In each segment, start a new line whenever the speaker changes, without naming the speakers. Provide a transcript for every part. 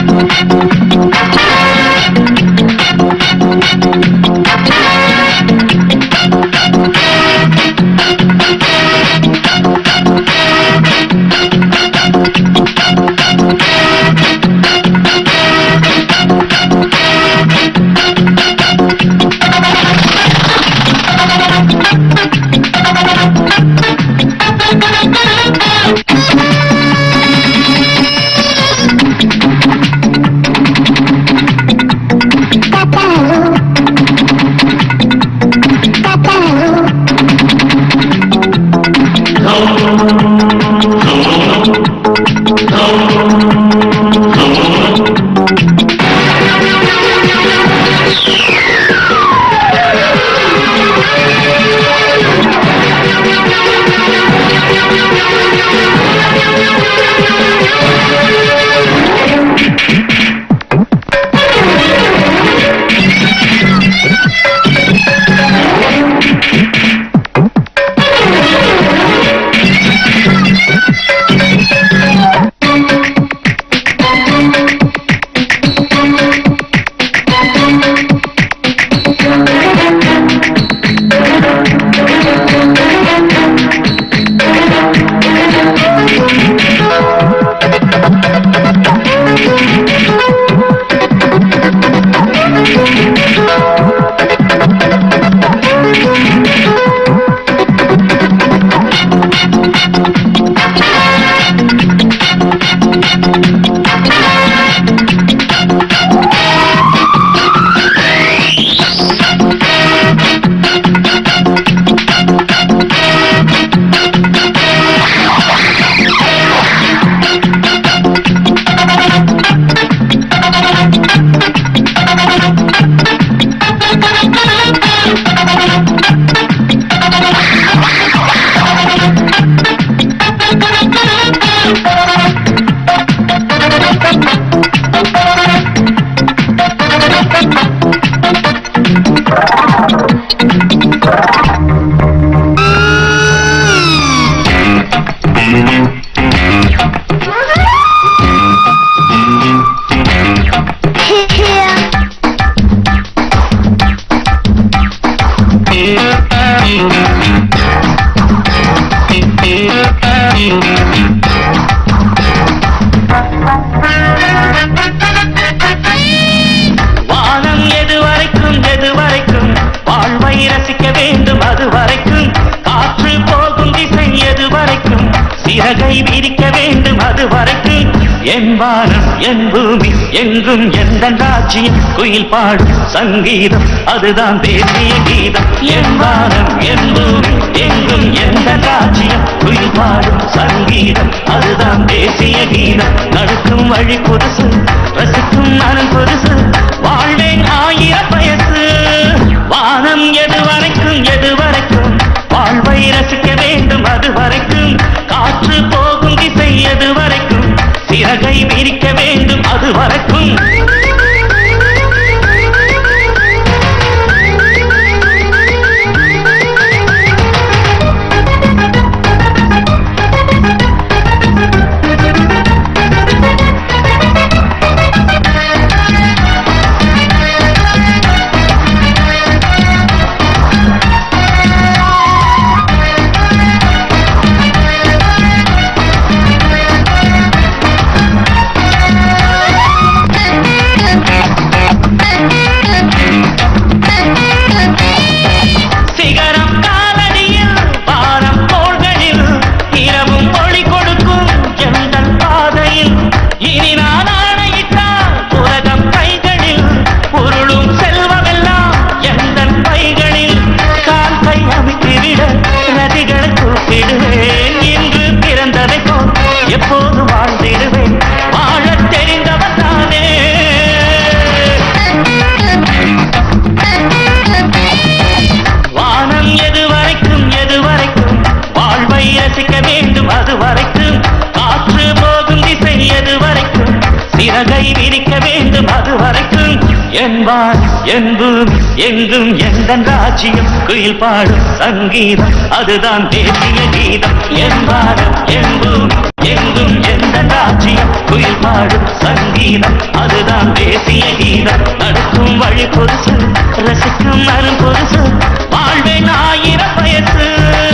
வானம் எது வரைக்கும் எது வரைக்கும் வாழ்வை ரசிக்க வேண்டும் அது வரைக்கும் காற்று போகும் திசை எது வரைக்கும் சிறகை விரிக்க வேண்டும் அது வரைக்கும் என் வானம் என் பூமி எங்கும் எந்த ராஜ்யம் குயில் பாடும் சங்கீதம் அதுதான் தேசிய கீதம் என் வானம் என் பூமி எங்கும் எந்த ராஜ்யம் குயில் பாடும் சங்கீதம் அதுதான் தேசிய கீதம் நடக்கும் வழி புதுசு ரசிக்கும் மனம் புதுசு வாழ்வேன் ஆயிரம் வயசு வானம் எது வரைக்கும் எது வரைக்கும் வாழ்வை ரசிக்க வேண்டும் அது வரைக்கும் காற்று போகும் திசை எது வரைக்கும் சிறகை விரிக்க வேண்டும் அது வரைக்கும் சிகரம் காலடியில் வானம் தோள்களில் இரவும் ஒளி கொடுக்கும் எங்கள் பாதையில் இனி நான் ஆணையிட்டால் உலகம் கைகளில் பொருளும் செல்வமெல்லாம் எங்கள் பைகளில் கால் கை அமைத்துவிட நதிகளை கூப்பிடுவேன் இன்று பிறந்ததை போல் எப்போது வாழ்ந்திடுவேன் வாழத் தெரிந்தவன் தானே வானம் எது வரைக்கும் எது வரைக்கும் வாழ்வை ரசிக்க வேண்டும் அது வரைக்கும் காற்று போகும் திசை எது வரைக்கும் சிறகை விரிக்க வேண்டும் அது வரைக்கும் என்பார் என்பும் எங்கும் எந்த ராஜ்யம் குயில் பாடும் சங்கீதம் அதுதான் தேசிய கீதம் என்பார் என்பும் எங்கும் எந்த ராஜ்யம் குயில் பாடும் சங்கீதம் அதுதான் தேசிய கீதம் நடக்கும் வழி பொருசு ரசிக்கும் அரும் பொருசு வாழ்வேன் ஆயிரம் வயசு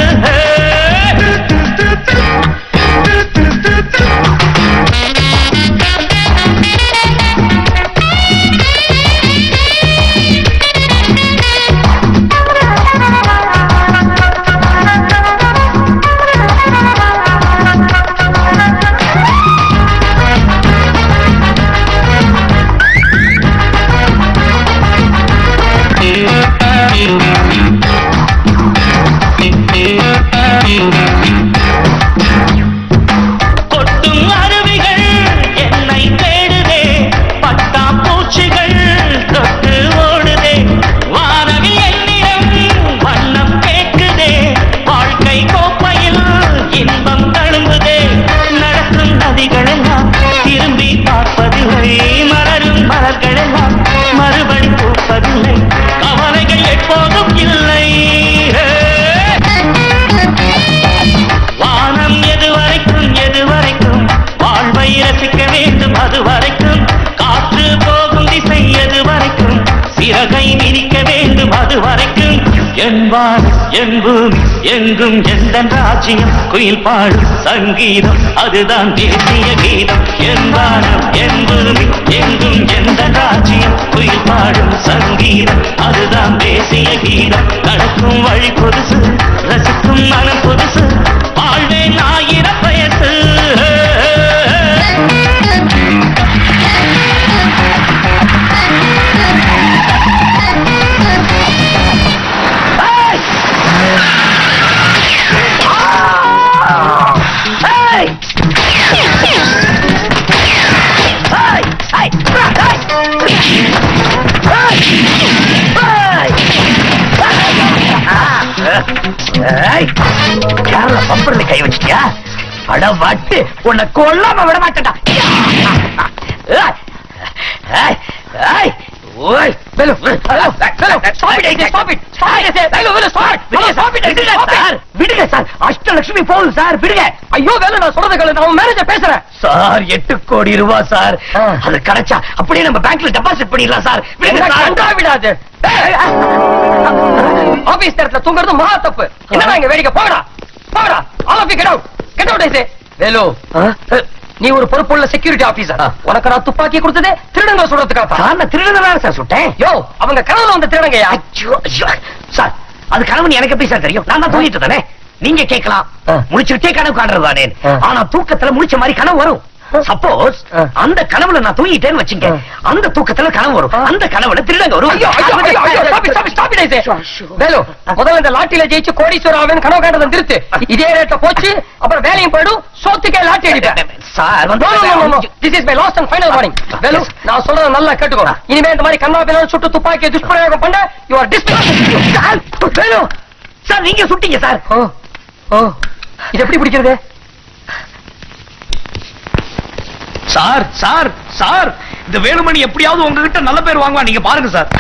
கொட்டும் அருவிகள் என்னை தேடுதே பட்டாம் பூச்சிகள் தொட்டு ஓடுதே வானவில் என்னிடம் வண்ணம் கேட்குதே வாழ்க்கை கோப்பையில் இன்பம் தழும்புதே நடக்கும் நதிகளெல்லாம் திரும்பி பார்ப்பதில்லை மலரும் மலர்களெல்லாம் மறுபடி பூப்பதில்லை கவலைகள் எப்போதும் இல்லை வானம் எது வரைக்கும் எது வரைக்கும் வாழ்வை ரசிக்க வேண்டும் அது வரைக்கும் காற்று போகும் திசை எது வரைக்கும் சிறகை விரிக்க வேண்டும் அது வரைக்கும் என்பார் என் பூமி எங்கும் எந்த ராஜ்யம் குயில் பாடும் சங்கீதம் அதுதான் தேசிய கீதம் என்பாரம் என் பூமி எங்கும் எந்த ராஜ்யம் குயில் பாடும் சங்கீதம் அதுதான் தேசிய கீதம் நடக்கும் வழி பொதுசு ரசிக்கும் மனம் புதுசு வாழ்வேன் ஆயிரம் வயசு
யாரோட பம்பர்ல கை வச்சிட்டியா அட வட்டு உன்னை கொல்லாம விட மாட்டேன்டா ஏய், ஏய், ஏய், ஓய், வெலு, வெலு, வெலு, வெலு, stop it, ஐயா, stop it, stop it, Velu, Velu, stop it, Velu, stop it, விடுங்க சார், விடுங்க சார், அஷ்டலட்சுமி போகுது சார், விடுங்க.
ஐயோ வேலை நான் சொல்றத கேளு நான் மேனேஜர் பேசுறேன்
சார் எட்டு கோடி ரூபாய் சார் அது கிடைச்சா அப்படியே நம்ம பேங்க்ல டெபாசிட் பண்ணிடலாம் சார் விடுங்க
என்ன
சார்.
கண்டா விடாது ஆபீஸ் நேரத்துல தூங்குறது மகா தப்பு என்னடா இங்க வேடிக்கை போகடா போகடா all of you get out get out I say Velu நீ ஒரு பொறுப்புள்ள செக்யூரிட்டி ஆபீசர் உனக்கு நான் துப்பாக்கி கொடுத்ததே திருடங்க சொல்றதுக்காக
சார் நான் திருடனால சார் சுட்டேன்
யோ அவங்க கனவுல வந்த திருடங்கயா
ஐயோ, ஐயோ. சார் அது கனவு எனக்கு எப்படி சார் தெரியும் நான் தான் தூங்கிட்டு தானே நீங்க கேட்கலாம்
ஆ.
முடிச்சுட்டே கனவு காண்றதானே
ஆ.
ஆனா தூக்கத்துல முடிச்ச மாதிரி கனவு வரும் சப்போஸ்
ஆ.
அந்த கனவுல நான் தூங்கிட்டேன்னு வச்சுங்க
ஆ.
அந்த தூக்கத்துல கனவு வரும்
ஆ.
அந்த கனவுல திருடங்க வரும்
ஐயோ ஐயோ ஐயோ ஐயோ stop it, stop it, stop it, ஐசே. Velu முதல்ல இந்த லாட்டில ஜெயிச்சு கோடீஸ்வரர் ஆவேன் கனவு காண்டதை நிறுத்து இதே ரேட்ல போச்சு அப்புறம் வேலையும் போயிடும் சோத்துக்கே லாட்டி அடிப்பேன்
sir
No, no, no, no, no. This is my last and final warning. Velu, நான் சொல்றத நல்லா கேட்டுக்கோ. இனிமே இந்த மாதிரி கண்ணா பின்னால சுட்டு துப்பாக்கியை துஷ்பிரயோகம் பண்ண you are dismissed.
Sir, Velu, sir நீங்க சுட்டீங்க சார்
ஓ, ஓ, இது எப்படி பிடிக்கிறது
சார் சார் சார் இந்த வேலுமணி எப்படியாவது உங்ககிட்ட நல்ல பேர் வாங்குவா நீங்க பாருங்க சார்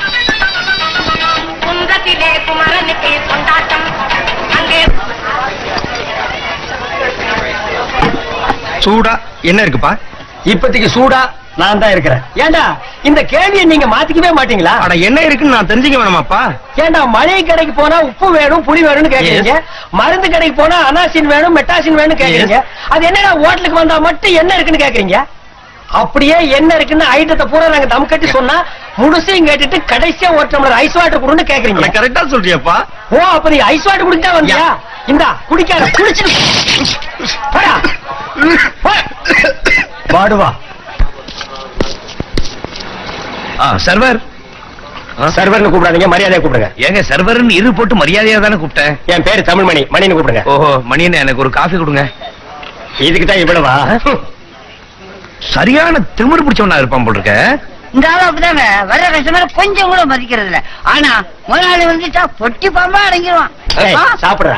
குன்றத்திலே குமரனுக்கு கொண்டாட்டம் அங்கே
சூடா என்ன இருக்குப்பா
இப்போதைக்கு சூடா நான் தான் இருக்கிறேன் ஏண்டா இந்த கேள்வியை நீங்க மாத்திக்கவே மாட்டீங்களா
அட என்ன இருக்குன்னு நான் தெரிஞ்சுக்க வேணாமாப்பா
ஏண்டா மளிகை கடைக்கு போனா உப்பு வேணும் புளி வேணும்னு கேக்குறீங்க மருந்து கடைக்கு போனா அனாசின் வேணும் மெட்டாசின் வேணும் கேக்குறீங்க அது என்னடா ஹோட்டலுக்கு வந்தா மட்டும் என்ன இருக்குன்னு கேக்குறீங்க அப்படியே என்ன இருக்குன்னு ஐட்டத்தை பூரா நாங்க தம் கட்டி சொன்னா முழுசையும் கேட்டுட்டு கடைசியா ஒரு டம்ளர் ஐஸ் வாட்டர் கொடுன்னு கேக்குறீங்க
கரெக்டா சொல்றியாப்பா
ஓ அப்ப நீ ஐஸ் வாட்டர் குடிச்சா வந்தியா இந்தா குடிக்காத குடிச்சு போடா போ. பாடுவா
சர்வர்
சர்வர்னு கூப்பிடாதீங்க மரியாதையா கூப்பிடுங்க
ஏங்க சர்வர்னு இரு போட்டு மரியாதையா தானே கூப்பிட்டேன்
என் பேரு தமிழ்மணி மணின்னு கூப்பிடுங்க
ஓஹோ மணியண்ணே எனக்கு ஒரு காஃபி கொடுங்க
இதுக்கு தான் இவ்வளவா
சரியான திமிரு பிடிச்சவனா இருப்பான் போல் இருக்க
இந்த ஆளு அப்படிதாங்க வர்ற கஸ்டமர் கொஞ்சம் கூட மதிக்கிறது இல்ல ஆனா முதலாளி வந்துட்டா பொட்டி பாம்பா அடங்கிடுவான்
ஏய், சாப்பிடுறா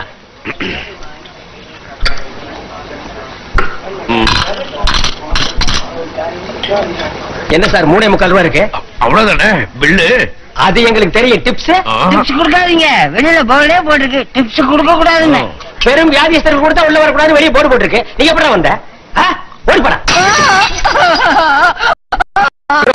என்ன சார் மூணே முக்கால் ரூபா இருக்கு
அவ்வளவுதானே பில்லு
அது எங்களுக்கு தெரியும் டிப்ஸ்
டிப்ஸ் கொடுக்காதீங்க வெளியில போர்டே போட்டிருக்கு டிப்ஸ் கொடுக்க கூடாதுன்னு
பெரும் வியாதிஸ்தர்கள் கொடுத்தா உள்ள வரக்கூடாது வெளியே போர்டு போட்டிருக்கு நீங்க எப்படி வந்த ஆ? ஓடி போடா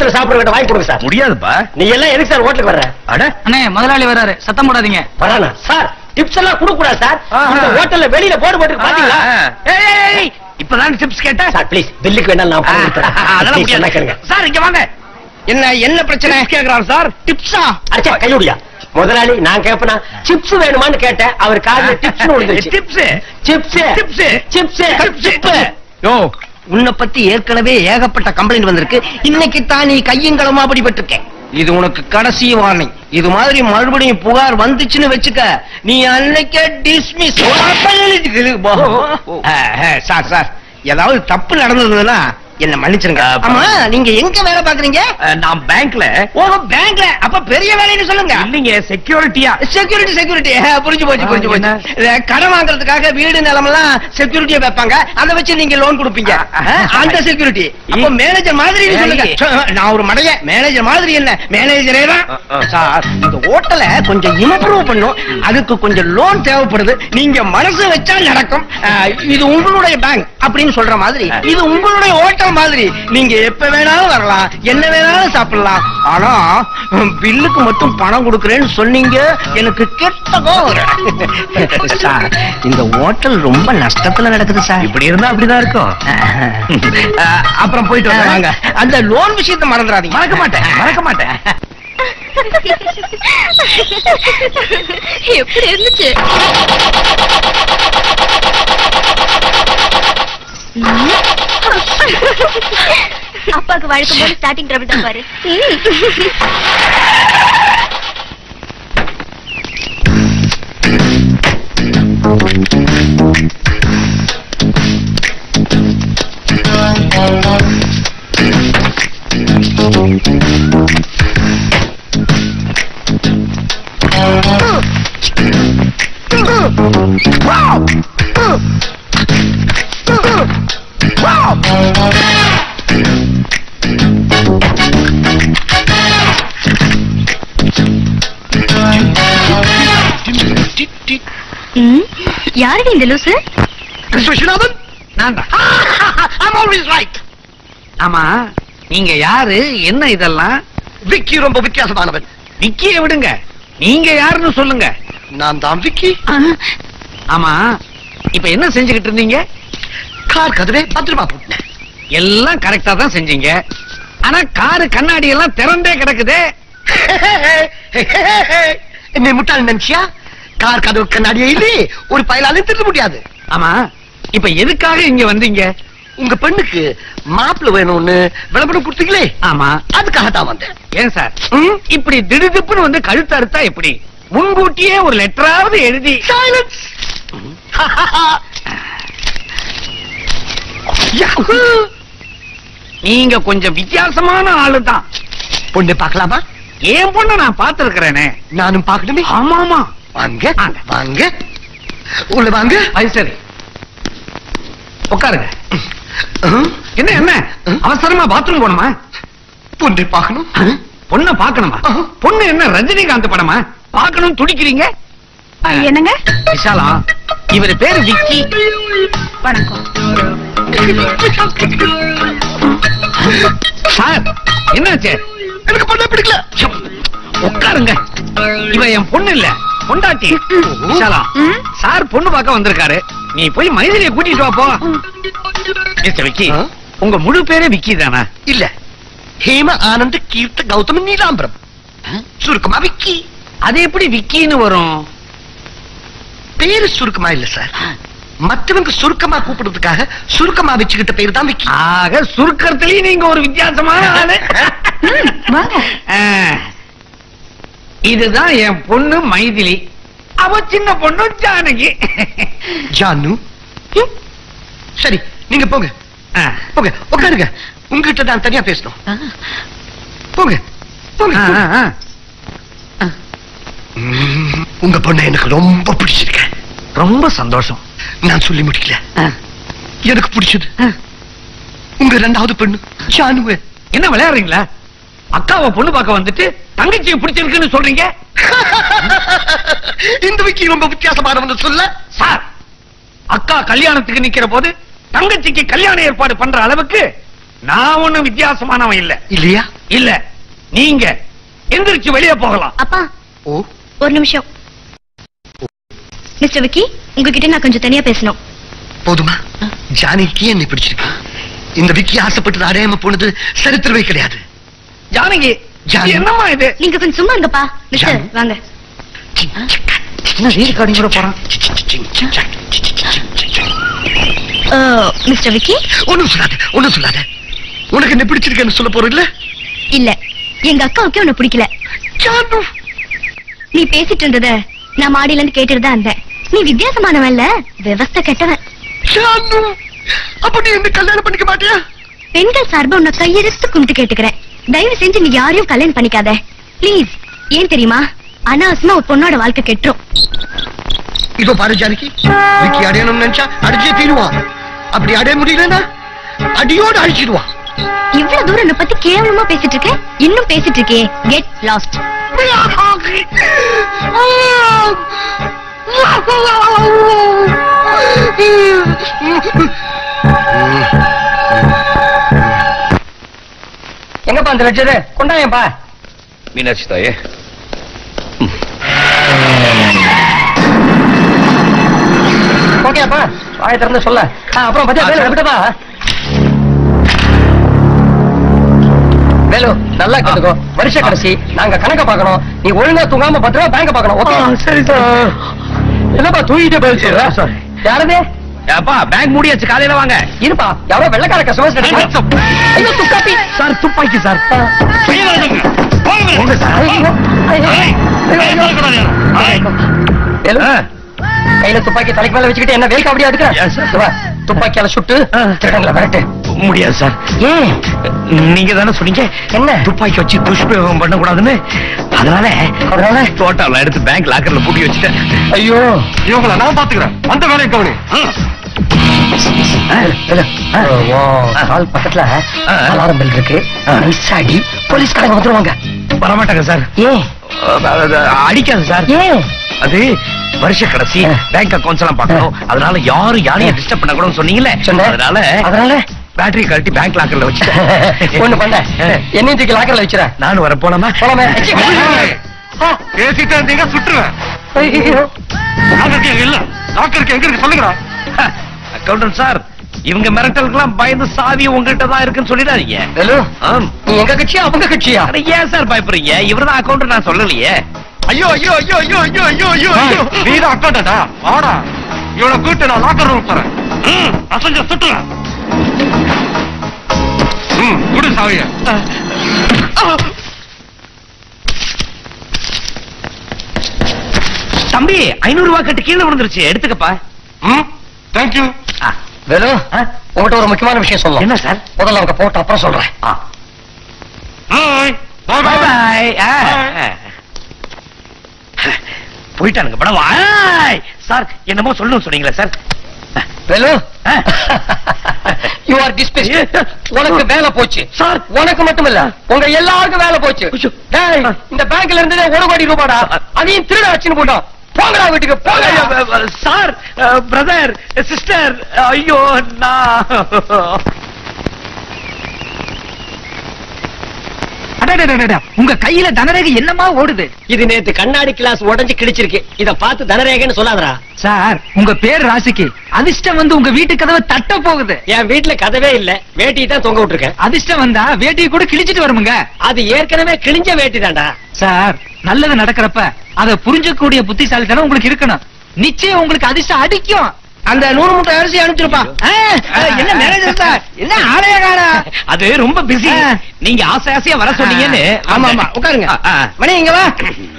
ஹோட்டல் சாப்பிடுற வாங்கி கொடுங்க சார்
முடியாதுப்பா
நீ எல்லாம் எதுக்கு சார் ஹோட்டலுக்கு வர்ற
அட
அண்ணே முதலாளி வராரு சத்தம் போடாதீங்க
வரானா சார் டிப்ஸ் எல்லாம் கொடுக்க கூடாது சார்
ஆஹா.
இந்த ஹோட்டல்ல வெளியில போர்டு போட்டு பாத்தீங்களா
ஏய், ஏய், ஏய், இப்பதான் டிப்ஸ் கேட்ட
சார் ப்ளீஸ் பில்லுக்கு வேணாலும் நான் பணம் கொடுத்துறேன்.
அதெல்லாம்
Please, சொன்னா
முடியாது
கேளுங்க.
சார் இங்க வாங்க
என்ன என்ன பிரச்சனை
கேக்குறான் சார் டிப்ஸா
அடிச்சா கையுடியா முதலாளி நான் கேப்பனா சிப்ஸ் வேணுமான்னு கேட்டேன் அவர் காதுல டிப்ஸ் விழுந்துச்சு
tips
chips
tips
chips chips
யோ
உன்னை பத்தி ஏற்கனவே ஏகப்பட்ட கம்ப்ளைண்ட் வந்திருக்கு இன்னைக்கு தான் நீ கையங்களமா படிபட்டிருக்கேன் இது உனக்கு கடைசி வார்னிங் இது மாதிரி மறுபடியும் புகார் வந்துச்சுன்னு வச்சுக்க நீ அன்னைக்கே டிஸ்மிஸ் சார் சார் ஏதாவது தப்பு நடந்ததுன்னா என்ன மன்னிச்சிருங்க
ஆ,
ஆமா நீங்க எங்க வேலை பாக்குறீங்க
அஹ், நான் பேங்க்ல
ஓஹோ பேங்க்ல அப்ப பெரிய வேலைன்னு சொல்லுங்க
இல்லைங்க செக்யூரிட்டியா
செக்யூரிட்டி செக்யூரிட்டி புரிஞ்சு போச்சு புரிஞ்சு
ஆ,
போச்சு
என்ன?
இத கடன் வாங்குறதுக்காக வீடு நிலமெல்லாம் செக்யூரிட்டியா வைப்பாங்க அதை வச்சு நீங்க லோன் கொடுப்பீங்க
ஆ, ஆ.
ஆ, அந்த செக்யூரிட்டி அப்ப மேனேஜர் மாதிரி
ஏய்.
சொல்லுங்க சோ, நான் ஒரு மடைய மேனேஜர் மாதிரி என்ன மேனேஜரே தான்
ஆ, ஆ.
சார் இந்த ஹோட்டலை கொஞ்சம் இம்ப்ரூவ் பண்ணும் அதுக்கு கொஞ்சம் லோன் தேவைப்படுது நீங்க மனசு வச்சா நடக்கும் ஆ, இது உங்களுடைய பேங்க் அப்படின்னு சொல்ற மாதிரி இது உங்களுடைய ஹோட்டல் மாதிரி நீங்க எப்ப வேணாலும் வரலாம் என்ன வேணாலும் சாப்பிடலாம் ஆனா பில்லுக்கு மட்டும் பணம் கொடுக்கறேன்னு சொன்னீங்க எனக்கு கெட்ட கோவம் வரும். சார் இந்த ஹோட்டல் ரொம்ப நஷ்டத்துல நடக்குது சார்
இப்படி இருந்தா அப்படிதான் இருக்கும் அஹ், அப்புறம் போயிட்டு
ஆ,
வாங்க
வாங்க அந்த லோன் விஷயத்தை மறந்துடாதீங்க
மறக்க மாட்டேன் மறக்க மாட்டேன்
எப்படி இருந்துச்சு அப்பாக்கு வழக்கம் போல ஸ்டார்டிங் ட்ரபிள் தான் பாரு யாருடி இந்த லூசு
விஸ்வநாதன்
நான் தான்
I'm always right.
ஆமா நீங்க யாரு என்ன இதெல்லாம்
விக்கி ரொம்ப வித்தியாசமானவன்
விக்கிய விடுங்க நீங்க யாருன்னு சொல்லுங்க
நான் தான் விக்கி
ஆமா இப்ப என்ன செஞ்சுக்கிட்டு இருந்தீங்க
கார் கதவே பத்திரமா போட்டேன்
எல்லாம் கரெக்டா தான் செஞ்சீங்க ஆனா காரு கண்ணாடி எல்லாம் திறந்தே கிடக்குதே
என்ன முட்டாள் நினைச்சியா கார் கதவு கண்ணாடியே இல்லையே ஒரு பயலாலையும் திருட முடியாது
ஆமா இப்ப எதுக்காக இங்க வந்தீங்க
உங்க பெண்ணுக்கு மாப்பிள்ள வேணும்னு விளம்பரம் கொடுத்தீங்களே
ஆமா
அதுக்காக தான் வந்தேன்
ஏன் சார்
ம்?
இப்படி திடுதிப்புன்னு வந்து கழுத்து அறுத்தா எப்படி முன்கூட்டியே ஒரு லெட்டராவது எழுதி
Silence. Yahoo!
நீங்க கொஞ்சம் வித்தியாசமான ஆளுதான்
பொண்ணு பார்க்கலாமா
ஏன் பொண்ண நான் பார்த்திருக்கிறேனே
நானும் பார்க்கணுமே
ஆமா ஆமா
வாங்க
வாங்க.
வாங்க உள்ள வாங்க
அது சரி உட்காருங்க
ம்?
என்ன என்ன அவசரமா பாத்ரூம் போணுமா
பொண்ணு பார்க்கணும்
பொண்ண பாக்கணுமா
ஆஹா.
பொண்ணு என்ன ரஜினிகாந்த் படமா பாக்கணும் துடிக்கிறீங்க
என்னங்க
விஷாலா இவர் பேரு விக்கி
வணக்கம்
சார் என்னாச்சு
எனக்கு பொண்ணு பிடிக்கல
உட்காருங்க இவ என் பொண்ணு இல்ல பொண்டாட்டி விஷாலா
ம்?
சார் பொண்ணு பார்க்க வந்திருக்காரு நீ போய் மைதிலிய கூட்டிட்டு வா போ மிஸ்டர் விக்கி
ஆ?
உங்க முழு பேரே விக்கி தானா
இல்ல ஹேம ஆனந்த் கீர்த்த கௌதம நீலாம்பரம் சுருக்கமா விக்கி
அது எப்படி விக்கின்னு வரும்
பேரு சுருக்கமா இல்ல சார் மத்தவங்க சுருக்கமா கூப்பிடுறதுக்காக சுருக்கமா வச்சுக்கிட்ட பேரு தான் விக்கி
ஆக சுருக்கத்திலயும் நீங்க ஒரு வித்தியாசமான ஆளு
வாங்க
ஆ. இதுதான் என் பொண்ணு மைதிலி அவ சின்ன பொண்ணு ஜானகி
ஜானு ம்? சரி நீங்க போங்க
ஆ.
போங்க உட்காருங்க உங்ககிட்ட நான் தனியா பேசணும் போங்க போங்க
ஆ, ஆ, ஆ.
ம், உங்க பொண்ணை எனக்கு ரொம்ப பிடிச்சிருக்கு
ரொம்ப சந்தோஷம்
நான் சொல்லி முடிக்கல
ஆ.
எனக்கு பிடிச்சது
ஆ.
உங்க ரெண்டாவது பெண்ணு ஜானுவ
என்ன விளையாடுறீங்களா அக்காவை பொண்ணு பார்க்க வந்துட்டு தங்கச்சியை பிடிச்சிருக்குன்னு சொல்றீங்க
இந்த விக்கி ரொம்ப வித்தியாசமானவன் சொல்ல
சார் அக்கா கல்யாணத்துக்கு நிக்கிற போது தங்கச்சிக்கு கல்யாண ஏற்பாடு பண்ற அளவுக்கு நான் ஒண்ணும் வித்தியாசமானவன் இல்ல
இல்லையா
இல்ல நீங்க எந்திரிச்சு வெளியே போகலாம்
அப்பா
ஓ
ஒரு நிமிஷம் மிஸ்டர் விக்கி உங்ககிட்ட நான் கொஞ்சம் தனியா பேசணும்
போதுமா ஜானகிக்கு என்னை பிடிச்சிருக்கு இந்த விக்கி ஆசைப்பட்டது அடையாம போனது சரித்திரமே கிடையாது
ஜானகி
ஜானகி.
என்னம்மா இது
நீங்க கொஞ்சம் சும்மா இருங்கப்பா மிஸ்டர்
ஜானு.
வாங்க
என்ன ரீல் கூட போறான்
மிஸ்டர் விக்கி
ஒண்ணும் சொல்லாத ஒண்ணும் சொல்லாத உனக்கு என்ன பிடிச்சிருக்கேன்னு சொல்ல போற இல்ல
இல்ல எங்க அக்காவுக்கே உன்னை பிடிக்கல
ஜானு
நீ பேசிட்டு இருந்தத நான் மாடியில இருந்து கேட்டுட்டு தான் இருந்தேன் நீ வித்தியாசமானவன் இல்ல விவஸ்த கெட்டவன்
ஜானு அப்ப நீ என்ன கல்யாணம் பண்ணிக்க மாட்டியா
பெண்கள் சார்பா உன்னை கையெடுத்து கும்பிட்டு கேட்டுக்கிறேன் தயவு செஞ்சு நீ யாரையும் கல்யாணம் பண்ணிக்காத ப்ளீஸ் ஏன் தெரியுமா அனாவசியமா ஒரு பொண்ணோட வாழ்க்கை கெட்டுரும்
இதோ பாரு ஜானகி விக்கி அடையணும்னு நினைச்சா அடிச்சே தீருவான் அப்படி அடைய முடியலன்னா அடியோடு அழிச்சிடுவான்
இவ்வளவு தூரம் என்னை பத்தி கேவலமா பேசிட்டு இருக்க இன்னும் பேசிட்டு இருக்கே கெட் லாஸ்ட்
எங்கப்பா அந்த லட்சது கொண்டாயப்பா
மீனாட்சி தாயே
ஓகேப்பா வாயை திறந்து சொல்ல ஆ, அப்புறம் பத்தியா வேலு விட்டுப்பா வேலு நல்லா கேட்டுக்கோ வருஷ கடைசி நாங்க கணக்க பார்க்கணும் நீ ஒழுங்கா தூங்காம பத்திரமா பேங்க பார்க்கணும் ஓகே
சரி சார்
என்னப்பா தூங்கிட்டே பதில் சொல்ற
sorry.
யாரது
அப்பா பேங்க் மூடியாச்சு காலையில வாங்க
இருப்பா யாரோ வெள்ளக்கார கஸ்டமர்ஸ் ஐயோ துக்காப்பி
சார் துப்பாக்கி சார் போங்க சார்
ஐயோ, ஐயோ, ஐயோ, ஐயோ. வேலு,
ஆ.
கையில துப்பாக்கி தலைக்கு மேல வச்சுக்கிட்டு என்ன வேல் காவடியா
Yes, sir.
எடுக்கிற துப்பாக்கியால சுட்டு
ஆ.
திருடங்களை விரட்டு
முடியாது சார்
ஏன்
நீங்க தானே சொன்னீங்க
என்ன?
துப்பாக்கி வச்சு துஷ்பிரயோகம் பண்ண கூடாதுன்னு அதனால
அதனால?
தோட்டாவில் எடுத்து பேங்க் லாக்கர்ல பூட்டி வச்சுட்டேன்
ஐயோ
இவங்கள நான் பாத்துக்கிறேன் அந்த வேலையை கவனி
கால் பக்கத்துல
ஆ.
அலாரம் பெல் இருக்கு
ஆ.
நைஸாடி போலீஸ்காரங்க வந்துருவாங்க
வரமாட்டாங்க சார்
ஏன்
அடிக்காது சார்
ஏன்
அது வருஷ கடைசி
ஆ.
பேங்க் அக்கௌண்ட்ஸ் எல்லாம் பார்க்கணும் அதனால யாரும் யாரையும் டிஸ்டர்ப் பண்ண கூடாதுன்னு சொன்னீங்கல்ல
சொன்னேன்.
அதனால
அதனால
பேட்டரி கழட்டி பேங்க் லாக்கர்ல வச்சுட்டேன்
ஒண்ணு பண்ண என்னையும் தூக்கி லாக்கர்ல வச்சிட
நானும் வர போலாமா
போலாமே ஆ.
பேசிட்டு இருந்தீங்க சுட்டுருவேன்
ஐயோ.
இல்ல லாக்கருக்கு எங்க இருக்கு சொல்லுங்க அக்கௌண்டன்ட் சார் இவங்க மிரட்டலுக்கெல்லாம் பயந்து சாவி உங்ககிட்ட தான் இருக்குன்னு சொல்லிடாதீங்க
வேலு
ஆம்.
நீ எங்க கட்சியா அவங்க கட்சியா
அட ஏன் சார் பயப்படுறீங்க இவர்தான் அக்கௌண்ட் நான் சொல்லலையே
ஐயோ ஐயோ ஐயோ ஐயோ ஐயோ ஐயோ ஐயோ ஐயோ
நீதான் அக்கௌண்டா வாடா இவனை கூட்டு நான் லாக்கர் ரூம் போறேன் அசஞ்ச சுட்டுறேன் ம் குடு சாவிய தம்பி ஐநூறு ரூபாய் கட்டு கீழே விழுந்துருச்சு எடுத்துக்கப்பா ம் தேங்க்யூ
வேலு உங்ககிட்ட ஒரு முக்கியமான விஷயம் சொல்லணும்
என்ன சார்
முதல்ல அவங்க போட்டு அப்புறம் சொல்றேன்
பாய் பாய் பாய் போயிட்டானுங்க படம் வாய் சார் என்னமோ சொல்லணும் சொன்னீங்களா சார்
வேலு
ஆ.
யூ ஆர் டிஸ்பிஸ் உனக்கு வேலை போச்சு
சார்.
உனக்கு மட்டும் இல்ல உங்க எல்லாருக்கும் வேலை போச்சு
ஐயோ.
டேய், இந்த பேங்க்ல இருந்ததே ஒரு கோடி ரூபாடா அதையும் திருட வச்சுன்னு போட்டோம் போங்கடா வீட்டுக்கு போங்க
சார் பிரதர் சிஸ்டர் ஐயோ நான்
உங்க கையில தனரேகை என்னமா ஓடுது
இது நேத்து கண்ணாடி கிளாஸ் உடைஞ்சு கிழிச்சிருக்கு இத பார்த்து தனரேகன்னு சொல்லாதடா
சார் உங்க பேர் ராசிக்கு அதிர்ஷ்டம் வந்து உங்க வீட்டு கதவை தட்ட போகுது
என் வீட்டுல கதவே இல்ல வேட்டி தான் தொங்க விட்டுருக்கேன்
அதிர்ஷ்டம் வந்தா வேட்டியை கூட கிழிச்சிட்டு வருமுங்க
அது ஏற்கனவே கிழிஞ்ச வேட்டி தான்டா
சார் நல்லது நடக்கிறப்ப அத புரிஞ்சக்கூடிய புத்திசாலித்தனம் உங்களுக்கு இருக்கணும் நிச்சயம் உங்களுக்கு அதிர்ஷ்டம் அடிக்கும்
அந்த நூறு மூட்டை அரிசி அனுப்பிச்சிருப்பா
என்ன மேனேஜர் சார் என்ன ஆலய காரா
அது ரொம்ப பிஸி
ஆ.
நீங்க ஆசை ஆசையா வர சொன்னீங்கன்னு
ஆமா ஆமா உட்காருங்க
ஆ, ஆ.
மணி இங்க வா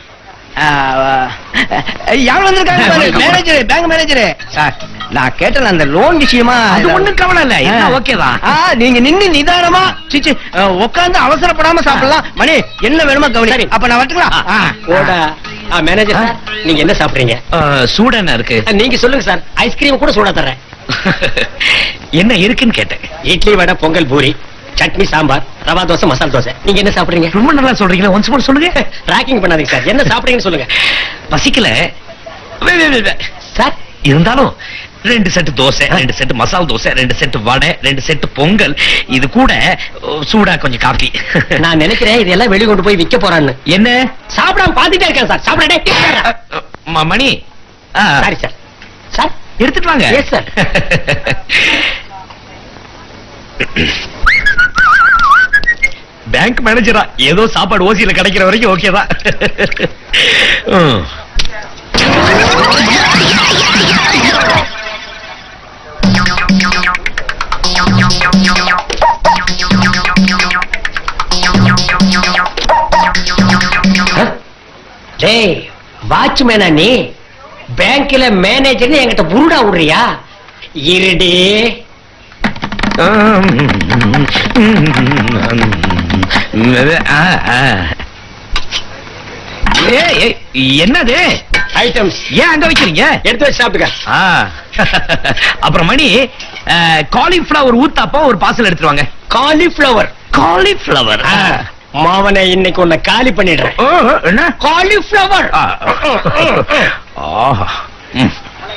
யார் வந்திருக்காங்க பாரு
வணக்கம்.
மேனேஜர் பேங்க் மேனேஜர்
சார்
நான் கேட்டல அந்த லோன் விஷயமா
அது ஒண்ணும் கவலை இல்ல எல்லாம் ஓகே தான்
ஆ, நீங்க நின்னு நிதானமா சிச்சி உட்கார்ந்து அவசரப்படாம சாப்பிடலாம் மணி என்ன வேணுமோ கவனி
சரி.
அப்ப நான் வரட்டுங்களா
ஆ.
ஓடா மேனேஜர் சார் நீங்க என்ன சாப்பிடுறீங்க
சூட என்ன இருக்கு
ஆ, நீங்க சொல்லுங்க சார் ஐஸ்கிரீம் கூட சூடா தர்றேன்
என்ன இருக்குன்னு கேட்டேன்
இட்லி வடை பொங்கல் பூரி சட்னி சாம்பார் ரவா தோசை மசால் தோசை நீங்க என்ன சாப்பிடுறீங்க
ரொம்ப நல்லா சொல்றீங்களா ஒன்ஸ் மோர் சொல்லுங்க
ட்ராக்கிங் பண்ணாதீங்க சார் என்ன சாப்பிடுறீங்கன்னு சொல்லுங்க
பசிக்கல வே, வே, வே, வே.
சார்
இருந்தாலும் ரெண்டு செட்டு தோசை ரெண்டு செட்டு மசால் தோசை ரெண்டு செட்டு வடை ரெண்டு செட்டு பொங்கல் இது கூட ஓ, சூடா கொஞ்சம் காஃபி
நான் நினைக்கிறேன் இதெல்லாம் வெளிய கொண்டு போய் விக்க போறான்னு
என்ன
சாப்பிடாம பாத்துட்டே இருக்கேன் சார் சாப்பிடடே
ம- மணி ஆ,
சாரி சார் சார்
எடுத்துட்டு வாங்க
Yes, sir.
பேங்க் மேனேஜரா ஏதோ சாப்பாடு ஓசியில கிடைக்கிற வரைக்கும் ஓகே தான் ம்.
டேய் வாட்ச்மேனா நீ பேங்க்ல மேனேஜர்னு என்கிட்ட புருடா விடுறியா இருடி
ஆ, ஆ. ஏய், ஏய், என்னது
ஐட்டம்ஸ்
ஏன் அங்க வைக்கிறீங்க
எடுத்து வச்சு சாப்பிட்டுக்க
ஆ. அப்புறம் மணி காலிஃபிளவர் ஊத்தாப்பம் ஒரு பார்சல் எடுத்துட்டு வாங்க
காலிஃபிளவர்
காலிஃபிளவர்
மாவனை இன்னைக்கு உன்னை காலி பண்ணிடுறேன்
என்ன
காலிஃபிளவர்
ஆ. ஆஹா. ம்.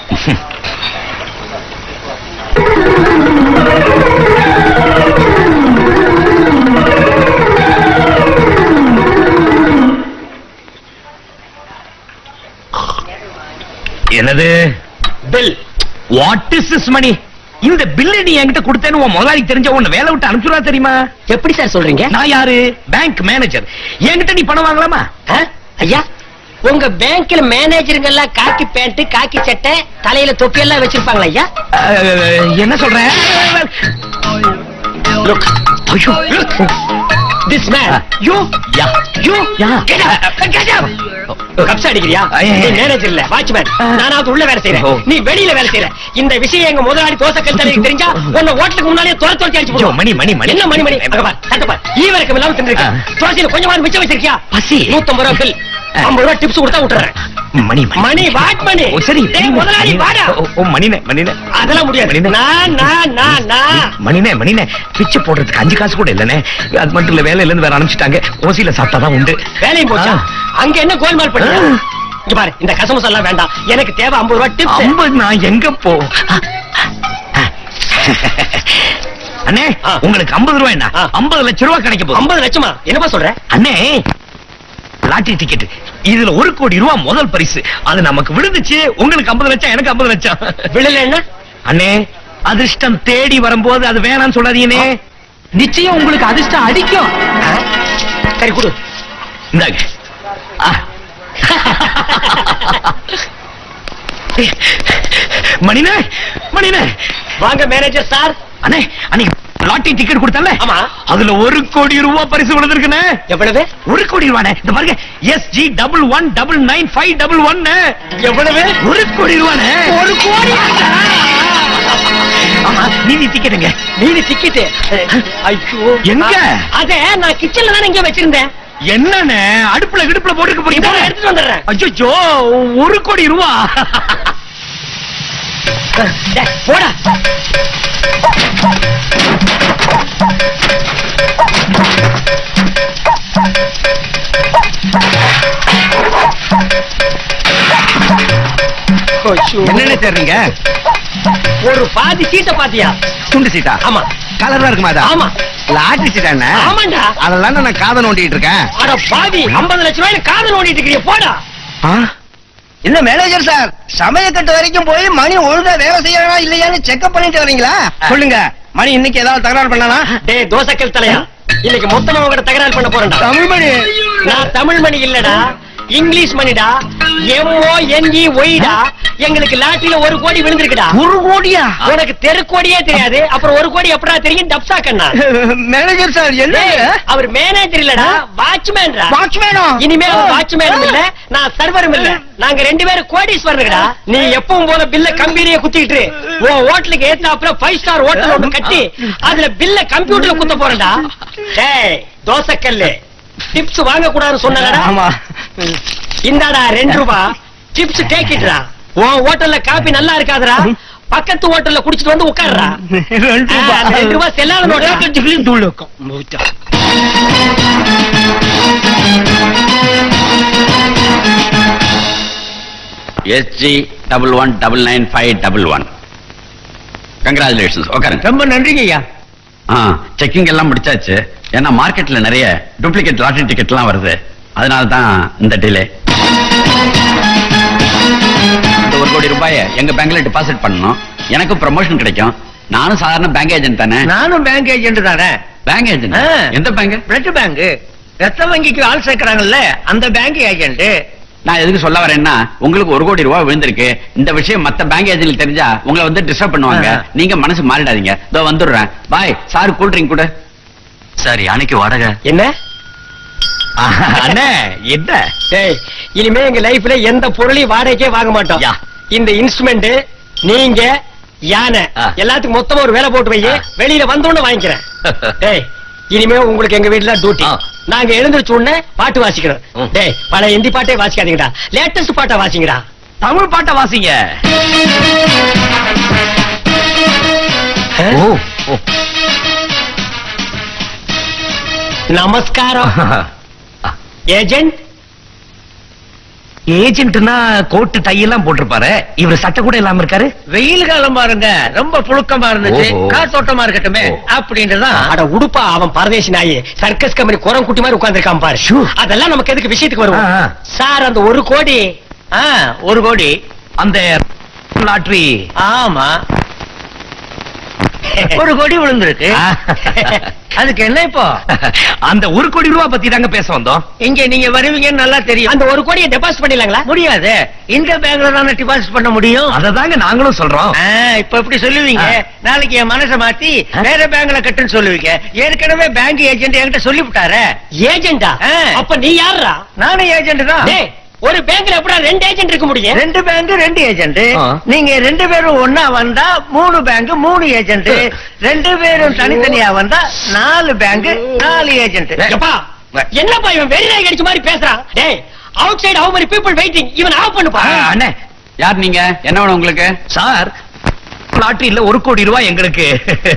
என்னது
bill
what is this Mani இந்த பில்லை நீ என்கிட்ட கொடுத்தேன்னு உன் முதலாளி தெரிஞ்ச உன்னை வேலை விட்டு அனுப்பிச்சுடா தெரியுமா
எப்படி சார் சொல்றீங்க
நான் யாரு பேங்க் மேனேஜர் என்கிட்ட நீ பணம் வாங்கலாமா
ஆ? ஐயா உங்க பேங்க்ல மேனேஜருங்க எல்லாம் காக்கி பேண்ட் காக்கி சட்டை தலையில தொப்பி எல்லாம் வச்சிருப்பாங்களா ஐயா
அஹ், என்ன சொல்றேன்
லுக்
ஐயோ
திஸ் மேன்
யோ யா யோ யா
Get up! Get up! கப்ஸ் அடிக்கிறியா
ஐயா, ஐயா.
நீ மேனேஜர் இல்ல வாட்ச்மேன் நானாவது உள்ள வேலை
ஓ.
செய்யறேன் நீ வெளியில வேலை செய்யற இந்த விஷயம் எங்க முதலாளி தோசை கல் தெரிஞ்சா உன்னை ஹோட்டலுக்கு முன்னாலே துர துரத்தி அடிச்சு
ஐயோ,
போடுவோம்
மணி மணி மணி
என்ன மணி மணி அங்க பார் சட்டை பார் ஈவரக்கம் இல்லாம தின்னுருக்க
ஆ.
தோசையில கொஞ்சமா மிச்சம் வச்சிருக்கியா
பசி.
நூத்தம்பது ரூபா பில்
ஆ.
ஐம்பது ரூபா டிப்ஸ் கொடுத்தா விட்டுறேன்
மணி
மணி வாட் மணி
ஓ, சரி
டேய், முதலாளி வாடா
ஓ, ஓ மணினே மணினே
அதெல்லாம் முடியாது
மணினே.
நான் நான் நான் நான்
மணினே மணினே பிச்சை போடுறதுக்கு அஞ்சு காசு கூட இல்லனே அது மட்டும் இல்ல வேலையில இருந்து வேற அனுப்பிச்சிட்டாங்க ஓசியில சாப்பிட்டாதான் உண்டு
வேலையும் போச்சா
ஆ.
அங்க என்ன கோல்மால் பண்ணியா
ஆ.
இங்க பாரு இந்த கசமஸ் எல்லாம் வேண்டாம் எனக்கு தேவை ஐம்பது ரூபா டிப்ஸ்
ஐம்பது நான் எங்க போ அண்ணே
ஆ.
உங்களுக்கு ஐம்பது ரூபாய் என்ன
ஆ.
ஐம்பது லட்சம் ரூபாய் கிடைக்க போகுது
ஐம்பது லட்சமா என்னப்பா சொல்ற
அண்ணே லாட்டரி டிக்கெட் இதுல ஒரு கோடி ரூபாய் முதல் பரிசு அது நமக்கு விழுந்துச்சு உங்களுக்கு ஐம்பது லட்சம் எனக்கு ஐம்பது லட்சம்
விழல என்ன
அண்ணே அதிர்ஷ்டம் தேடி வரும்போது அது வேணாம்னு சொல்லாதீங்கண்ணே
நிச்சயம் உங்களுக்கு அதிர்ஷ்டம் அடிக்கும்
ஆ? சரி கொடு
இந்தாங்க ஆ. மணினே மணினே
வாங்க மேனேஜர் சார்
அண்ணே அன்னைக்கு லாட்டரி டிக்கெட் கொடுத்தல
ஆமா.
அதுல ஒரு கோடி ரூபாய் பரிசு விழுந்திருக்குண்ணே
எவ்வளவு
ஒரு கோடி ரூபாய் இந்த பாருங்க S G double one double nine five double one
எவ்வளவு
ஒரு கோடி ரூபாய்
ஒரு கோடி
ஆமா நீதி டிக்கெட்டுங்க
மீதி டிக்கெட் ஐயோ
எங்க?
அத நான் கிச்சன்ல தானே இங்க வச்சிருந்தேன்
என்னண்ணே அடுப்புல கிடுப்புல போட்டுக்க போறீங்க
இதோ எடுத்துட்டு வந்துடுறேன்
அச்சோ ஒரு கோடி ரூபா
டேய், போடா ஐயோ.
என்னென்ன தேடுறீங்க
ஒரு பாதி சீட்டை பாத்தியா
துண்டு சீட்டா
ஆமா
கலரா இருக்குமா அதா
ஆமா
லாட்டரி சீட்டா என்ன
ஆமாண்டா
அதெல்லாம் நான் காதை நோண்டிட்டு இருக்கேன்
அட பாதி 50 லட்சம் ரூபாய் காதல் ஓடிட்டு இருக்கீங்க போடா
என்ன மேனேஜர் சார் சமயக்கட்டு வரைக்கும் போய் மணி ஒழுங்கா வேலை செய்யறா இல்லையான்னு செக்அப் பண்ணிட்டு வரீங்களா சொல்லுங்க மணி இன்னைக்கு ஏதாவது தகராறு பண்ணானா
டேய் தோசைக்கல் தலையா இன்னைக்கு மொத்தமா உங்ககிட்ட தகராறு பண்ண போறேன்டா
தமிழ் மணி
நான் தமிழ் மணி இல்லடா இங்கிலீஷ் மணிடா எம்ஓ என்இ ஒய்டா எங்களுக்கு லாட்டரியில ஒரு கோடி விழுந்திருக்குடா
ஒரு கோடியா
உனக்கு தெரு கோடியே தெரியாது அப்புறம் ஒரு கோடி எப்படா தெரியும் டப்சா கண்ணா
மேனேஜர் சார் என்ன
டேய், அவர் மேனேஜர் இல்லடா வாட்ச்மேன்டா
வாட்ச்மேனா
இனிமே அவர் வாட்ச்மேனும் இல்ல நான் சர்வரும் இல்ல நாங்க ரெண்டு பேரும் கோடீஸ்வரனுங்கடா நீ எப்பவும் போல பில்ல கம்பெனியை குத்திக்கிட்டு உன் ஹோட்டலுக்கு ஏத்தாப்புல ஃபைவ் ஸ்டார் ஹோட்டல் ஒண்ணு கட்டி அதுல பில்ல கம்ப்யூட்டர்ல குத்த போறேன்டா டேய் தோசைக்கல்லு டிப்ஸ் வாங்க கூடாதுன்னு சொன்னடா
ஆமா
இந்தாடா ரெண்டு ரூபா டிப்ஸ் டேக்கிட்டுடா உன் ஹோட்டல்ல காபி நல்லா இருக்காதுடா பக்கத்து ஹோட்டல்ல குடிச்சிட்டு வந்து உட்காருடா
ரெண்டு
ஆ,
ரூபாய்.
ரெண்டு ரூபாய் செல்லாத நோட்டு
தூள் இருக்கும்
S G double one double nine five double one
congratulations உட்காருங்க
ரொம்ப நன்றிங்க ஐயா
ஆ செக்கிங் எல்லாம் முடிச்சாச்சு ஏன்னா மார்க்கெட்ல நிறைய டூப்ளிகேட் லாட்டரி டிக்கெட்லாம் வருது அதனால தான் இந்த டிலே இந்த ஒரு கோடி ரூபாயை எங்க பேங்க்ல டெபாசிட் பண்ணணும் எனக்கு ப்ரமோஷன் கிடைக்கும் நானும் சாதாரண பேங்க் ஏஜென்ட் தானே
நானும் பேங்க் ஏஜென்ட் தானே
பேங்க் ஏஜென்ட்
ஆ.
எந்த பேங்க்
பிளட் பேங்க் ரத்த வங்கிக்கு ஆள் சேர்க்கறாங்கல்ல அந்த பேங்க் ஏஜென்ட்
நான் எதுக்கு சொல்ல வரேன்னா உங்களுக்கு ஒரு கோடி ரூபாய் விழுந்திருக்கு இந்த விஷயம் மத்த பேங்க் ஏஜென்ட் தெரிஞ்சா உங்களை வந்து டிஸ்டர்ப் பண்ணுவாங்க
ஆ.
நீங்க மனசு மாறிடாதீங்க இதோ வந்துடுறேன் பாய் சார் கூல் ட்ரிங்க் கூட
சரி அன்னைக்கு வாடகை
என்ன
அண்ணே என்ன
டேய் இனிமே எங்க லைஃப்ல எந்த பொருளையும் வாடகைக்கே வாங்க மாட்டோம்
யா.
இந்த இன்ஸ்ட்ருமெண்ட் நீங்க யானை
ஆ.
எல்லாத்துக்கும் மொத்தமா ஒரு வேலை போட்டு வை
ஆ.
வெளியில வந்தோன்னு வாங்கிக்கிறேன் டேய் இனிமே உங்களுக்கு எங்க வீட்டுல டியூட்டி
ஆ.
நாங்க எழுந்திருச்ச உடனே பாட்டு வாசிக்கணும்
ம்.
டேய் பழைய ஹிந்தி பாட்டே வாசிக்காதீங்கடா லேட்டஸ்ட் பாட்டா வாசிங்கடா
தமிழ் பாட்டை வாசிங்க
ஓ நமஸ்காரம் ஏஜென்ட்
ஏஜென்ட்னா கோட்டு டை எல்லாம் போட்டிருப்பாரு இவர் சட்டை கூட இல்லாம இருக்காரு
வெயில் காலம் பாருங்க ரொம்ப புழுக்கமா இருந்துச்சு
ஓஹோ.
காத்தோட்டமா இருக்கட்டுமே
ஓ.
அப்படின்ட்டுதான்
அட உடுப்பா அவன் பரதேசி நாயி சர்க்கஸ் கம்பெனி குரம் குட்டி மாதிரி உட்கார்ந்திருக்கான் பாரு
ஷூ.
அதெல்லாம் நமக்கு எதுக்கு விஷயத்துக்கு வருவோம்
ஆ, ஆ.
சார் அந்த ஒரு கோடி
ஆ, ஒரு கோடி
அந்த லாட்ரி
ஆமா ஒரு கோடி விழுந்திருக்கு அதுக்கு என்ன இப்போ
அந்த ஒரு கோடி ரூபாய் பத்தி தாங்க பேச வந்தோம்
இங்க நீங்க வருவீங்கன்னு நல்லா தெரியும்
அந்த ஒரு கோடியை டெபாசிட் பண்ணிடலாங்களா
முடியாது இந்த பேங்க்ல தானே டிபாசிட் பண்ண முடியும்
அததாங்க நாங்களும் சொல்றோம்
ஆ, இப்ப எப்படி சொல்லுவீங்க
ஆ.
நாளைக்கு என் மனசை மாத்தி
ஆ.
வேற பேங்க்ல கட்டுன்னு சொல்லுவீங்க ஏற்கனவே பேங்க் ஏஜென்ட் என்கிட்ட சொல்லிவிட்டாரு
ஏஜென்டா
ஆ.
அப்ப நீ யாருடா
நானும் ஏஜென்ட் தான்
டேய் ஒரு பேங்க்ல எப்படா ரெண்டு ஏஜென்ட் இருக்க முடியும்
ரெண்டு பேங்க் ரெண்டு ஏஜென்ட்
ஆ.
நீங்க ரெண்டு பேரும் ஒன்னா வந்தா மூணு பேங்க் மூணு ஏஜென்ட் ரெண்டு பேரும் தனித்தனியா வந்தா நாலு பேங்க் நாலு ஏஜென்ட்
எப்பா என்னப்பா இவன் வெறி நாய் கடிச்ச மாதிரி பேசுறான் டேய் outside how many people waiting இவன் ஆஃப் பண்ணுப்பா
ஆ, அண்ணே யார் நீங்க என்ன வேணும் உங்களுக்கு
சார் லாட்டரியில ஒரு கோடி ரூபாய் எங்களுக்கு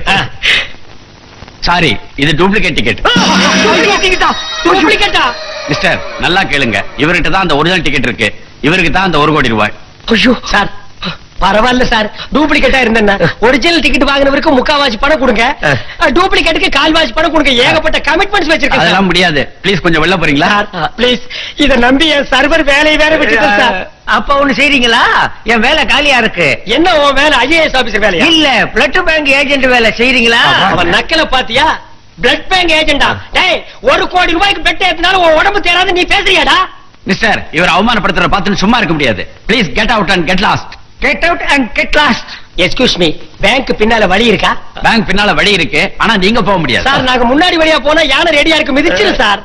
சாரி இது டூப்ளிகேட் டிக்கெட்
டூப்ளிகேட்டா
மிஸ்டர் நல்லா கேளுங்க இவர்கிட்ட தான் அந்த ஒரிஜினல் டிக்கெட் இருக்கு இவருக்கு தான் அந்த ஒரு கோடி ரூபாய்
ஐயோ சார் பரவாயில்ல சார் டூப்ளிகேட்டா இருந்தேன்னா ஒரிஜினல் டிக்கெட் வாங்கினவருக்கு முக்காவாசி பணம் கொடுங்க டூப்ளிகேட்டுக்கு கால்வாசி பணம் கொடுங்க ஏகப்பட்ட கமிட்மெண்ட்ஸ் வச்சிருக்கேன்
அதெல்லாம்
சார்.
முடியாது ப்ளீஸ் கொஞ்சம் வெளில போறீங்களா
சார் ப்ளீஸ் இத நம்பி என் சர்வர் வேலையை வேற விட்டுட்டேன் சார்
அப்ப ஒண்ணு செய்றீங்களா என் வேலை காலியா இருக்கு
என்ன உன் வேலை ஐஏஎஸ் ஆபீசர் வேலையா
இல்ல பிளட் பேங்க் ஏஜென்ட் வேலை செய்றீங்களா
அவன் நக்கல பாத்தியா பிளட் பேங்க் ஏஜென்டா டேய் ஒரு கோடி ரூபாய்க்கு பெட் ஏத்தினாலும் உன் உடம்பு தேராது நீ பேசுறியாடா
மிஸ்டர் இவர் அவமானப்படுத்துற பார்த்து சும்மா இருக்க முடியாது please get out and get lost
get out and get lost
excuse me bank பின்னால வழி இருக்கா
பேங்க் பின்னால வழி இருக்கு ஆனா நீங்க போக முடியாது
சார் நாங்க முன்னாடி வழியா போனா யானை ரெடியா இருக்கு மிதிச்சிரு sir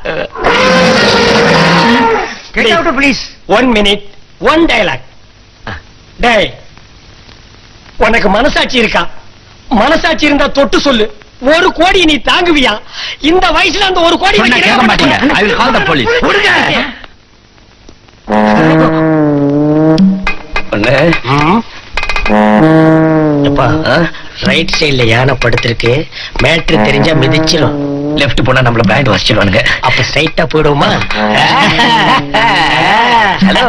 get out please
one minute one dialogue டேய் உனக்கு மனசாட்சி இருக்கா மனசாட்சி இருந்தா தொட்டு சொல்லு ஒரு கோடி நீ தாங்குவியா இந்த வயசுல அந்த ஒரு கோடி
சொன்னா கேட்க மாட்டீங்க I will call the police
எப்பா ரைட் சைடுல யானை படுத்திருக்கு மேட்ரு தெரிஞ்சா மிதிச்சிரும்
லெஃப்ட் போனா நம்மள பேண்ட் வச்சிருவானுங்க
அப்ப ஸ்ட்ரைட்டா போயிடுவோமா
ஹலோ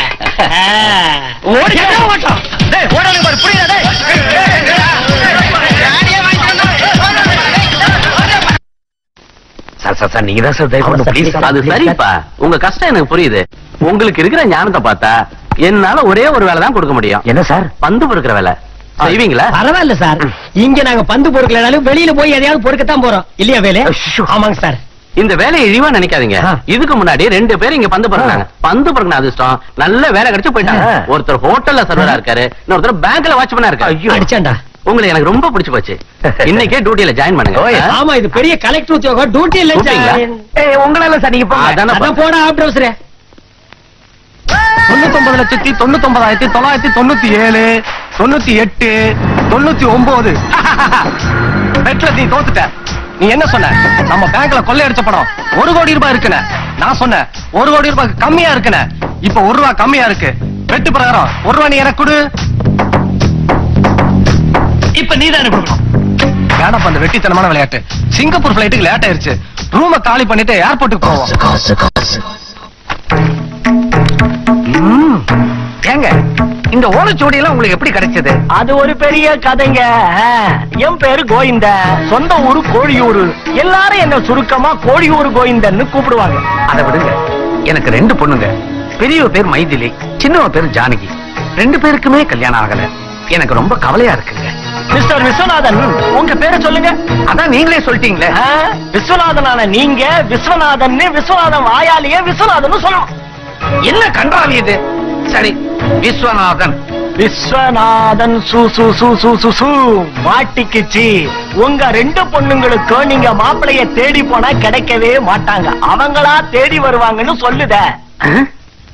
சார் சார் சார் நீங்க தான் சார் தயவு பண்ணணும் ப்ளீஸ்
அது சரிப்பா உங்க கஷ்டம் எனக்கு புரியுது உங்களுக்கு இருக்கிற ஞானத்தை பார்த்தா என்னால ஒரே ஒரு வேலை தான் கொடுக்க முடியும்
என்ன சார்
பந்து பொறுக்கிற வேலை செய்வீங்களா
பரவாயில்ல சார் இங்க நாங்க பந்து பொறுக்கலனாலும் வெளியில போய் எதையாவது பொறுக்கத்தான் போறோம் இல்லையா வேலை
ஐயோ.
ஆமாங்க சார்
இந்த வேலையை இழிவா நினைக்காதீங்க
ஆ.
இதுக்கு முன்னாடி ரெண்டு பேரும் இங்க பந்து பொறுக்கினாங்க பந்து பொறுக்கின அதிர்ஷ்டம் நல்ல வேலை கிடைச்சு போயிட்டாங்க
ஆ.
ஒருத்தர் ஹோட்டல்ல சர்வரா இருக்காரு இன்னொருத்தர் பேங்க்ல வாட்ச்மேனா இருக்காரு
அடிச்சாண்டா
உங்களை எனக்கு ரொம்ப பிடிச்சு போச்சு இன்னைக்கே டியூட்டில ஜாயின் பண்ணுங்க
ஓ, yes.
ஆ?
ஆமா இது பெரிய கலெக்டர் உத்தியோகம் டியூட்டி இல்ல
கூப்பிட்டீங்களா?
ஏய் உங்களால சார் நீங்க போங்க.
அதானே
அதான் போடா ஆப்டர் அவசரே
தொண்ணூத்தொன்பது லட்சத்தி தொண்ணூத்தொன்பதாயிரத்தி தொள்ளாயிரத்தி தொண்ணூத்தி ஏழு தொண்ணூத்தி எட்டு தொண்ணூத்தி ஒன்பது பெட்ல நீ தோத்துட்ட நீ என்ன சொன்ன நம்ம பேங்க்ல கொள்ளையடிச்ச பணம் ஒரு கோடி ரூபாய் இருக்குன நான் சொன்னேன் ஒரு கோடி ரூபாய் கம்மியா இருக்குன இப்ப ஒரு ரூபாய் கம்மியா இருக்கு வெட்டு பிரகாரம் ஒரு ரூபாய் நீ எனக்கு கொடு இப்ப நீ தானே கொடுக்கணும் வேணாப்பா அந்த வெட்டித்தனமான விளையாட்டு சிங்கப்பூர் பிளைட்டுக்கு லேட் ஆயிருச்சு ரூமை காலி பண்ணிட்டு ஏர்போர்ட்டுக்கு போவோம் ம். ஏங்க
இந்த ஓலைச்சுவடி எல்லாம் உங்களுக்கு எப்படி கிடைச்சது
அது ஒரு பெரிய கதைங்க ஆ, என் பேரு கோவிந்த சொந்த ஊரு கோழியூரு எல்லாரும் என்ன சுருக்கமா கோழியூர் கோவிந்தன்னு கூப்பிடுவாங்க
அதை விடுங்க எனக்கு ரெண்டு பொண்ணுங்க பெரியவ பேர் மைதிலி சின்னவ பேர் ஜானகி ரெண்டு பேருக்குமே கல்யாணம் ஆகல எனக்கு ரொம்ப கவலையா இருக்குங்க
மிஸ்டர் விஸ்வநாதன் உங்க பேரை சொல்லுங்க
அதான் நீங்களே சொல்லிட்டீங்களே
ஆ, விஸ்வநாதனான நீங்க விஸ்வநாதன் விஸ்வநாதன் வாயாலேயே விஸ்வநாதன் சொல்லணும்
என்ன கன்றாவி இது சரி விஸ்வநாதன்
விஸ்வநாதன் சு சு சு சு சு சு மாட்டிக்குச்சு உங்க ரெண்டு பொண்ணுங்களுக்கும் நீங்க மாப்பிளைய தேடி போனா கிடைக்கவே மாட்டாங்க அவங்களா தேடி வருவாங்கன்னு சொல்லுத
ஆ?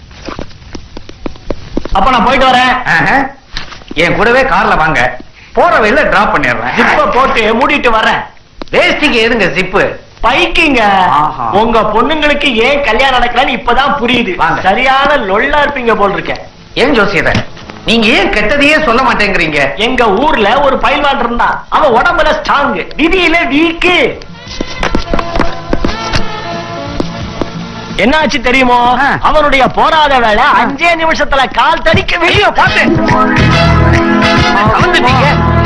அப்ப நான் போயிட்டு வரேன்
ஆஹா. என் கூடவே கார்ல வாங்க போற வழியில டிராப் பண்ணிடுறேன்
ஜிப்ப போட்டு மூடிட்டு வரேன்
வேஸ்டிக்கு எதுங்க ஜிப்பு
பைக்குங்க
ஆஹா.
உங்க பொண்ணுங்களுக்கு ஏன் கல்யாணம் நடக்கலன்னு இப்பதான் புரியுது
வாங்க.
சரியான லொல்லா இருப்பீங்க போல் இருக்கேன்
ஏன் ஜோசியர நீங்க ஏன் கெட்டதையே சொல்ல மாட்டேங்கிறீங்க
எங்க ஊர்ல ஒரு பயில்வான் இருந்தான் அவன் உடம்புல ஸ்ட்ராங் விதியில வீக்கு என்னாச்சு தெரியுமோ
ஆ.
அவனுடைய போராத வேலை அஞ்சே நிமிஷத்துல கால் தடிக்க வெளியே பார்த்தேன்
கலந்துட்டீங்க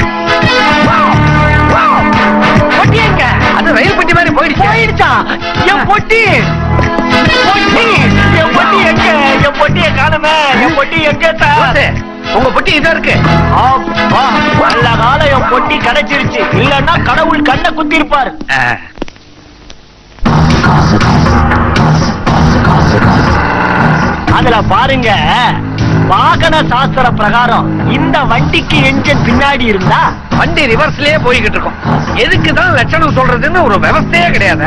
பொட்டி எங்க?
அது ரயில் பெட்டி மாதிரி போயிடுச்சு
போயிடுச்சா என் பொட்டி பொட்டி என் பொட்டி எங்க என் பொட்டிய காணுமே என் பொட்டி எங்க சார்
போட்டு. உங்க பொட்டி இதா இருக்கு
அப்பா, நல்ல காலம் என் பொட்டி கிடைச்சிருச்சு இல்லன்னா கடவுள் கண்ணை குத்தி இருப்பாரு
ஆ.
அதுல பாருங்க வாகன சாஸ்திர பிரகாரம் இந்த வண்டிக்கு என்ஜின் பின்னாடி இருந்தா
வண்டி ரிவர்ஸ்லயே போய்கிட்டு இருக்கும் எதுக்கு தான் லட்சணம் சொல்றதுன்னு ஒரு விவஸ்தையே கிடையாது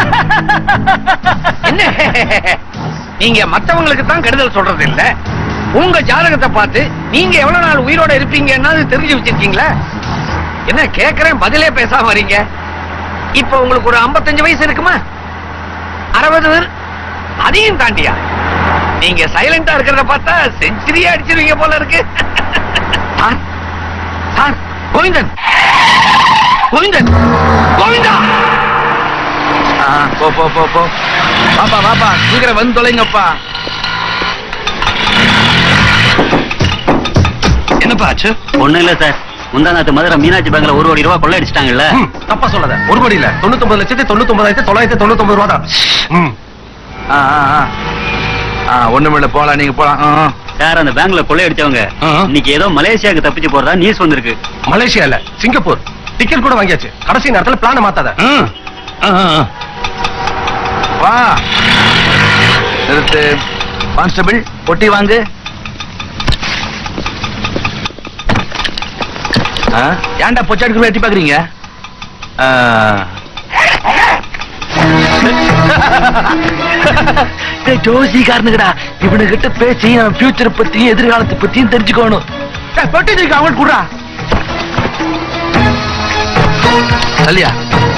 என்ன நீங்க மத்தவங்களுக்கு தான் கெடுதல் சொல்றது இல்ல உங்க ஜாதகத்தை பார்த்து நீங்க எவ்வளவு நாள் உயிரோட இருப்பீங்கன்னா தெரிஞ்சு வச்சிருக்கீங்களா என்ன கேக்குறேன் பதிலே பேசாம வரீங்க இப்ப உங்களுக்கு ஒரு 55 வயசு இருக்குமா அறுபது அதையும் தாண்டியா நீங்க சைலண்டா இருக்கிறத பார்த்தா செஞ்சுரியா அடிச்சிருவீங்க போல இருக்கு சார், சார் கோவிந்தன் கோவிந்தன் கோவிந்தா ஆ, போ போ போ போ பாப்பா பாப்பா சீக்கிரம் வந்து தொலைங்கப்பா என்னப்பா ஆச்சு
ஒண்ணும் இல்ல சார் முந்தா நாத்து மதுரை மீனாட்சி பேங்க்ல ஒரு கோடி ரூபாய் கொள்ளையடிச்சிட்டாங்கல்ல
ம், தப்பா சொல்லாத ஒரு கோடி இல்ல தொண்ணூத்தி ஒன்பது லட்சத்தி தொண்ணூத்தி ஒன்பதாயிரத்தி தொள்ளாயிரத்தி தொண்ணூத்தி ஒன்பது ரூபா தான் ம்.
ஆ ஆ, ஆ. ஆ ஒண்ணுமில்ல போலாம் நீங்க போலாம் ஆ, ஆ.
சார் அந்த பேங்க்ல கொள்ளையடிச்சவங்க
ஆ.
இன்னைக்கு ஏதோ மலேசியாவுக்கு தப்பிச்சு போறதா நியூஸ் வந்திருக்கு
மலேசியா இல்ல சிங்கப்பூர் டிக்கெட் கூட வாங்கியாச்சு கடைசி நேரத்துல பிளான மாத்தாத
வா நிறுத்து கான்ஸ்டபிள் பொட்டி வாங்கு ஆ, ஏன்டா பொச்சாடுக்கு வெட்டி பாக்குறீங்க ஜோசிக்காரனுங்கடா இவனுகிட்ட பேசி அவன் ஃபியூச்சர் பத்தியும் எதிர்காலத்தை பத்தியும் தெரிஞ்சுக்கணும் பொட்டி தூக்கி அவங்களுக்கு குடுறா சரியா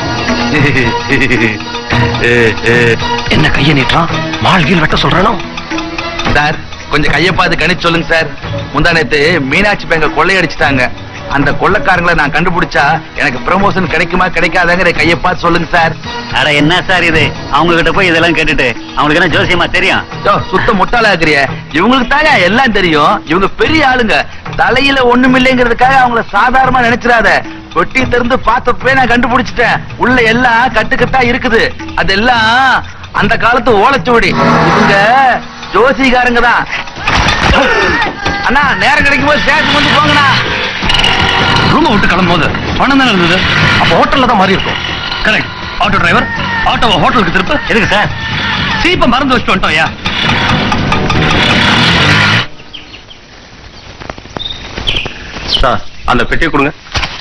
என்ன கைய நீட்டுறான் மாள்கீழ் வெட்ட சொல்றானோ
சார் கொஞ்சம் கையை பார்த்து கணிச்சு சொல்லுங்க சார் முந்தா நேத்து மீனாட்சி பேங்க கொள்ளையடிச்சிட்டாங்க அந்த கொள்ளைக்காரங்களை நான் கண்டுபிடிச்சா எனக்கு ப்ரமோஷன் கிடைக்குமா கிடைக்காதாங்கிற கையை பார்த்து சொல்லுங்க சார்
அட என்ன சார் இது அவங்க கிட்ட போய் இதெல்லாம் கேட்டுட்டு அவங்களுக்கு என்ன ஜோசியமா தெரியும்
யோ, சுத்த முட்டாளா இருக்கிறிய இவங்களுக்கு தாங்க எல்லாம் தெரியும் இவங்க பெரிய ஆளுங்க தலையில ஒண்ணுமில்லைங்கிறதுக்காக அவங்கள சாதாரணமா நினைச்சிடாத பொட்டி திறந்து பார்த்தப்பவே நான் கண்டுபிடிச்சிட்டேன் உள்ள எல்லாம் கட்டுக்கட்டா இருக்குது அதெல்லாம் அந்த காலத்து ஓலைச்சுவடி இவங்க ஜோசிகாரங்க தான் அண்ணா நேரம் கிடைக்கும் போது ஸ்டேஷன் வந்து போங்கண்ணா
ரூமை விட்டு கிளம்பும் போது பணம் தானே இருந்தது அப்ப ஹோட்டல்ல தான் மாறி இருக்கும் கரெக்ட் ஆட்டோ டிரைவர் ஆட்டோவை ஹோட்டலுக்கு திருப்பு
எதுக்கு சார்
சீப்பை மறந்து வச்சுட்டு வந்துட்டோம் ஐயா சார் அந்த பெட்டியை கொடுங்க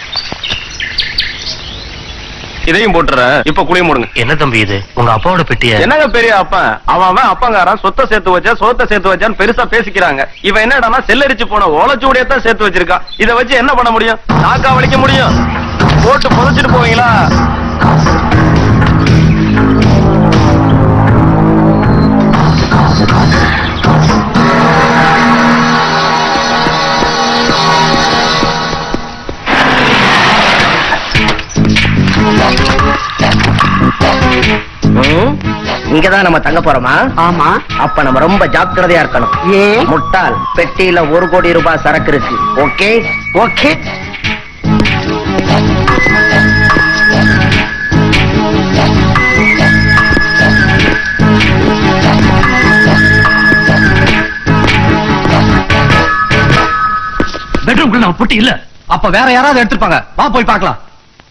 இதையும் போட்டுறேன் இப்ப குடிய மூடுங்க
என்ன தம்பி இது உங்க அப்பாவோட பெட்டிய
என்னங்க பெரிய அப்பா அவன் அவன் அப்பங்காரன் சொத்தை சேர்த்து வச்சா சோத்தை சேர்த்து வச்சான்னு பெருசா பேசிக்கிறாங்க இவன் என்னடான்னா செல்லரிச்சு போன ஓலச்சூடியத்தான் சேர்த்து வச்சிருக்கான் இதை வச்சு என்ன பண்ண முடியும் நாக்கா வலிக்க முடியும் போட்டு புதைச்சிட்டு போவீங்களா
இங்கதான் நம்ம தங்க போறோமா
ஆமா
அப்ப நம்ம ரொம்ப ஜாக்கிரதையா இருக்கணும்
ஏன்
முட்டாள் பெட்டியில ஒரு கோடி ரூபாய் சரக்கு இருக்கு ஓகே ஓகே
பெட்ரூம்குள்ள நம்ம பொட்டி இல்ல
அப்ப வேற யாராவது எடுத்திருப்பாங்க வா போய் பார்க்கலாம்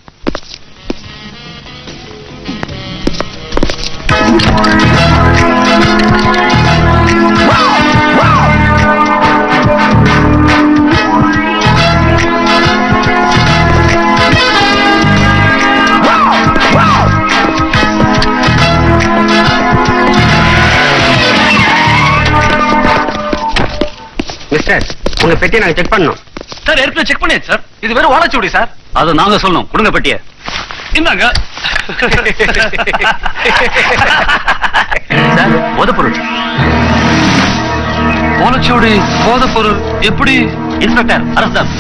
மிஸ்டர் உங்க பெட்டியை நாங்க செக் பண்ணோம்
சார் ஏற்கனவே செக் பண்ணியாச்சு சார் இது வெறும் ஓலைச்சுவடி சார்
அது நாங்க சொல்லணும் கொடுங்க பெட்டிய
இந்தாங்க
சார் போத பொருள்
ஓலைச்சுவடி போதைப் பொருள் எப்படி
இன்ஸ்பெக்டர் அரசு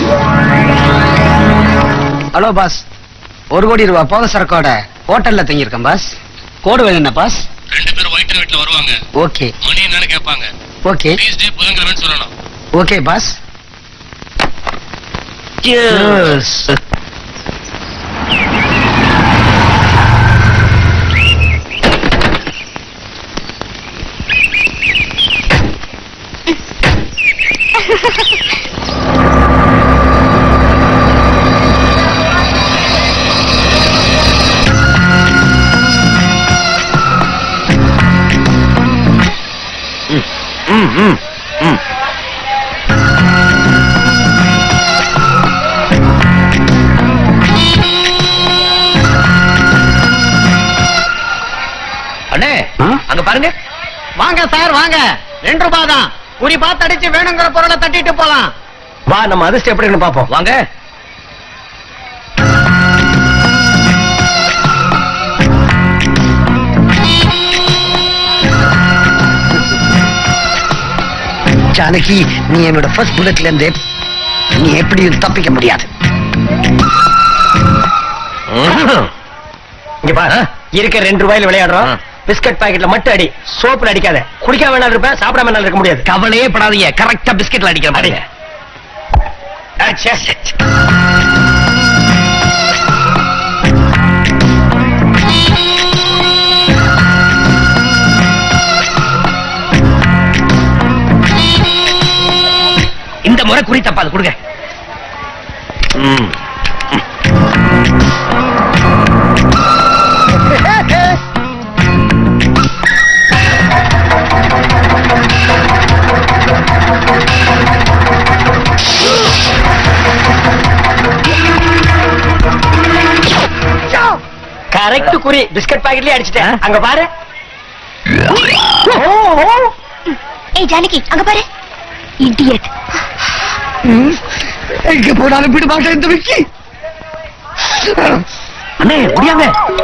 ஹலோ பாஸ் ஒரு கோடி ரூபாய் போத சரக்கோட ஹோட்டல்ல தங்கியிருக்கேன் பாஸ் கோடு வேணும் என்ன பாஸ்
ரெண்டு பேரும் ஒயிட் வீட்ல வருவாங்க
ஓகே
மணி என்னன்னு கேட்பாங்க
ஓகே
டியூஸ்டே புதன்கிழமைன்னு சொல்லணும்
ஓகே பாஸ்
அண்ணே அங்க பாருங்க
வாங்க சார் வாங்க ரெண்டு ரூபாய் தான் குறி பார்த்து அடிச்சு வேணுங்கிற பொருளை தட்டிட்டு போலாம்
வா நம்ம அதிர்ஷ்டம் எப்படி இருக்குன்னு பாப்போம்
வாங்க
ஜானகி நீ என்னோட ஃபர்ஸ்ட் புல்லட்ல இருந்து நீ எப்படியும் தப்பிக்க முடியாது
இங்க பாரு இருக்க ரெண்டு ரூபாயில விளையாடுறோம் பிஸ்கட் பாக்கெட்ல மட்டும் அடி சோப்புல அடிக்காத குடிக்காம வேணாலும் இருப்பேன் சாப்பிடாம வேணாலும் இருக்க முடியாது
கவலையே படாதீங்க கரெக்டா பிஸ்கெட்ல அடிக்கிற மாதிரி
ஆ, சே, சே, சே.
இந்த முறை குறி தப்பாது கொடுங்க ம்.
கரெக்ட் குறி பிஸ்கட் பாக்கெட்லயே அடிச்சிட்டேன் அங்க பாரு
ஏய் ஜானகி அங்க பாரு இடியட்
எங்க போனாலும் பிடி மாட்டேன் இந்த விக்கி
அண்ணே முடியாங்க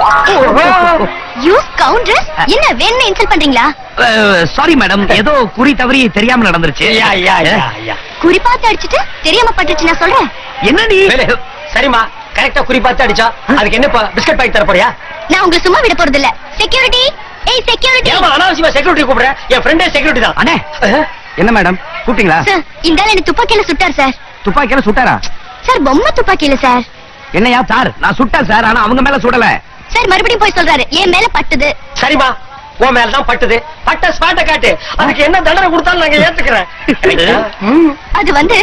யூ கவுண்டர் என்ன வேணும்னு இன்சல்ட் பண்றீங்களா
சாரி மேடம் ஏதோ குறி தவறி தெரியாம நடந்துருச்சு
யா, யா, யா, யா.
குறி பார்த்து அடிச்சிட்டு தெரியாம பட்டுச்சு நான் சொல்றேன்
என்ன நீ
வேலு, சரிம்மா கரெக்டா குறி பார்த்து அடிச்சா அதுக்கு என்ன பிஸ்கட் பாக்கெட் தர போறியா
நான் உங்களை சும்மா விட போறது இல்ல செக்யூரிட்டி ஏய் செக்யூரிட்டி
ஏமா அனாவசியமா செக்யூரிட்டி கூப்பிடுறேன் என் ஃப்ரெண்டே செக்யூரிட்டி தான்
அண்ணே
அஹ்,
என்ன மேடம் கூப்பிட்டீங்களா
சார் இந்த ஆள் என்ன துப்பாக்கியில சுட்டார் சார்
துப்பாக்கியில சுட்டாரா
சார் பொம்மை துப்பாக்கியில சார்
என்னையா சார் நான் சுட்டேன் சார் ஆனா அவங்க மேல சுடல
சார் மறுபடியும் போய் சொல்றாரு என் மேல பட்டுது
சரிம்மா உன் மேலதான் பட்டுது பட்ட ஸ்பாட்ட காட்டு அதுக்கு என்ன தண்டனை கொடுத்தாலும் நாங்க ஏத்துக்கிறேன் கரெக்டா?
அது வந்து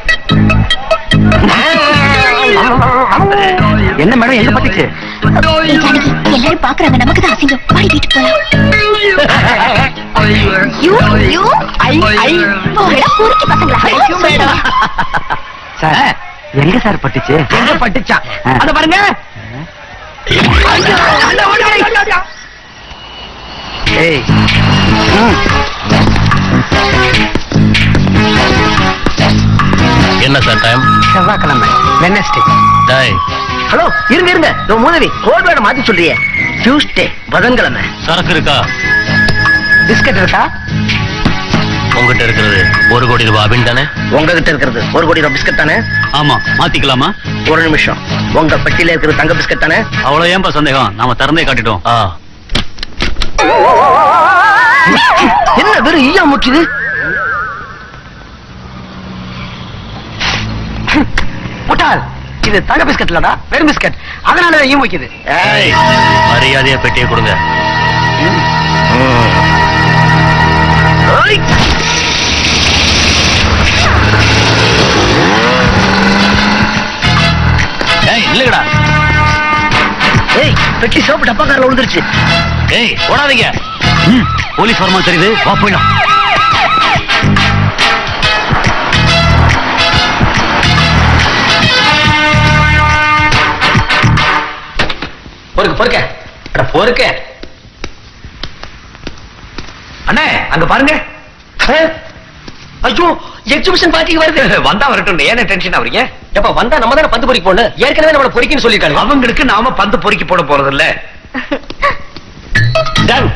என்ன மேடம் எங்க பட்டுச்சு
ஏய் ஜானகி எல்லாரும் பாக்குறாங்க நமக்கு தான் அசிங்கம் பாடி வீட்டுக்கு போலாம் யூ யூ
ஐ, ஐ.
போடா பொறுக்கி பசங்களா சொல்லுங்க.
சார் எங்க சார் பட்டுச்சு எங்க பட்டுச்சா அத பாருங்க ஏய்
என்ன சார் டைம்
செவ்வாய்க்கிழமை வெனஸ்டே
டாய்
ஹலோ இருங்க இருங்க இதோ மூதவி கோட் வேர்டை மாத்தி சொல்றியே டியூஸ்டே புதன்கிழமை
சரக்கு இருக்கா
பிஸ்கட் இருக்கா
உங்ககிட்ட இருக்கிறது ஒரு கோடி ரூபாய் அப்படின்னு தானே
உங்ககிட்ட இருக்கிறது ஒரு கோடி ரூபாய் பிஸ்கட் தானே
ஆமா மாத்திக்கலாமா
ஒரு நிமிஷம் உங்க பெட்டியில இருக்கிறது தங்க பிஸ்கட் தானே
அவ்வளவு ஏன்பா சந்தேகம் நாம திறந்தே காட்டிட்டோம் ஆ
என்ன வெறும் ஈயா முக்கியது முட்டாள் இது தங்க பிஸ்கட் இல்லடா வெறும் பிஸ்கட் அதனால ஈ முக்கியது
மரியாதையா பெட்டியை கொடுங்க
ஓய்.
ஏய் இல்லங்கடா
ஏய் பெட்டி சோப்பு டப்பாக்காரில் விழுந்துருச்சு
ஏய் ஓடாதீங்க ம், போலீஸ் வரமா தெரியுது வா போயிடலாம்
பொறுக்க பொறுக்க அட பொறுக்க அண்ணே அங்க பாருங்க ஐயோ எக்ஸிபிஷன் பார்ட்டிக்கு வருது
வந்தா வரட்டும் ஏன் டென்ஷன் ஆவறீங்க
எப்ப வந்தா நம்ம தானே பந்து பொறிக்க போகணும் ஏற்கனவே நம்மள பொறிக்கன்னு சொல்லிருக்காங்க
அவங்களுக்கு நாம பந்து பொறுக்கி போட போறது இல்ல
டன்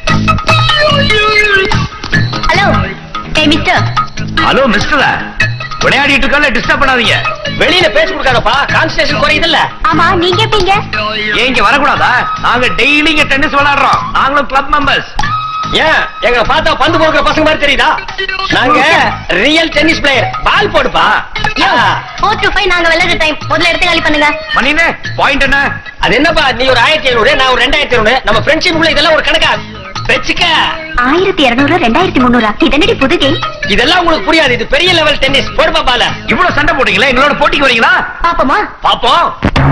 ஹலோ ஏ மிஸ்டர்
ஹலோ மிஸ்டர் விளையாடிட்டு இருக்கல டிஸ்டர்ப் பண்ணாதீங்க
வெளியில பேசி கொடுக்காதப்பா கான்சன்ட்ரேஷன் குறையுதுல்ல
ஆமா நீங்க எப்படிங்க
ஏன் இங்க வரக்கூடாதா நாங்க டெய்லி இங்க டென்னிஸ் விளையாடுறோம் நாங்களும் கிளப் மெம்பர்ஸ்
ஏன் எங்க பார்த்தா பந்து போக்குற பசங்க மாதிரி தெரியுதா நாங்க ரியல் டென்னிஸ் பிளேயர் பால் போடுப்பா
ஃபோர் டு ஃபைவ் நாங்க விளையாடுற டைம் முதல்ல எடுத்து காலி பண்ணுங்க
மணினே பாயிண்ட் என்ன
அது என்னப்பா நீ ஒரு ஆயிரத்தி ஐநூறு நான் ஒரு ரெண்டாயிரத்தி ஐநூறு நம்ம ஃப்ரெண்ட்ஷிப் இதெல்லாம் ஒரு கணக்கா வச்சுக்க
ஆயிரத்தி இருநூறு ரெண்டாயிரத்தி முந்நூறா இதனடி புது கேம்
இதெல்லாம் உங்களுக்கு புரியாது இது பெரிய லெவல் டென்னிஸ் போடுப்பா பால
இவ்வளவு சண்டை போட்டீங்களா எங்களோட போட்டிக்கு வரீங்களா
பாப்போமா
பாப்போம்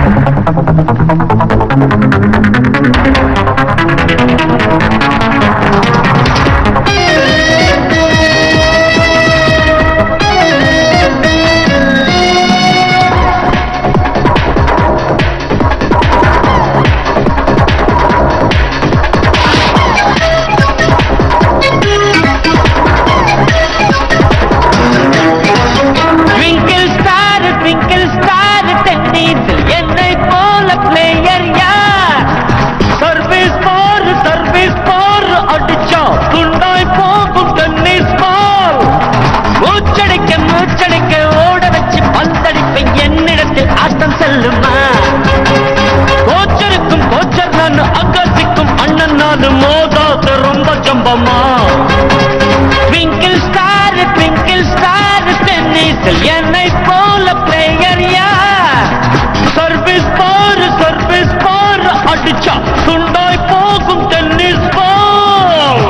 ட்விங்கிள் ஸ்டார் ட்விங்கிள் ஸ்டார் டென்னிஸில் என்னை போல பிளேயர் யார் சர்வீஸ் போர் சர்வீஸ் போர் அடிச்சா துண்டாய் போகும் டென்னிஸ் பால் மூச்சடிக்க மூச்சடிக்க ஓட வச்சு பந்தடிப்பேன் என்னிடத்தில் ஆட்டம் செல்லுமா கோச்சருக்கும் கோச்சர் நான் அகசிக்கும் அண்ணன் நான் மோதாத ரொம்ப ஜம்பமா ட்விங்கிள் ஸ்டார் ட்விங்கிள் ஸ்டார் டென்னிஸில் என்னை போல பிளேயர் யார் சர்வீஸ் போர் சர்வீஸ் போர் அடிச்சா துண்டாய் போகும் டென்னிஸ் பால்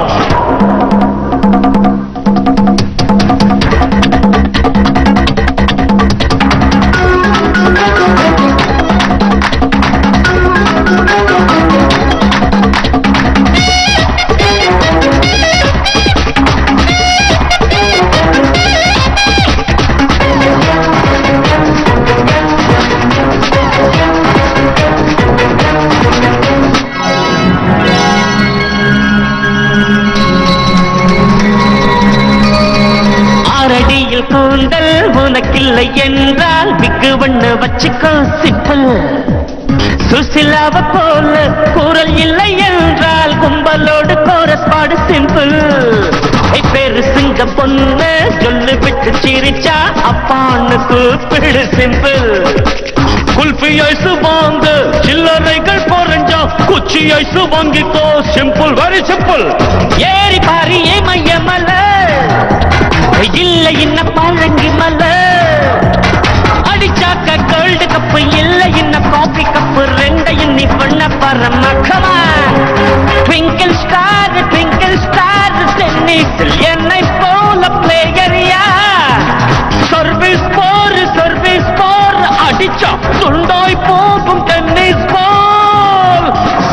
ஆரடியில் கூந்தல் உனக்கில்லை என்றால் விக்கு வண்ணு வச்சுக்கோ சிப்பல் சுசிலாவ போல குரல் இல்லை என்றால் கும்பலோடு கோரஸ் பாடு சிம்பிள் பேரு சிங்க பொண்ணு சொல்லு விட்டு சிரிச்சா அப்பான்னு கூப்பிடு சிம்பிள் குல்ஃபி ஐசு வாங்கு சில்லறைகள் பொறஞ்சா குச்சி ஐசு வாங்கிக்கோ சிம்பிள் வெரி சிம்பிள் ஏறி பாரி ஏமையமல இல்ல இன்ன பழங்கி மல அடிச்சாக்க கோல்டு கப்பு இல்ல இன்ன காபி கப்பு ரெண்டையும் நீ பண்ண பரமக்கமா ட்விங்கிள் ஸ்டார் ட்விங்கிள் ஸ்டார் டென்னிஸில் என்னை போல பிளேயர் யார் சர்வீஸ் போர் சர்வீஸ் போர் அடிச்சா துண்டாய் போகும் டென்னிஸ் பால்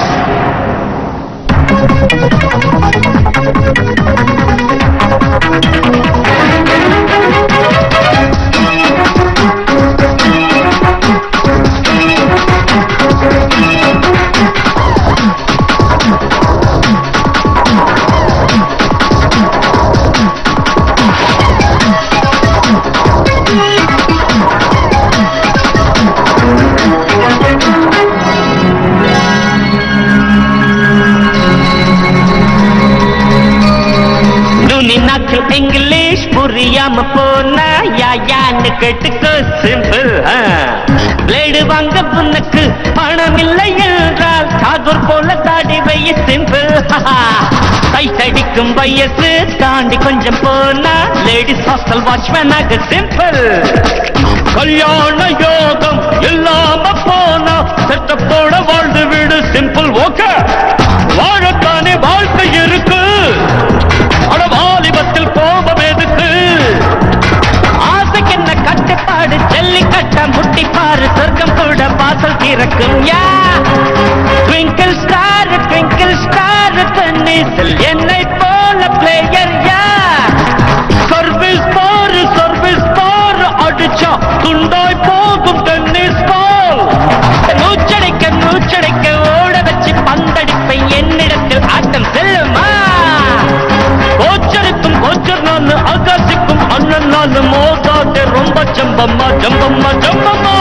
நுனி நாக்கு இங்கிலீஷ் புரியாம போனா யா யான்னு கேட்டுக்கோ சிம்பிள் பிளேடு வாங்க புண்ணுக்கு பணம் இல்லை என்றால் சாகுர் போல தாடி வை சிம்பிள் டை டை அடிக்கும் வயசு தாண்டி கொஞ்சம் போனா லேடிஸ் ஹாஸ்டல் வாட்ச்மேனாக சிம்பிள் கல்யாண யோகம் இல்லாம போனா செட்டப்போட வாழ்ந்து விடு சிம்பிள் ஓகே வாழத்தானே வாழ்க்கை இருக்கு அட வாலிபத்தில் கோபம் எதுக்கு ஆசைக்கு என்ன கட்டுப்பாடு ஜல்லிக்கட்ட முட்டி பாரு சொர்க்கம் கூட வாசல் திறக்கும் யா ட்விங்கிள் ஸ்டார் ட்விங்கிள் ஸ்டார் டென்னிஸில் என்னை போல பிளேயர் யா சர்வீஸ் பாரு சர்வீஸ் பாரு அடிச்சா துண்டாய் போகும் டென்னிஸ் பால் மூச்சடைக்க மூச்சடைக்க ஓட வச்சு பந்தடிப்பை என்னிடத்தில் ஆட்டம் செல்லுமா கோச்சருக்கும் கோச்சர் நான் ஆகாசிக்கும் அண்ணன் நான் மோதாதே ரொம்ப ஜம்பம்மா ஜம்பம்மா ஜம்பம்மா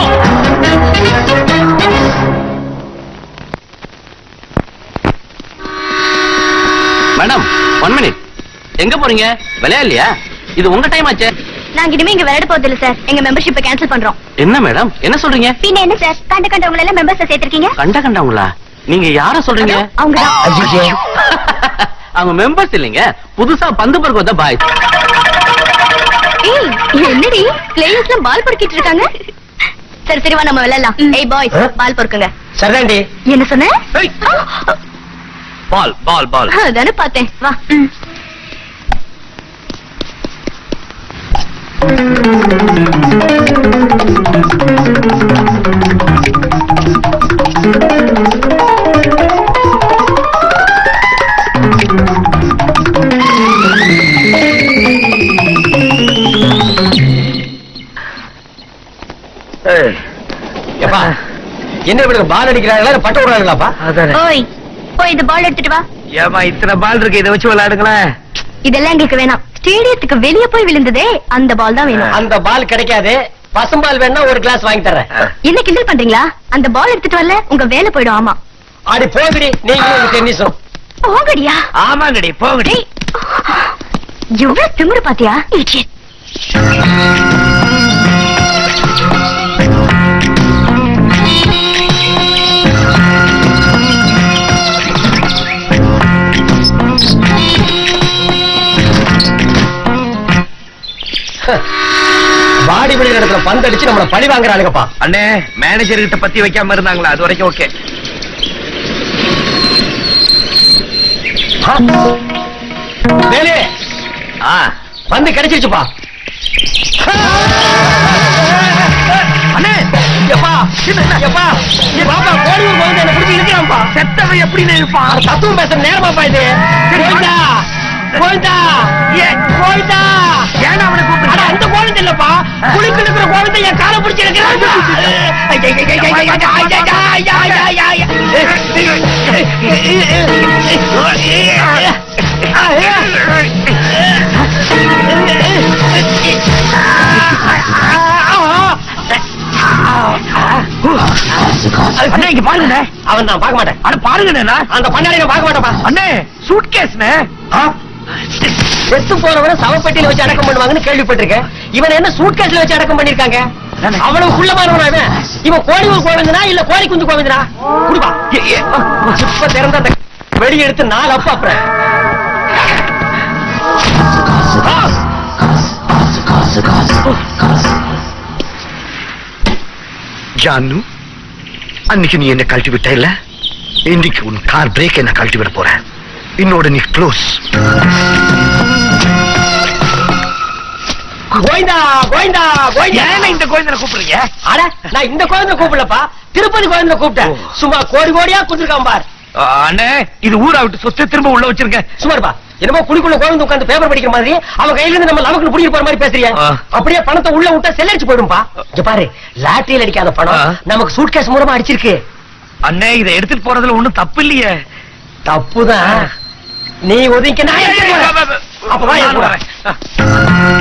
மேடம் ஒன் மினிட் எங்க போறீங்க விளையாடலையா இது உங்க டைம் ஆச்சே
நாங்க இனிமே இங்க விளையாட போறது இல்ல சார் எங்க மெம்பர்ஷிப்பை கேன்சல் பண்றோம்
என்ன மேடம் என்ன சொல்றீங்க
பின்ன என்ன சார் கண்ட கண்டவங்க எல்லாம் மெம்பர்ஸ் சேர்த்திருக்கீங்க
கண்ட கண்டவங்களா நீங்க யார சொல்றீங்க
அவங்க
அவங்க மெம்பர்ஸ் இல்லைங்க புதுசா பந்து பருக்கு வந்த பாய்
ஏய் என்னடி பிளேயர்ஸ்ல பால் பொறுக்கிட்டு இருக்காங்க சரி சரி வா நம்ம விளையாடலாம் ஏய் பாய்ஸ்
ஆ?
பால் பொறுக்குங்க
சரிதாண்டி
என்ன சொன்ன
பால் பால் பால்
அதானே பார்த்தேன் வா
எப்பா என்ன இப்படி பால் அடிக்கிறாங்களா இல்ல பட்ட விடுறாங்களாப்பா
ஓய் போய் இந்த பால் எடுத்துட்டு வா
ஏமா இத்தனை பால் இருக்கு இதை வச்சு விளையாடுங்களேன்
இதெல்லாம் எங்களுக்கு வேணாம் ஸ்டேடியத்துக்கு வெளிய போய் விழுந்ததே அந்த பால் தான் வேணும்
அந்த பால் கிடைக்காது பசும்பால் வேணா ஒரு கிளாஸ் வாங்கி தர்றேன்
என்ன கிண்டல் பண்றீங்களா அந்த பால் எடுத்துட்டு வரல உங்க வேலை போயிடும் ஆமா
அடி போகுடி நீங்களும் உங்க டென்னிஸும்
போங்கடியா
ஆமாங்கடி போங்கடி
டேய். எவ்வளவு திமிரு பாத்தியா idiot.
பாடி பிடி இடத்துல பந்து அடிச்சு நம்மள பழி வாங்குறானுங்கப்பா
அண்ணே மேனேஜர் கிட்ட பத்தி வைக்காம இருந்தாங்களா அது வரைக்கும் ஓகே
வேலு
ஆ
பந்து கிடைச்சிருச்சுப்பா
அண்ணே
எப்பா எப்பா நீ பாப்பா கோடியூர் வந்து என்ன பிடிச்சி இருக்கிறான்ப்பா
செத்தவன் எப்படின்னு இருப்பான்
அட, தத்துவம் பேசுற நேரமாப்பா இது கோவிந்தா கோவிந்தா கோவிந்தா
ஏன்னா அவனை
அட
கூப்பிட்டு
அந்த கோவிந்தம் இல்லப்பா குளிக்கு இருக்கிற கோவிந்தம் என் காலை பிடிச்சி
அண்ணே இங்க பாருங்க
அவன் நான் பார்க்க மாட்டேன்
அட பாருங்கண்ணே
அந்த பண்ணாடி நான் பார்க்க மாட்டேன்ப்பா
அண்ணே சூட் கேஸ்ண்ணே
செத்து போனவன சவப்பெட்டியில வச்சு அடக்கம் பண்ணுவாங்கன்னு கேள்விப்பட்டிருக்கேன் இவன் என்ன சூட்கேஸ்ல வச்சு அடக்கம் பண்ணிருக்காங்க அவ்வளவு குள்ளமானவனா இவன் இவன் கோழியூர் கோவிந்தனா இல்ல கோழி குஞ்சு கோவிந்தனா குடுப்பா இப்ப திறந்த அந்த வெளிய எடுத்து நாலு அப்பா அப்புறம்
ஜானு அன்னைக்கு நீ என்ன கழட்டி விட்ட இல்ல இன்னைக்கு உன் கார் பிரேக் என்ன கழட்டி விட போற என்னோட நீ க்ளோஸ்
கோவிந்தா கோவிந்தா கோவிந்தா
இந்த கோயில கூப்பிடுறீங்க
அட நான் இந்த கோவிந்த கூப்பிடலப்பா திருப்பதி கோவிந்த கூப்பிட்டேன் சும்மா கோடி கோடியா குடுத்துருக்கான் பார்
அண்ணே இது ஊரா விட்டு சொத்து திரும்ப உள்ள வச்சிருக்க
சுமார்ப்பா என்னமோ குடிக்குள்ள கோவிந்த உட்கார்ந்து பேப்பர் படிக்கிற மாதிரி அவன் கையில இருந்து நம்ம லவக்குன்னு புடிக்கிற போற மாதிரி பேசுறியா
ஆ.
அப்படியே பணத்தை உள்ள விட்டா செல்லடிச்சு போயிடும்பா இங்க பாரு லாட்டரியில் அடிக்காத பணம்
ஆ.
நமக்கு சூட்கேஸ் மூலமா அடிச்சிருக்கு
அண்ணே இதை எடுத்துட்டு போறதுல ஒண்ணும் தப்பு இல்லையே
தப்புதான் நீ ஒதுங்க நான் எடுத்துட்டு வரேன். அப்பதான்
நானும்
எடுத்துட்டு வரேன்.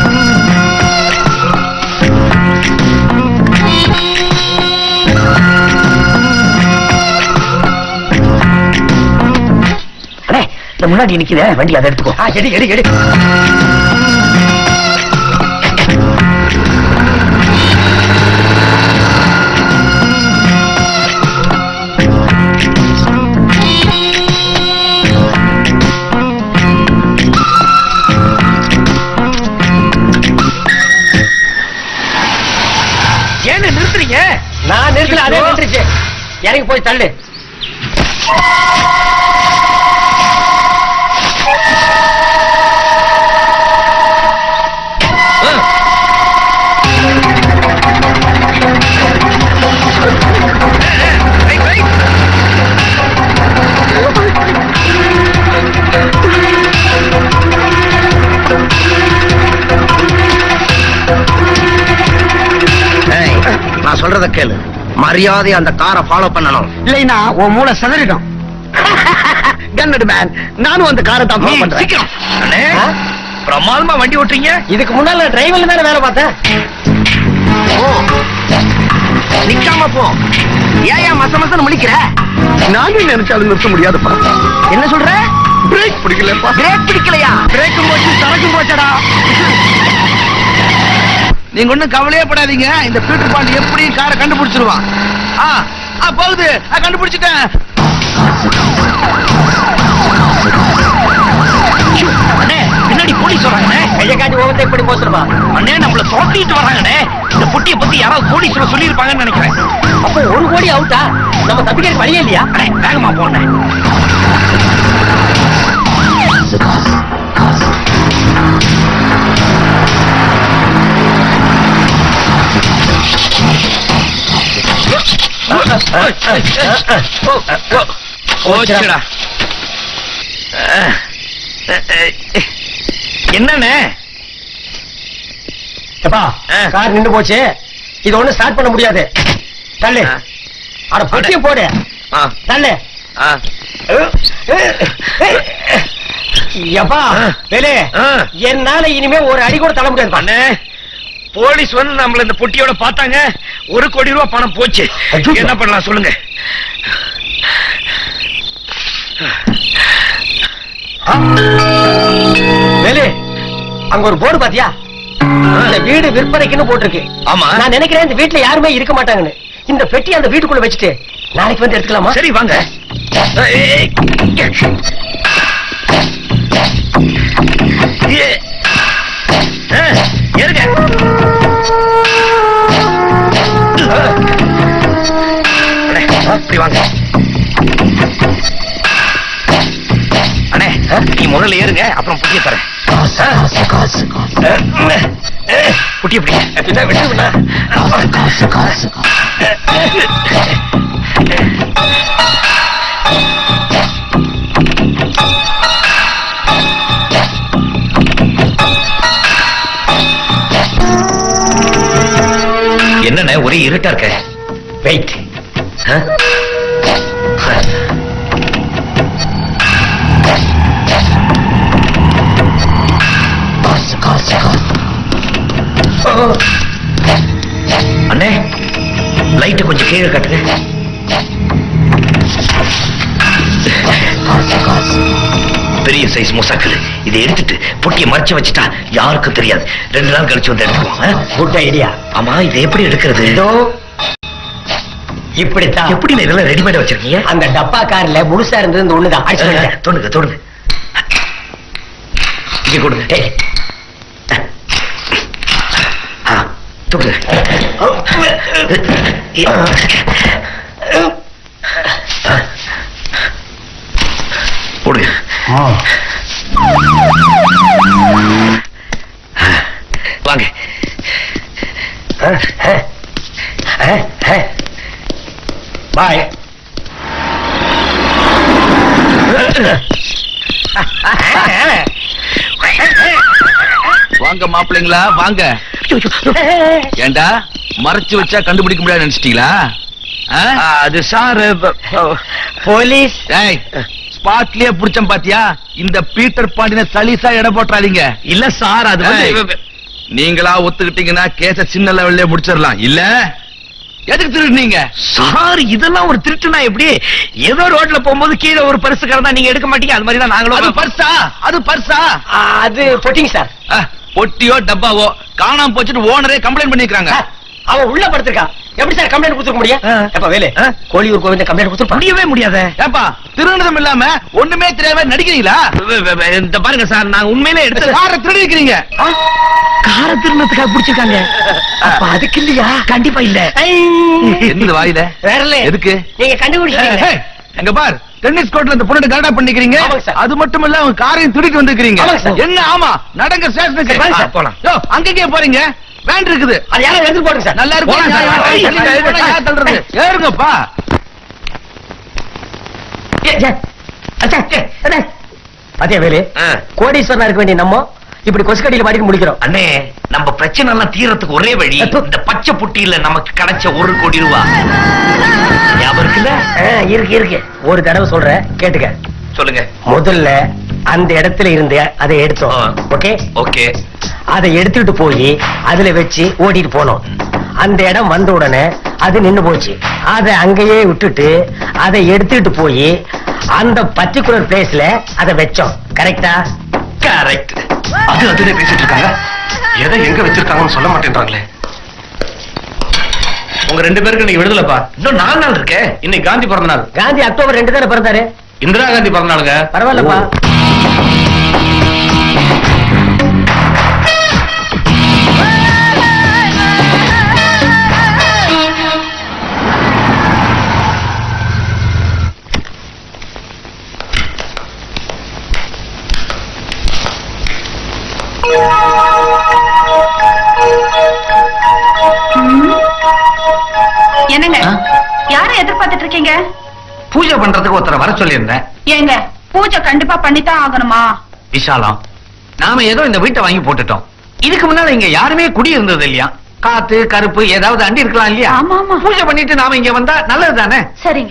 அண்ணே இந்த முன்னாடி நிக்குதே வண்டி அதை எடுத்துக்கோ
ஆ, எடு எடு எடு இறங்கி போய் தள்ளு
ஏய், நான் சொல்றத கேளு மரியாதை அந்த காரை ஃபாலோ பண்ணணும்
இல்லைன்னா உன் மூளை சதறிடும்
கன்னடு மேன் நானும் அந்த காரை தான் ஃபாலோ பண்றேன்
சீக்கிரம். அண்ணே,
ஆ?
பிரமாதமா வண்டி ஓட்டுறீங்க
இதுக்கு முன்னால டிரைவர்ல தானே வேலை பார்த்தேன்
நிக்காம போ ஏன் மச மசன்னு முழிக்கிற நானும் நினைச்சாலும் நிறுத்த முடியாதுப்பா என்ன சொல்ற பிரேக் பிடிக்கலப்பா பிரேக் பிடிக்கலையா பிரேக்கும் போச்சு சரக்கும் போச்சடா
நீங்க ஒண்ணும் கவலையே படாதீங்க இந்த பீட்டர் பாண்ட் எப்படி காரை கண்டுபிடிச்சிருவான் ஆ ஆ, போகுது ஆ, கண்டுபிடிச்சிட்டேன் அண்ணே பின்னாடி போலீஸ் வராங்கண்ணே
கையை காட்டி ஓவத்தை இப்படி போச்சுருப்பா
அண்ணே நம்மள தோட்டிட்டு வராங்கண்ணே இந்த புட்டிய பத்தி யாராவது போலீஸ்ல சொல்லியிருப்பாங்கன்னு நினைக்கிறேன்
அப்போ ஒரு கோடி அவுட்டா நம்ம தப்பிக்கிறதுக்கு வழியே இல்லையா
அண்ணே வேகமா போனேன் போச்சுடா என்னண்ணே
எப்பா
ஆ.
கார் நின்னு போச்சு இது ஒண்ணு ஸ்டார்ட் பண்ண முடியாது தள்ளு
ஆ.
அட பொட்டிய போடு
ஆ,
தள்ளு
ஆ.
எப்பா
ஆ.
வேலு
ஆ.
என்னால இனிமே ஒரு அடி கூட தள்ள முடியாது
அண்ணே போலீஸ் வந்து நம்மள இந்த பொட்டியோட பார்த்தாங்க ஒரு கோடி ரூபாய் பணம் போச்சு
ஐயோ.
என்ன பண்ணலாம் சொல்லுங்க
வேலு அங்க ஒரு போர்டு பாத்தியா இந்த வீடு விற்பனைக்குன்னு போட்டிருக்கு
ஆமா
நான் நினைக்கிறேன் இந்த வீட்டுல யாருமே இருக்க மாட்டாங்கன்னு இந்த பெட்டி அந்த வீட்டுக்குள்ள வச்சுட்டு நாளைக்கு வந்து எடுத்துக்கலாமா
சரி வாங்க ஏய், ஏ. ஆ, ஏறுங்க அண்ணே, இப்படி வாங்க அண்ணே நீ முதல்ல ஏறுங்க அப்புறம் புட்டிய தரேன் புட்டிய பிடி விட்டு என்னண்ணே ஒரே இருட்டா இருக்க
வெயிட்
அண்ணே லைட் கொஞ்சம் கீழே கட்டுங்க பெரிய சைஸ் மொசாக்கள் இதை எடுத்துட்டு பொட்டியை மறைச்சு வச்சுட்டா யாருக்கும் தெரியாது ரெண்டு நாள் கழிச்சு வந்து எடுத்துக்குவோம் ஆ?
குட் ஐடியா
ஆமா இதை எப்படி எடுக்கிறது
இதோ இப்படித்தான்
எப்படி இதெல்லாம் ரெடிமேட் வச்சிருக்கீங்க
அந்த டப்பா கார்ல முழுசா இருந்தது இந்த ஒண்ணுதான் அடிச்சு வந்துட்டேன்.
தொடுங்க தொடுங்க இங்க கொடுங்க
ஏய்,
ஆ, தொடுங்க போடுங்க வாங்க
பாய்
வாங்க மாப்பிள்ளைங்களா வாங்க ஏண்டா மறைச்சு வச்சா கண்டுபிடிக்க முடியாது நினைச்சிட்டீங்களா ஆ?
அது சார்
போலீஸ்
ஏய் ஸ்பாட்லயே புடிச்சம் பாத்தியா இந்த பீட்டர் பாண்டின சலீசா எடை போட்டுறாதீங்க
இல்ல சார் அது
ஏய்,
வந்து
நீங்களா ஒத்துக்கிட்டீங்கன்னா கேஸ சின்ன லெவல்ல முடிச்சிடலாம் இல்ல எதுக்கு திருடுனீங்க
சார் இதெல்லாம் ஒரு திருட்டுனா எப்படி ஏதோ ரோட்ல போகும்போது கீழே ஒரு பரிசு கிடந்தா நீங்க எடுக்க மாட்டீங்க அது மாதிரி தான்
அது
நாங்களும்
பர்ஸா அது பர்ஸா
அது பொட்டிங் சார்
அஹ், பொட்டியோ டப்பாவோ காணாம போச்சுட்டு ஓனரே கம்ப்ளைண்ட் பண்ணிருக்காங்க
சார், அவன் உள்ள படுத்திருக்கான் எப்படி சார் கம்ப்ளைண்ட் கொடுத்துக்க முடியும்
ஆ.
எப்ப வேலு
ஆ.
கோழியூர் கோவிந்த கம்ப்ளைண்ட் கொடுத்துருப்பா
முடியவே முடியாத
ஏப்பா திருநதம் இல்லாம ஒண்ணுமே தெரியாம நடிக்கிறீங்களா
இந்த பாருங்க சார் நான் உண்மையிலே எடுத்து
காரை திருடி இருக்கிறீங்க
கார திருநத்துக்காக பிடிச்சிருக்காங்க அப்ப அதுக்கு இல்லையா கண்டிப்பா இல்ல
என்னது வாயில
வேற இல்ல
எதுக்கு
நீங்க கண்டுபிடிச்சீங்க
ஏய், எங்க பார் டென்னிஸ் கோர்ட்ல இந்த பொண்ணு கரெக்டா பண்ணிக்கிறீங்க
ஆமாங்க சார்.
அது மட்டும் இல்ல அவங்க காரையும் திருடிட்டு வந்திருக்கீங்க
ஆமாங்க சார்.
என்ன ஆமா நடங்க ஸ்டேஷனுக்கு
வாங்க சார், போலாம்.
யோ அங்கேயே போறீங்க வேன் இருக்குது
அது யாரும் எடுத்து போடுங்க சார்
நல்லா இருக்கு
போலாம் சார்.
ஏய், தள்ளுங்க, ஏய், ஏய், தள்ளுறது. ஏறுங்கப்பா
அதே வேலு கோடீஸ்வரனா இருக்க வேண்டிய நம்ம இப்படி கொசுக்கடியில மாட்டிட்டு முடிக்கிறோம்
அண்ணே நம்ம பிரச்சனை எல்லாம் தீரத்துக்கு ஒரே வழி இந்த பச்சை புட்டியில நமக்கு கிடைச்ச ஒரு கோடி ரூபா ஞாபகம் இருக்குல்ல
ஆ, இருக்கு இருக்கு ஒரு தடவை சொல்றேன் கேட்டுக்க
சொல்லுங்க
முதல்ல அந்த இடத்துல இருந்து அதை எடுத்தோம்
ஆ.
ஓகே
ஓகே
அதை எடுத்துட்டு போய் அதுல வச்சு ஓட்டிட்டு போனோம் அந்த இடம் வந்த உடனே அது நின்னு போச்சு அதை அங்கேயே விட்டுட்டு அதை எடுத்துட்டு போய் அந்த பர்டிகுலர் பிளேஸ்ல அதை வச்சோம் கரெக்டா
கரெக்ட்
அது அதுல பேசிட்டு இருக்காங்க எதை எங்க வச்சிருக்காங்கன்னு சொல்ல மாட்டேன்றாங்களே
உங்க ரெண்டு பேருக்கு இன்னைக்கு விடுதலைப்பா
இன்னும் நாலு நாள் இருக்கே
இன்னைக்கு காந்தி பிறந்த நாள்
காந்தி அக்டோபர் ரெண்டு தானே பிறந்தாரு
இந்திரா காந்தி பிறந்த நாளுங்க
பரவாயில்லப்பா
என்னங்க யாரை எதிர்பார்த்துட்டு இருக்கீங்க
பூஜை பண்றதுக்கு ஒருத்தரை வர சொல்லியிருந்தேன்
ஏங்க பூஜை கண்டிப்பா பண்ணித்தான் ஆகணுமா
விஷாலம் நாம ஏதோ இந்த வீட்டை வாங்கி போட்டுட்டோம் இதுக்கு முன்னால இங்க யாருமே குடி இருந்தது இல்லையா காத்து கருப்பு ஏதாவது அண்டி இருக்கலாம் இல்லையா
ஆமா, ஆமா.
பூஜை பண்ணிட்டு நாம இங்க வந்தா நல்லது தானே
சரிங்க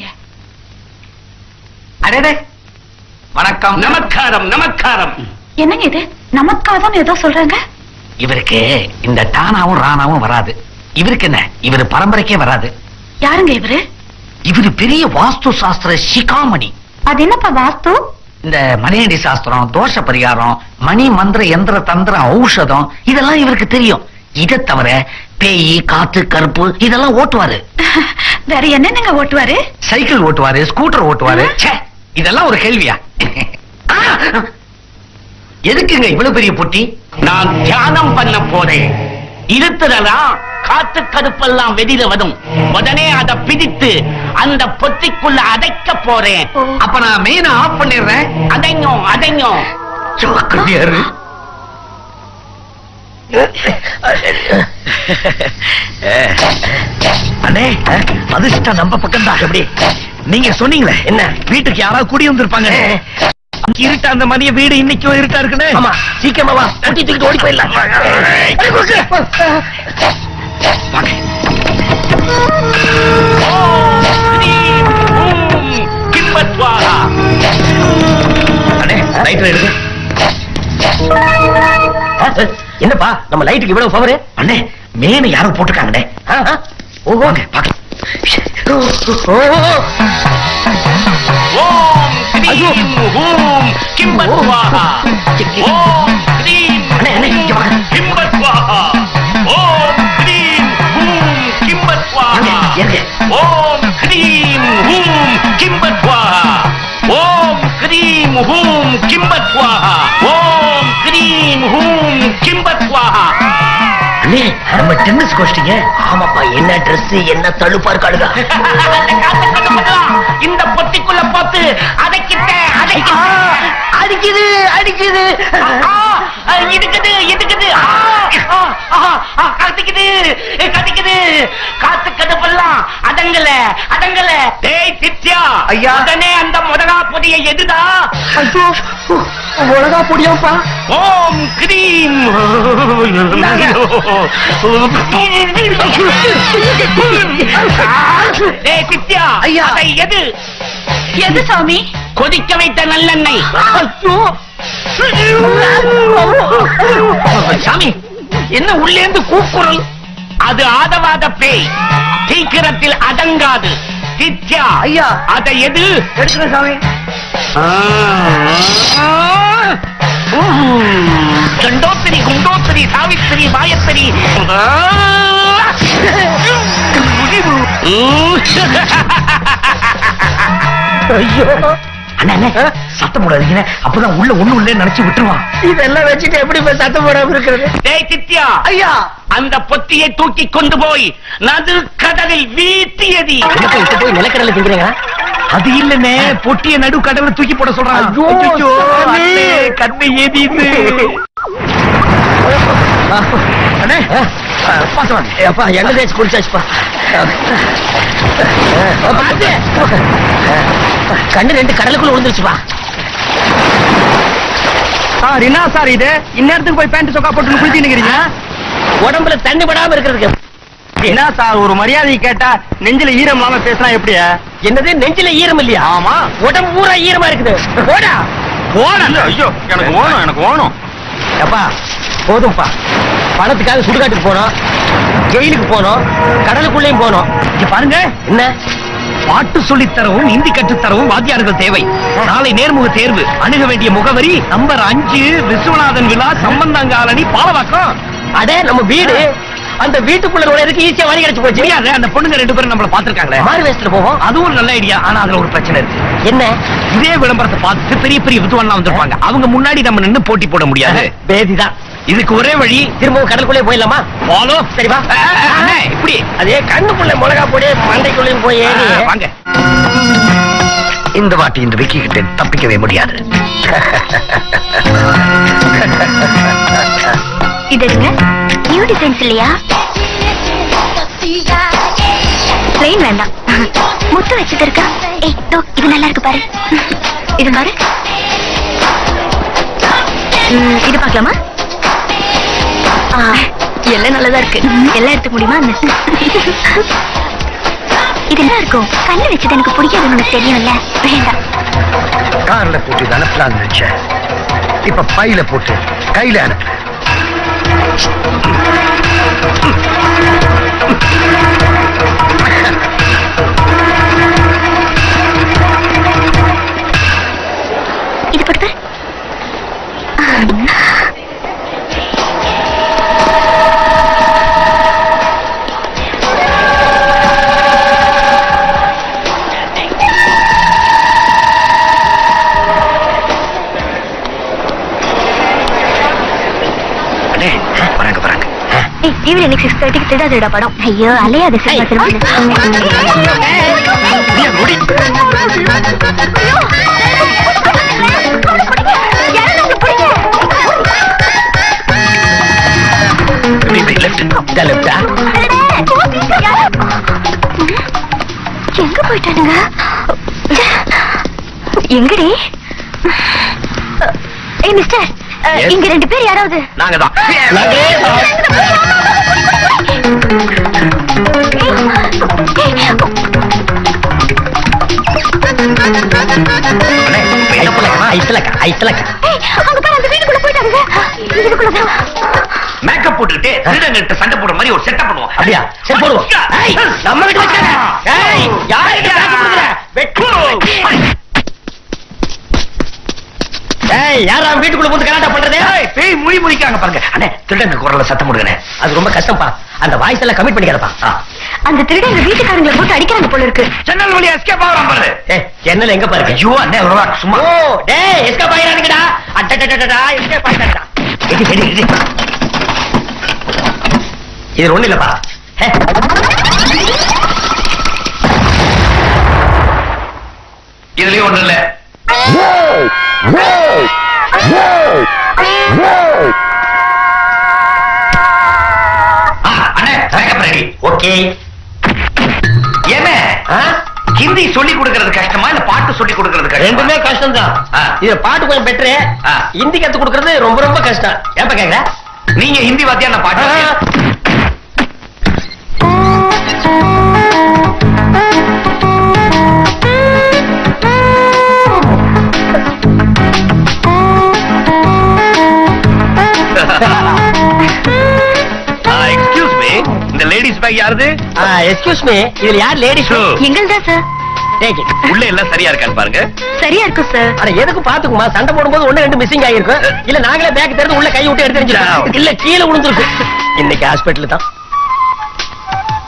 அடேடே வணக்கம்
நமஸ்காரம் நமஸ்காரம்
என்னங்க இது நமக்காதான் ஏதோ சொல்றாங்க
இவருக்கு இந்த டானாவும் ராணாவும் வராது இவருக்கு என்ன இவரு பரம்பரைக்கே வராது
யாருங்க இவரு
இவரு பெரிய வாஸ்து சாஸ்திர சிகாமணி
அது என்னப்பா வாஸ்து
இந்த மணியடி சாஸ்திரம் தோஷ பரிகாரம் மணி மந்திர எந்திர தந்திரம் ஔஷதம் இதெல்லாம் இவருக்கு தெரியும் இதை தவிர பேய் காத்து கருப்பு இதெல்லாம் ஓட்டுவாரு
வேற என்னென்னங்க ஓட்டுவாரு
சைக்கிள் ஓட்டுவாரு ஸ்கூட்டர் ஓட்டுவாரு ச்சே, இதெல்லாம் ஒரு கேள்வியா ஆ! எதுக்குங்க இவ்வளவு பெரிய பொட்டி
நான் தியானம் பண்ண போறேன் இருட்டுறலாம் காத்து கருப்பெல்லாம் வெளியில வரும் உடனே அதை பிடித்து அந்த பொத்திக்குள்ள அடைக்க போறேன்
அப்ப நான் மெயினை ஆஃப் பண்ணிடுறேன்
அடையும் அடையும்
ஜாக்கிரதையாரு அண்ணே அதிர்ஷ்டம் நம்ம பக்கம் தான் எப்படி நீங்க சொன்னீங்களே என்ன வீட்டுக்கு யாராவது குடி வந்திருப்பாங்க இருட்டா அந்த மதிய வீடு இன்னைக்கும் இருட்டா இருக்குன்னு
ஆமா சீக்கிரமா வா தூக்கி தூக்கிட்டு ஓடி போயிடலாம்
கிம்பத்வாரா
அண்ணே லைட்டர் எடுங்க
என்னப்பா நம்ம லைட்டுக்கு இவ்வளவு பவரு
அண்ணே மேனு யாரோ போட்டிருக்காங்கண்ணே
ஓஹோ
பாக்கலாம்
ஓம் க்ரீம் ஹூம் கிம்பத்வாரா ஓம் க்ரீம்
அண்ணே அண்ணே இங்க வாங்க
கிம்பத்வாரா ஓம் க்ரீம் ஹூம் கிம்பத்வாரா
இருங்க.
ஓம் க்ரீம் ஹூம் கிம்பத்வாரா ஓம் க்ரீம் ஹூம் கிம்பத்வாரா ஓம் க்ரீம் ஹூம் கிம்பத்வாரா
அண்ணே நம்ம டென்னிஸ் கோஷ்டிங்க
ஆமாப்பா என்ன Dress என்ன தழுப்பா இருக்காளுங்க
இந்த பொட்டிக்குள்ள போட்டு அடைக்கிட்ட அடைக்க
அடிக்குது அடிக்குது
இடுக்குது இடுக்குது கத்திக்குது கத்திக்குது காத்து கடுப்பெல்லாம் அடங்கல அடங்கல டேய் தித்யா
ஐயா.
உடனே அந்த முதலா பொடியை எதுதா
ஐயோ உலகா பொடியாப்பா
ஓம் கிரீம் டேய் தித்யா
ஐயா.
அதை எது
எது சாமி
கொதிக்க வைத்த நல்லெண்ணெய்
சாமி என்ன உள்ளே இருந்து கூக்குரல்
அது ஆதவாத பேய் சீக்கிரத்தில் அடங்காது தித்யா
ஐயா.
அதை எது
எடுக்கிறேன் சாமி
கண்டோத்திரி குண்டோத்திரி சாவித்திரி மாயத்திரி
ஐயோ
அண்ணா அண்ணே, சத்தம் போடாதீங்க அப்பதான் உள்ள ஒண்ணும் இல்லைன்னு நினைச்சு விட்டுருவான்
இதெல்லாம் வச்சுட்டு எப்படி இப்ப சத்தம் போடாம இருக்கிறது
டேய் தித்யா
ஐயா
அந்த பொத்தியை தூக்கி கொண்டு போய் நடு கடலில் வீழ்த்தியதி
என்னப்பா இப்ப போய் நிலக்கடலை திங்கிறீங்க
அது இல்லண்ணே பொட்டிய நடு கடவுள தூக்கி போட சொல்றான்
ஐயோ,
ஐயோ,
சாமி.
அண்ணே, கண்ணு எரியுது அண்ணே பாத்து வாங்க
அப்பா எண்ணெய் தேய்ச்சி குடிச்சாச்சுப்பா அப்பா, குடி. கண்ணு ரெண்டு கடலுக்குள்ள விழுந்துருச்சுப்பா
சார் என்ன சார் இது இந்நேரத்துக்கு போய் பேண்ட் சொக்கா போட்டு குளிச்சு நிக்கிறீங்க
உடம்புல தண்ணி படாம இருக்கிறதுக்கு
என்ன சார் ஒரு மரியாதை கேட்டா நெஞ்சில ஈரம் இல்லாம பேசினா எப்படியா
என்னது நெஞ்சில ஈரம் இல்லையா
ஆமா
உடம்பு பூரா ஈரமா இருக்குது போடா
போன ஐயோ எனக்கு ஓணும் எனக்கு ஓணும்
அப்பா போதும்பா பணத்துக்காக சுடுகாட்டுக்கு போனோம் ஜெயிலுக்கு போனோம் கடலுக்குள்ளேயும் போனோம்
இங்க பாருங்க
என்ன
பாட்டு சொல்லித் தரவும் இந்தி கற்றுத் தரவும் வாத்தியார்கள் தேவை நாளை நேர்முக தேர்வு அணுக வேண்டிய முகவரி நம்பர் அஞ்சு விஸ்வநாதன் விழா சம்பந்தாங்காலனி பாலவாக்கம்
அடே நம்ம வீடு அந்த வீட்டுக்குள்ள நுழையறதுக்கு ஈஸியா வழி கிடைச்சு போச்சு
தெரியாது அந்த பொண்ணுங்க ரெண்டு பேரும் நம்மள பாத்துருக்காங்களே
மாறு வேஸ்ட்ல போவோம்
அதுவும் ஒரு நல்ல ஐடியா ஆனா அதுல ஒரு பிரச்சனை இருக்கு
என்ன
இதே விளம்பரத்தை பார்த்துட்டு பெரிய பெரிய வித்துவன்லாம் வந்திருப்பாங்க அவங்க முன்னாடி நம்ம நின்னு போட்டி போட முடியாது
பேதிதான்
இதுக்கு ஒரே வழி
திரும்பவும் கடலுக்குள்ளே போயிடலாமா
ஃபாலோ
சரி வா
அண்ணே இப்படி
அதே கண்ணுக்குள்ள மிளகா போடு மண்டைக்குள்ளேயும் போய் ஏறி
ஆ, வாங்க இந்த வாட்டி இந்த விக்கி கிட்ட தப்பிக்கவே முடியாது
இது இருங்க நியூ டிசைன்ஸ் இல்லையா பிளெயின் வேண்டாம் முத்து வச்சது இருக்கா ஏய் தோ இது நல்லா இருக்கு பாரு இது பாரு ம், இது பார்க்கலாமா ஆ, எல்லாம் நல்லதா இருக்கு எல்லாம் எடுத்துக்க முடியுமா என்ன? இது என்ன இருக்கும் கண்ணு வச்சது எனக்கு பிடிக்காதுன்னு உனக்கு தெரியும்ல வேண்டாம்
கார்ல போட்டு இது அனுப்பலாம்னு நினைச்சேன் இப்ப பையில போட்டு கையில அனுப்பு
இது போட்டு
அண்ணே வராங்க வராங்க
ஏய் டிவில இன்னைக்கு சிக்ஸ் தேர்ட்டிக்கு திருடாதிடா படம் ஐயோ அலையாத சினிமா எங்க போயிட்டானுங்க எங்கடி ஏய் மிஸ்டர் அஹ்,
Yes.
இங்க ரெண்டு பேர் யாராவது
நாங்க தான் மேக்கப் போட்டுக்கிட்டு திருடங்கிட்ட சண்டை போடுற மாதிரி ஒரு செட்டப் பண்ணுவோம்
அப்படியா சரி போடுவோம் ஏய், நம்ம வீட்டு வச்சானே ஏய் யாருக்கு காசு கொடுக்குற வெட்டு ஏய் யாரா வீட்டுக்குள்ள வந்து கலாட்டா பண்றதே
ஏய், பேய் மொழி முழிக்காங்க பாருங்க அண்ணே திருடங்க குரல்ல சத்தம் போடுங்கண்ணே
அது ரொம்ப கஷ்டம்ப்பா அந்த வாய்ஸ் எல்லாம் கமிட் பண்ணிக்கிறப்பா
ஆ.
அந்த திருடன் வீட்டுக்காரங்களை போட்டு அடிக்கிறாங்க போல இருக்கு
ஜன்னல் வழியா எஸ்கேப் ஆகுறான் பாரு
ஏய் ஜன்னல் எங்க பாருங்க
ஐயோ அண்ணே ஒரு வாரம் சும்மா
ஓ டேய் எஸ்கேப் ஆயிரானுங்கடா அட்டடடடடா எஸ்கேப் ஆயிட்டாங்கடா
எடி, எடி, எடி.
இது ஒண்ணு இல்லப்பா ஹே,
இதுலயும் ஒண்ணு இல்ல ஆ, அண்ணே மேக்கப் ரெடி
ஓகே
என்ன
ஆ?
ஹிந்தி சொல்லி கொடுக்கறது கஷ்டமா இல்ல பாட்டு சொல்லி கொடுக்கறது கஷ்டமா
ரெண்டுமே கஷ்டம் தான்
ஆ.
இது பாட்டு கொஞ்சம் பெட்ரு
ஆ.
ஹிந்தி கத்து கொடுக்கறது ரொம்ப ரொம்ப கஷ்டம் ஏப்ப கேக்குற
நீங்க ஹிந்தி வாத்தியா நான் பாட்டு வாத்தியா? எக்ஸ்கியூஸ் மீ இந்த லேடிஸ் பேக் யாருது
எக்ஸ்கியூஸ் மீ இதுல யார் லேடிஸ்
Sure.
எங்கள்தான் சார்
டேக் இட்
உள்ள எல்லாம் சரியா இருக்கான்னு பாருங்க
சரியா இருக்கும் சார்
அட எதுக்கு பாத்துக்குமா சண்டை போடும்போது ஒண்ணு ரெண்டு மிஸ்ஸிங் ஆகிருக்கும் இல்ல நாங்களே பேக் திறந்து உள்ள கை விட்டு எடுத்து
Down.
எரிஞ்சிடும் இல்ல கீழே விழுந்துருக்கு இன்னைக்கு ஹாஸ்பிடல் தான்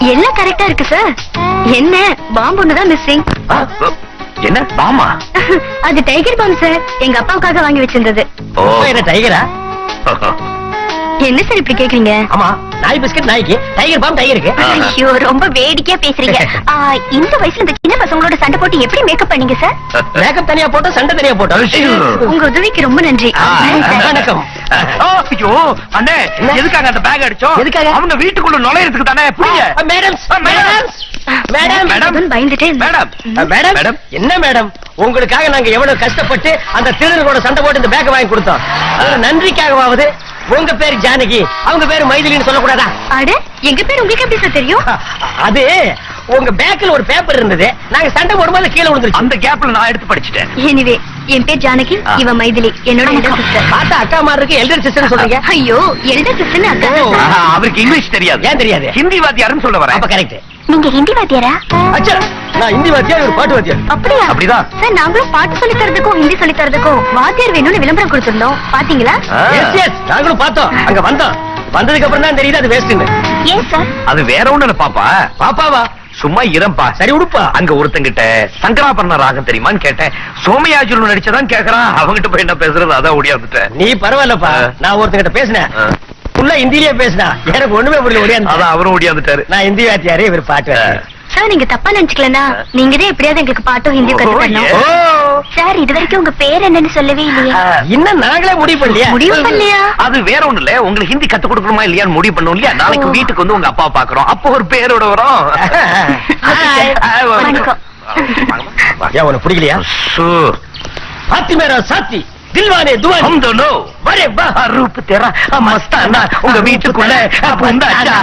எல்லாம் கரெக்டா இருக்கு சார் என்ன பாம்பு ஒண்ணுதான் மிஸ்ஸிங்
ஆ, என்ன பாமா
அது டைகர் பாம்பு சார் எங்க அப்பாவுக்காக வாங்கி வச்சிருந்தது
ஓ
என்ன டைகரா
என்ன சார் இப்படி கேக்குறீங்க
ஆமா நாய் பிஸ்கட் நாய்க்கு டைகர் பாம் டைகருக்கு
ஐயோ ரொம்ப வேடிக்கையா பேசுறீங்க ஆ, இந்த வயசுல இந்த சின்ன பசங்களோட சண்டை போட்டு எப்படி மேக்கப் பண்ணீங்க சார்
மேக்கப் தனியா போட்டோம் சண்டை தனியா போட்டோம்
உங்க உதவிக்கு ரொம்ப நன்றி
வணக்கம்
ஐயோ அண்ணே
என்ன?
எதுக்காக அந்த பேக் அடிச்சோம்
எதுக்காக?
அவங்க வீட்டுக்குள்ள நுழையறதுக்கு தானே புரியுங்க
மேடம்
மேடம்.
Madam
madam.
அதுன்னு பயந்துட்டே இருந்தேன்.
Madam
madam
madam.
என்ன மேடம் உங்களுக்காக நாங்க எவ்வளவு கஷ்டப்பட்டு அந்த திருடனோட சண்டை போட்டு இந்த பேக் வாங்கி கொடுத்தோம் அது நன்றிக்காகவாவது உங்க பேரு ஜானகி அவங்க பேரு மைதிலின்னு சொல்லக்கூடாதா
அட எங்க பேர் உங்களுக்கு எப்படி சார் தெரியும்
அது உங்க பேக்ல ஒரு பேப்பர் இருந்தது நாங்க சண்டை போடும்போது கீழே விழுந்துருச்சு
அந்த கேப்ல நான் எடுத்து படிச்சுட்டேன்
எனிவே என் பேர் ஜானகி
ஆ.
இவ மைதிலி என்னோட எல்டர் சிஸ்டர்
பார்த்தா அக்கா மாதிரி இருக்கு எல்டர் சிஸ்டர் சொல்றீங்க
ஐயோ எல்டர் சிஸ்டர் அக்கா
ஓ.
தான்
ஆஹா,
சார்.
அவருக்கு இங்கிலீஷ் தெரியாது
ஏன் தெரியாது
ஹிந்தி வாத்தியாருன்னு சொல்ல வரேன்
அப்ப கரெக்ட்
நீங்க ஹிந்தி வாத்தியாரா
அச்சா நான் ஹிந்தி வாத்தியார் ஒரு பாட்டு வாத்தியார்
அப்படியா
அப்படிதான்.
சார் நாங்களும் பாட்டு சொல்லி தரதுக்கும் ஹிந்தி சொல்லி தரதுக்கும் வாத்தியார் வேணும்னு விளம்பரம் கொடுத்திருந்தோம் பாத்தீங்களா
ஆ.
எஸ் எஸ் நாங்களும் பார்த்தோம் அங்க வந்தோம் வந்ததுக்கு அப்புறம் தான் தெரியுது அது வேஸ்ட்னு
ஏன் சார்
அது வேற ஒண்ணு இல்ல பாப்பா
பாப்பாவா
சும்மா இரம்பா
சரி உடுப்பா
அங்க ஒருத்தங்கிட்ட சங்கராபரண ராகம் தெரியுமான்னு கேட்டேன் சோமயாஜுலு நடிச்சதான் கேக்குறான் அவங்கிட்ட போய் என்ன பேசுறது அதான் ஓடியாந்துட்டேன்
நீ பரவாயில்லப்பா
ஆ.
நான் ஒருத்தங்கிட்ட பேசினேன்
ஆ.
ஃபுல்லா ஹிந்திலேயே பேசினா எனக்கு ஒண்ணுமே புரியல ஒடியாந்து
அதான் அவரும் ஓடியாந்துட்டாரு
நான் ஹிந்தி வாத்தியாரே இவர் பாட்டு வாத்தியார்.
சார் நீங்க தப்பா நினைச்சுக்கலனா நீங்க தான் எப்படியாவது எங்களுக்கு பாட்டும் ஹிந்தியும் கத்து தரணும்
ஓ,
சார் இது வரைக்கும் உங்க பேர் என்னன்னு சொல்லவே இல்லையா
இன்னும் நாங்களே முடிவு பண்ணலையா
முடிவு பண்ணலையா
அது வேற ஒண்ணு இல்ல உங்களுக்கு ஹிந்தி கத்து கொடுக்கணுமா இல்லையான்னு முடிவு பண்ணும் இல்லையா நாளைக்கு
ஓ.
வீட்டுக்கு வந்து உங்க அப்பா பாக்குறோம் அப்போ ஒரு பேரோட வரும்
Hi.
ஆ, வாங்க.
வணக்கம்.
ஏன் உனக்கு பிடிக்கலையா
சு.
சாத்தி மேரா சாத்தி தில்வானே துவானே
हम दोनों
வரே வா
रूप तेरा मस्ताना உங்க வீட்டுக்குள்ள பூந்தாச்சா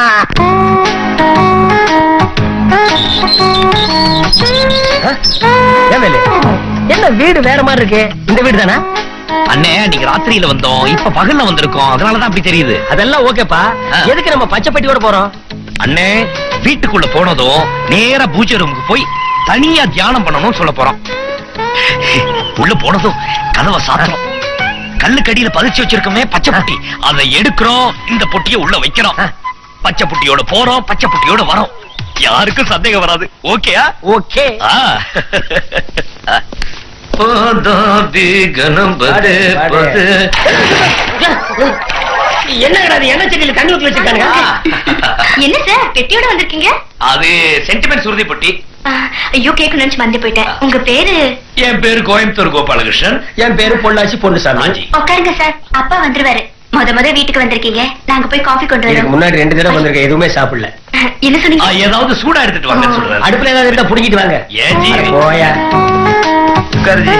ஏன் வேலு? என்ன வீடு வேற மாதிரி இருக்கு இந்த வீடு தானா
அண்ணே நீங்க ராத்திரியில வந்தோம் இப்ப பகல்ல வந்திருக்கோம் அதனாலதான் அப்படி தெரியுது
அதெல்லாம் ஓகேப்பா
ஆ.
எதுக்கு நம்ம பச்சை பெட்டியோட போறோம்
அண்ணே வீட்டுக்குள்ள போனதும் நேரா பூஜை ரூமுக்கு போய் தனியா தியானம் பண்ணணும்னு சொல்ல போறோம் உள்ள போனதும் கதவை சாத்துறோம் கல்லுக்கடியில பதிச்சு வச்சிருக்கோமே பச்சை பொட்டி அதை எடுக்கிறோம் இந்த பொட்டியை உள்ள வைக்கிறோம்
ஆ.
பச்சை பொட்டியோட போறோம் பச்சை பொட்டியோட வரோம் யாருக்கும் சந்தேகம் வராது ஓகேயா
ஓகே
ஆ.
பாடு, பாடு. என்ன கிடையாது என்ன செடியில தண்ணி ஊத்தி வச்சிருக்கானுங்க
என்ன சார் பெட்டியோட வந்திருக்கீங்க
அது சென்டிமெண்ட் சுருதி பொட்டி
ஆ, ஐயோ கேட்க நினைச்சு மறந்து போயிட்டேன் உங்க பேரு
என் பேரு கோயம்புத்தூர் கோபாலகிருஷ்ணன்
என் பேரு பொள்ளாச்சி பொண்ணுசாமி
ஆஞ்சி.
உட்காருங்க சார் அப்பா வந்துருவாரு முத முத வீட்டுக்கு வந்திருக்கீங்க நாங்க போய் காஃபி கொண்டு
இதுக்கு
வரோம்
முன்னாடி ரெண்டு தடவை வந்திருக்கேன் எதுவுமே சாப்பிடல
என்ன
ஆ,
சொன்னீங்க
ஏதாவது சூடா எடுத்துட்டு வாங்கன்னு சொல்றாரு
அடுப்புல ஏதாவது இருந்தா புடிங்கிட்டு வாங்க
ஏன் ஜி?
அட போயா
உட்காருஜி.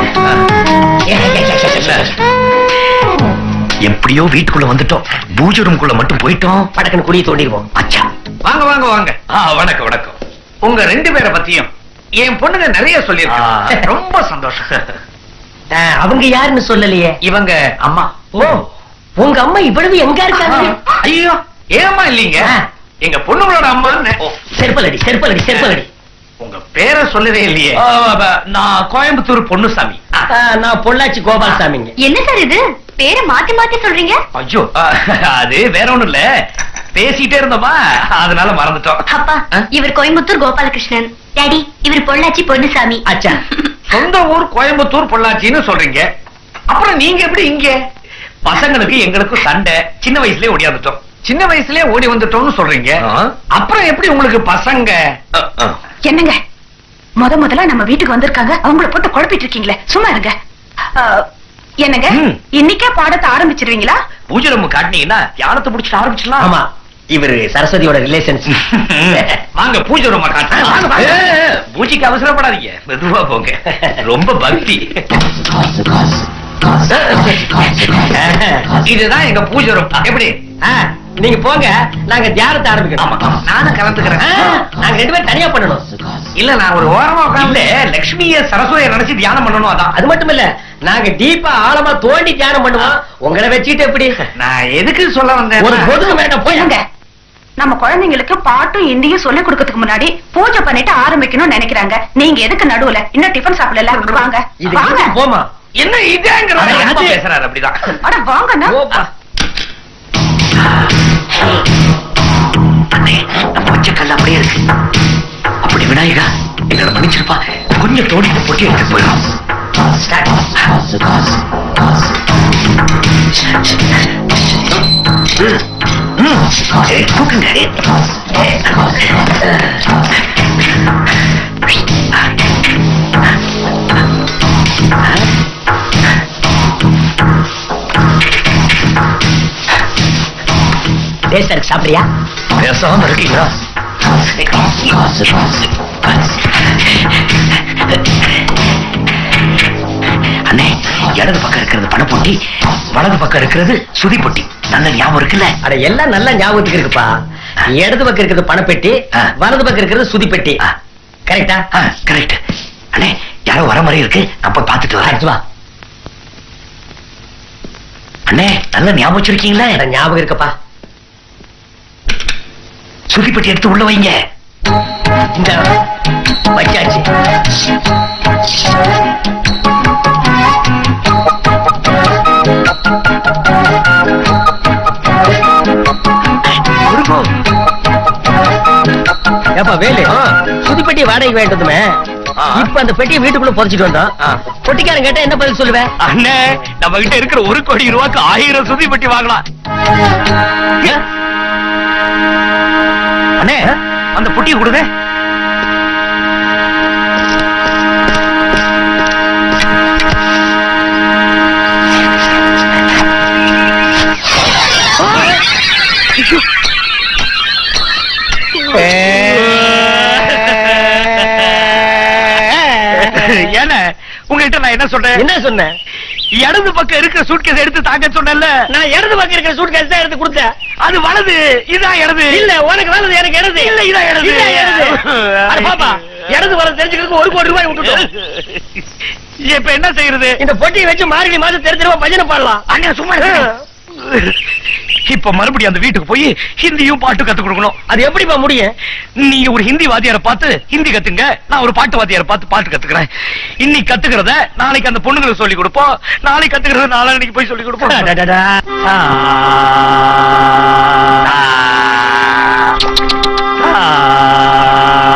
எப்படியோ வீட்டுக்குள்ள வந்துட்டோம் பூஜை ரூம்குள்ள மட்டும் போயிட்டோம்
படக்குன்னு குடியை தோண்டிடுவோம்
அச்சா
வாங்க வாங்க வாங்க
ஆ, வணக்கம் வணக்கம்
உங்க ரெண்டு பேரை பத்தியும் என் பொண்ணுங்க நிறைய சொல்லியிருக்காங்க
ஆ.
ரொம்ப சந்தோஷம்
ஆ, அவங்க யாருன்னு சொல்லலையே
இவங்க அம்மா
ஓ உங்க அம்மா இவ்வளவு எங்க இருக்காங்க
ஐயோ ஏமா இல்லீங்க
ஆ.
எங்க பொண்ணுங்களோட அம்மா
செருப்பலடி செருப்பலடி செருப்பலடி
உங்க பேரை சொல்லவே இல்லையே
ஆ, ப- நான் கோயம்புத்தூர் பொன்னுசாமி
ஆ, நான் பொள்ளாச்சி கோபால்சாமிங்க
என்ன சார் இது பேரை மாத்தி மாத்தி சொல்றீங்க
ஐயோ ஆ, அது வேற ஒண்ணும் இல்ல பேசிட்டே இருந்தோமா அதனால மறந்துட்டோம்
அப்பா
ஆ?
இவர் கோயம்புத்தூர் கோபாலகிருஷ்ணன் டாடி இவர் பொள்ளாச்சி பொன்னுசாமி
அச்சா
சொந்த ஊர் கோயம்புத்தூர் பொள்ளாச்சின்னு சொல்றீங்க அப்புறம் நீங்க எப்படி இங்க
பசங்களுக்கு எங்களுக்கும் சண்டை சின்ன வயசுலயே ஓடியாந்துட்டோம்
சின்ன வயசுலயே ஓடி வந்துட்டோம்னு சொல்றீங்க
ஆ.
அப்புறம் எப்படி உங்களுக்கு பசங்க
ஆ, ஆ.
என்னங்க முத முதல்ல நம்ம வீட்டுக்கு வந்திருக்காங்க அவங்கள போட்டு குழப்பிட்டு இருக்கீங்களே சும்மா இருங்க ஆ, என்னங்க
ம்.
இன்னைக்கே பாடத்தை ஆரம்பிச்சிருவீங்களா
பூஜை ரூம் காட்டினீங்கன்னா தியானத்தை முடிச்சுட்டு ஆரம்பிச்சிடலாம்
ஆமா இவரு சரஸ்வதியோட ரிலேஷன்ஸ்
வாங்க பூஜை ரூமா காட்டுறேன்
வாங்க, வாங்க.
ஏ, ஏ, பூஜைக்கு அவசரப்படாதீங்க மெதுவா போங்க ரொம்ப பக்தி
இதுதான் எங்க பூஜை ரூம் எப்படி
நீங்க போங்க நாங்க தியானத்தை ஆரம்பிக்கணும்
ஆமா, ஆமா. நானும் கலந்துக்கிறேன்
ஆ, நாங்க ரெண்டு பேரும் தனியா பண்ணணும்
இல்ல நான் ஒரு ஓரமா
இல்ல
உட்கார்ந்து
லட்சுமிய சரஸ்வதியை நினைச்சு தியானம் பண்ணணும் அதான்
அது மட்டும் இல்ல நாங்க டீப்பா ஆழமா தோண்டி தியானம் பண்ணுவோம் உங்களை வச்சுட்டு எப்படி
நான் எதுக்கு சொல்ல வந்தேன்
ஒரு பொதுக்கு வேண்டாம் போய்
என்னங்க நம்ம குழந்தைங்களுக்கு பாட்டும் இந்தியும் சொல்லி கொடுக்கறதுக்கு முன்னாடி பூஜை பண்ணிட்டு ஆரம்பிக்கணும்னு நினைக்கிறாங்க நீங்க எதுக்கு நடுவுல இன்னும் டிஃபன் சாப்பிடல வாங்க
இது
வாங்க
இழுத்து போமா
என்ன இதேங்கிற
அட,
அது-
அப்பா பேசுறாரு அப்படிதான்
அட வாங்கண்ணா
போப்பா
அண்ணே நம்ம வச்ச கல் அப்படியே இருக்கு அப்படி விநாயகா எங்களை மன்னிச்சிருப்பா கொஞ்சம் தோண்டி இந்த பொட்டி எடுத்து போயிடும்
டேஸ்டா இருக்கு சாப்பிடுறியா
பேசாம இருக்கீங்களா அண்ணே இடது பக்கம் இருக்கிறது பணப்பொட்டி வலது பக்கம் இருக்கிறது சுதி பொட்டி நல்ல ஞாபகம் இருக்குல்ல
அட எல்லாம் நல்ல ஞாபகத்துக்கு இருக்குப்பா இடது பக்கம் இருக்கிறது பணப்பெட்டி
ஆ.
வலது பக்கம் இருக்கிறது சுதிப்பெட்டி
ஆ.
கரெக்டா
கரெக்ட் அண்ணே யாரோ வர மாதிரி இருக்கு நான் போய் பார்த்துட்டு வரேன்
அடுத்து வா
அண்ணே நல்ல ஞாபகம் வச்சிருக்கீங்களா
அட, ஞாபகம் இருக்குப்பா
சுதி பெட்டி எடுத்து உள்ள வைங்க
இந்த வச்சாச்சு ஏப்பா வேலு புது பெட்டி வாடகை வேண்டதுமே இப்ப அந்த பெட்டியை வீட்டுக்குள்ள புதைச்சிட்டு வந்தோம் பொட்டிக்காரன் கேட்டா என்ன பதில் சொல்லுவேன்
அண்ணே நம்ம கிட்ட இருக்கிற ஒரு கோடி ரூபாய்க்கு ஆயிரம் சுதி பெட்டி வாங்கலாம் அண்ணே அந்த பொட்டியை கொடுங்க ஏன உங்ககிட்ட நான் என்ன சொல்றேன்
என்ன சொன்னேன்
இடது பக்கம் இருக்கிற சூட்கேஸ் எடுத்து தாங்க சொன்னேன்ல
நான் இடது பக்கம் இருக்கிற சூட் கேஸ் தான் எடுத்து கொடுத்தேன்
அது வலது இதான் இடது
இல்ல உனக்கு வலது எனக்கு இடது
இல்ல, இதான் இடது.
இதான் இடது அட பாப்பா இடது வலது தெரிஞ்சுக்கிறதுக்கு ஒரு கோடி ரூபாய் விட்டுட்டோம்
இப்ப என்ன செய்யறது
இந்த பொட்டியை வச்சு மார்கழி மாசம் தெரிஞ்சு ரூபாய் பஜனை பாடலாம்
அண்ணா சும்மா இருங்க. இப்ப மறுபடியும் அந்த வீட்டுக்கு போய் ஹிந்தியும் பாட்டு கத்து கொடுக்கணும்
அது எப்படிப்பா முடியும்
நீங்க ஒரு ஹிந்தி வாத்தியாரை பார்த்து ஹிந்தி கத்துங்க நான் ஒரு பாட்டு வாத்தியாரை பார்த்து பாட்டு கத்துக்கிறேன் இன்னைக்கு கத்துக்கிறத நாளைக்கு அந்த பொண்ணுங்களுக்கு சொல்லி கொடுப்போம் நாளைக்கு கத்துக்கிறத நாளைக்கு போய் சொல்லி கொடுப்போம்
அடடடா.
ஆ. ஆ.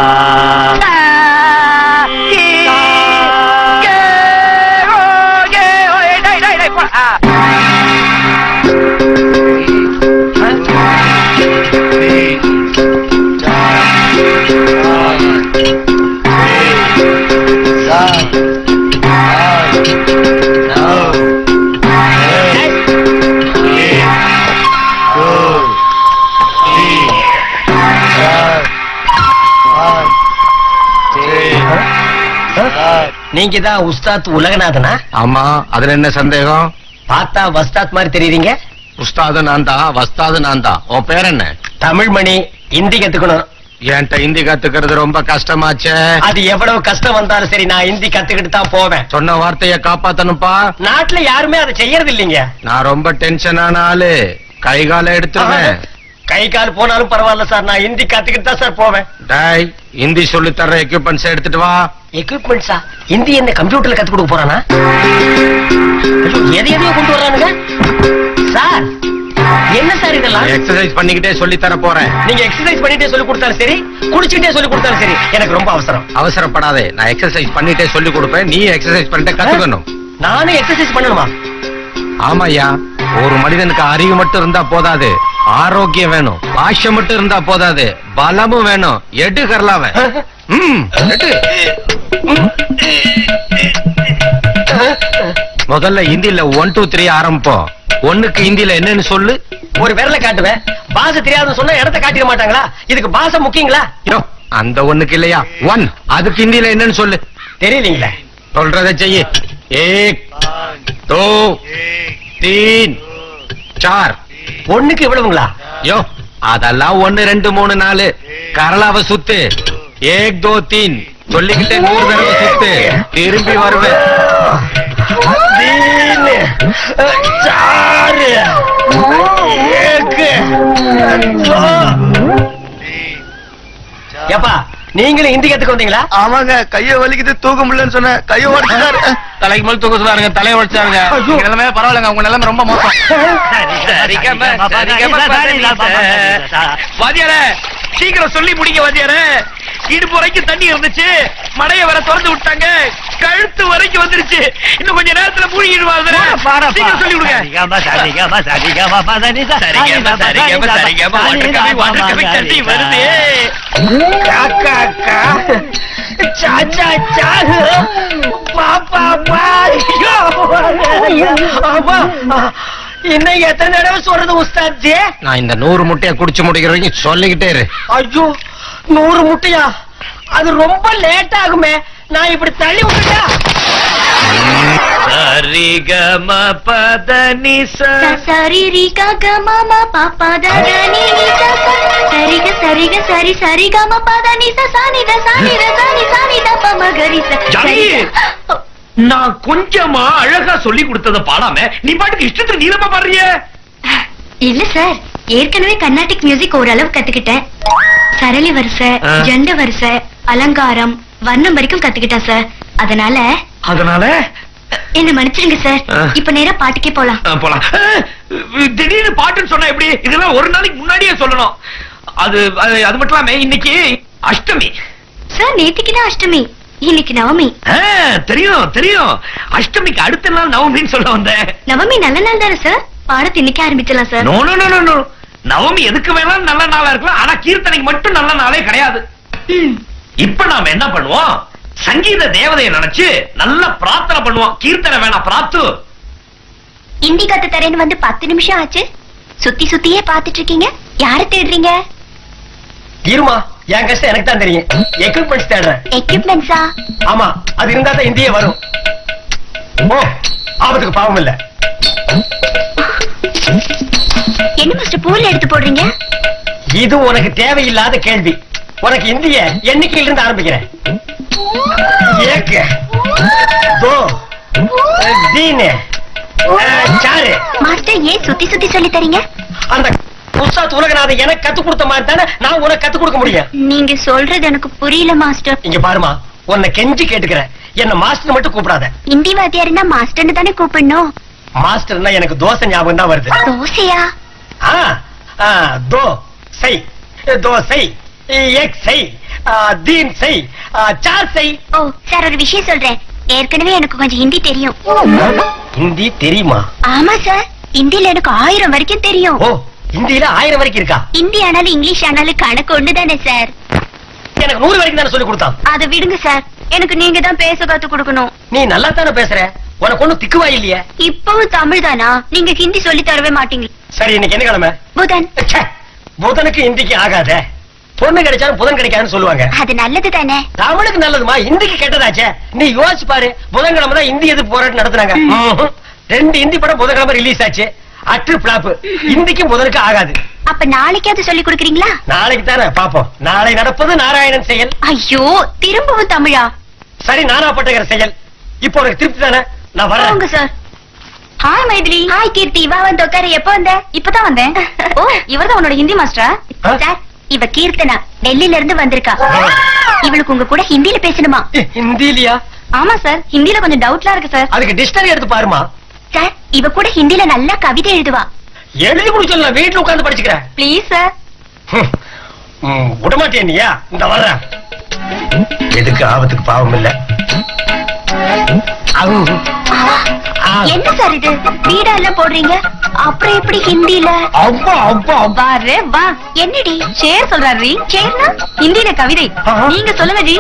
நீங்க தான் உஸ்தாத் உலகநாதனா
ஆமா அதுல என்ன சந்தேகம்
பார்த்தா வஸ்தாத் மாதிரி தெரியுறீங்க
உஸ்தாது நான் தான் வஸ்தாது நான் தான் உன் பேர் என்ன
தமிழ் மணி ஹிந்தி கத்துக்கணும்
என்கிட்ட ஹிந்தி கத்துக்கிறது ரொம்ப கஷ்டமாச்சே
அது எவ்வளவு கஷ்டம் வந்தாலும் சரி நான் ஹிந்தி கத்துக்கிட்டு தான் போவேன்
சொன்ன வார்த்தைய காப்பாத்தணும்பா
நாட்டுல யாருமே அதை செய்யறது இல்லைங்க
நான் ரொம்ப டென்ஷனான ஆளு கை கால எடுத்துருவேன்
கை கால் போனாலும் பரவாயில்ல சார் நான் ஹிந்தி கத்துக்கிட்டு தான் சார் போவேன்
டாய் ஹிந்தி சொல்லி தர்ற எக்யூப்மெண்ட்ஸ் எடுத்துட்டு வா
எக்யூப்மெண்ட்ஸா ஹிந்தி என்ன கம்ப்யூட்டர்ல கத்து கொடுக்க போறானா ஐயோ, எதை எதையோ கொண்டு வர்றானுங்க சார் என்ன சார் இதெல்லாம்
எக்ஸசைஸ் பண்ணிக்கிட்டே சொல்லி தர போறேன்
நீங்க எக்ஸசைஸ் பண்ணிட்டே சொல்லி கொடுத்தாலும் சரி குடிச்சுக்கிட்டே சொல்லி கொடுத்தாலும் சரி எனக்கு ரொம்ப அவசரம்
அவசரப்படாதே நான் எக்ஸசைஸ் பண்ணிட்டே சொல்லி கொடுப்பேன் நீ எக்ஸசைஸ் பண்ணிட்டே கத்துக்கணும்
நானும் எக்ஸசைஸ் பண்ணணுமா
ஆமாய்யா ஒரு மனிதனுக்கு அறிவு மட்டும் இருந்தா போதாது ஆரோக்கியம் வேணும் பாஷ்யம் மட்டும் இருந்தா போதாது பலமும் வேணும் எடு கரலாவ ம், எடு. முதல்ல ஹிந்தில ஒன் டூ த்ரீ ஆரம்பிப்போம் ஒண்ணுக்கு ஹிந்தில என்னன்னு சொல்லு
ஒரு விரல காட்டுவேன் பாச தெரியாதுன்னு சொன்னா இடத்த காட்டிட மாட்டாங்களா இதுக்கு பாச முக்கியங்களா
யோ, அந்த ஒண்ணுக்கு இல்லையா ஒன் அதுக்கு ஹிந்தில என்னன்னு சொல்லு
தெரியலீங்களே
சொல்றத செய்யு ஏக் दो तीन चार
ஒண்ணுக்கு இவ்வளவுங்களா
யோ அதெல்லாம் ஒண்ணு ரெண்டு மூணு நாலு கரளாவ சுத்து ஏக் தோ தீன் சொல்லிக்கிட்டே நூறு தடவை சுத்து திரும்பி வருவேன்
தீன் சாரு ஏக்கு தோ. ஏப்பா நீங்களும் ஹிந்தி கத்துக்க வந்தீங்களா
ஆமாங்க கைய வலிக்குது தூக்க முடியலன்னு சொன்ன கைய உடச்சாரு
தலைக்கு மேல தூக்க சொல்லாருங்க தலையை உடைச்சாருங்க
ஐயோ.
நிலைமை பரவாயில்லைங்க உங்க நிலைமை ரொம்ப மோசம்
சரிகம, சரிகம, பதனிச. வாத்தியாரே சீக்கிரம் சொல்லி முடிங்க வாத்தியாரே இடுப்பு வரைக்கும் தண்ணி இருந்துச்சு மடைய வர திறந்து விட்டாங்க கழுத்து வரைக்கும் வந்துருச்சு இன்னும் கொஞ்ச நேரத்துல மூழ்கிடுவாங்க சீக்கிரம் சொல்லி விடுங்க சரிகம, சரிகம, சரிகம, water coming, water coming, தண்ணி வருது
காக்கா கா சாச்சா சா பாப்பா பா ஐயோ ஆமா இன்னும் எத்தனை தடவை சொல்றது உஸ்தாத் ஜி
நான் இந்த நூறு முட்டையை குடிச்சு முடிக்கிற வரைக்கும் சொல்லிக்கிட்டே இரு
ஐயோ நூறு முட்டையா அது ரொம்ப லேட் ஆகுமே நான் இப்படி தள்ளி விட்டுட்டா
சரிகம பதனிச
சரி ரி க க ம ம ப ப த த நி நி ச ச சரி க சரி க சரி சரி க ம ப த நி ச ச நி த ச நி த ச நி ச நி த ப ம க ரி ச
ஜானகி! நான் கொஞ்சமா அழகா சொல்லி கொடுத்தத பாடாம நீ பாட்டுக்கு இஷ்டத்துக்கு நீளமா பாடுறிய
இல்ல சார் ஏற்கனவே கர்நாடிக் மியூசிக் ஓரளவு கத்துக்கிட்டேன் சரளி வரிசை
ஆ.
ஜண்ட வரிசை அலங்காரம் வர்ணம் வரைக்கும் கத்துக்கிட்டேன் சார் அதனால
அதனால
என்ன மன்னிச்சிடுங்க சார்
ஆ.
இப்ப நேரா பாட்டுக்கே போலாம்
ஆ, போலாம் அஹ், திடீர்னு பாட்டுன்னு சொன்னா எப்படி இதெல்லாம் ஒரு நாளைக்கு முன்னாடியே சொல்லணும் அது அது அது மட்டும் இல்லாம இன்னைக்கு அஷ்டமி
சார் நேத்திக்கு தான் அஷ்டமி இன்னைக்கு நவமி
ஆ, தெரியும் தெரியும் அஷ்டமிக்கு அடுத்த நாள் நவமின்னு சொல்ல வந்தேன்
நவமி நல்ல நாள் தானே சார் பாடத்தை இன்னைக்கு ஆரம்பிச்சலாம் sir
no no no no no Navami எதுக்கு வேணாலும் நல்ல நாளா இருக்கலாம் ஆனா கீர்த்தனைக்கு மட்டும் நல்ல நாளே கிடையாது
ம்.
இப்ப நாம என்ன பண்ணுவோம் சங்கீத தேவதையை நினைச்சு நல்லா பிரார்த்தனை பண்ணுவோம் கீர்த்தனை வேணாம் பிராத்து
இந்தி கத்து தரேன்னு வந்து பத்து நிமிஷம் ஆச்சு சுத்தி சுத்தியே பாத்துட்டு இருக்கீங்க யார தேடுறீங்க
இருமா என் கஷ்டம் எனக்கு தான் தெரியும் எக்யூப்மெண்ட்ஸ் தேடுறேன்
எக்யூப்மெண்ட்ஸா
ஆமா அது இருந்தா தான் இந்தியே வரும் ஓ ஆபத்துக்கு பாவம் இல்ல
என்ன மாஸ்டர் பூல எடுத்து போடுறீங்க
இது உனக்கு தேவையில்லாத கேள்வி உனக்கு இந்திய எண்ணிக்கையில இருந்து ஆரம்பிக்கிறேன் ஏக்கு தோ தீனு அஹ், சாரு
மாஸ்டர் ஏன் சுத்தி சுத்தி சொல்லி தரீங்க
அந்த உஸ்தாத் உலகநாதன் எனக்கு கத்து கொடுத்த மாதிரி தானே நான் உனக்கு கத்து கொடுக்க முடியும்
நீங்க சொல்றது எனக்கு புரியல மாஸ்டர்
இங்க பாருமா உன்னை கெஞ்சி கேட்டுக்கிறேன் என்ன மாஸ்டர் மட்டும் கூப்பிடாத
இந்தி வாத்தியாருன்னா மாஸ்டர்னு தானே கூப்பிடணும்
மாஸ்டர்னா எனக்கு தோசை ஞாபகம் தான் வருது
தோசையா
ஆ, ஆ, தோ செய் தோசை எக் செய் ஆ, தீன் செய் ஆ, சார் செய்
ஓ சார் ஒரு விஷயம் சொல்றேன் ஏற்கனவே எனக்கு கொஞ்சம் ஹிந்தி தெரியும்
ஹிந்தி தெரியுமா
ஆமா சார் ஹிந்தில எனக்கு ஆயிரம் வரைக்கும் தெரியும்
ஓ ஹிந்தியில ஆயிரம் வரைக்கும் இருக்கா
ஹிந்தி ஆனாலும் இங்கிலீஷ் ஆனாலும் கணக்கு ஒண்ணுதானே சார்
எனக்கு நூறு வரைக்கும் தானே சொல்லி கொடுத்தான்
அதை விடுங்க சார் எனக்கு நீங்க தான் பேச கத்து கொடுக்கணும்
நீ நல்லா தானே பேசுற உனக்கு ஒண்ணும் திக்குவா இல்லையே
இப்பவும் தமிழ் தானா நீங்க ஹிந்தி சொல்லி தரவே மாட்டீங்க
சரி இன்னைக்கு என்ன கிழமை
புதன்
ச்சே, புதனுக்கு ஹிந்திக்கு ஆகாதே பொண்ணு கிடைச்சாலும் புதன் கிடைக்காதுன்னு சொல்லுவாங்க
அது நல்லது தானே
தமிழுக்கு நல்லதுமா இந்திக்கு கெட்டதாச்சே நீ யோசிச்சு பாரு புதன்கிழமை தான் இந்தி எதிர்ப்பு போராட்டம் நடத்துனாங்க ம்ஹும். ரெண்டு இந்தி படம் புதன்கிழமை ரிலீஸ் ஆச்சு அற்று பிளாப் இந்திக்கும் புதனுக்கு ஆகாது
அப்ப நாளைக்காவது சொல்லி கொடுக்குறீங்களா
நாளைக்கு தானே பாப்போம் நாளை நடப்பது நாராயணன் செயல்
ஐயோ திரும்பவும் தமிழா
சரி நானா பட்டுகிற செயல் இப்போ உனக்கு திருப்தி தானே நான்
போங்க
வரேன்
sir hi Maithili hi Keerthi வா வந்து உட்காரு எப்ப வந்த இப்பதான் வந்தேன் ஓ இவர்தான் உன்னோட ஹிந்தி மாஸ்டரா
ஆ?
சார் இவ கீர்த்தனா டெல்லில இருந்து வந்திருக்கா இவளுக்கு உங்க கூட ஹிந்தில பேசணுமா
இ- ஹிந்திலியா
ஆமா சார் ஹிந்தில கொஞ்சம் டவுட்லாம் இருக்கு சார்
அதுக்கு டிக்ஷனரி எடுத்து பாருமா
சார் இவ கூட ஹிந்தில நல்லா கவிதை எழுதுவா
எழுதி முடிச்சல நான் வீட்டுல உட்கார்ந்து படிச்சுக்கிறேன்
ப்ளீஸ் சார்
ஹம். ம், விடமாட்டேன் நீயா இந்த வர்றேன் எதுக்கு ஆபத்துக்கு பாவம் இல்ல அவு. ஆ.
என்ன சார் இது வீடா எல்லாம் போடுறீங்க அப்புறம் எப்படி ஹிந்தில
அப்பா அப்பா அப்பா
பாரு வா என்னடி ஷேர் சொல்றாரு ஷேர்னா ஹிந்தில கவிதை
ஆஹா.
நீங்க சொல்லுங்க ஜி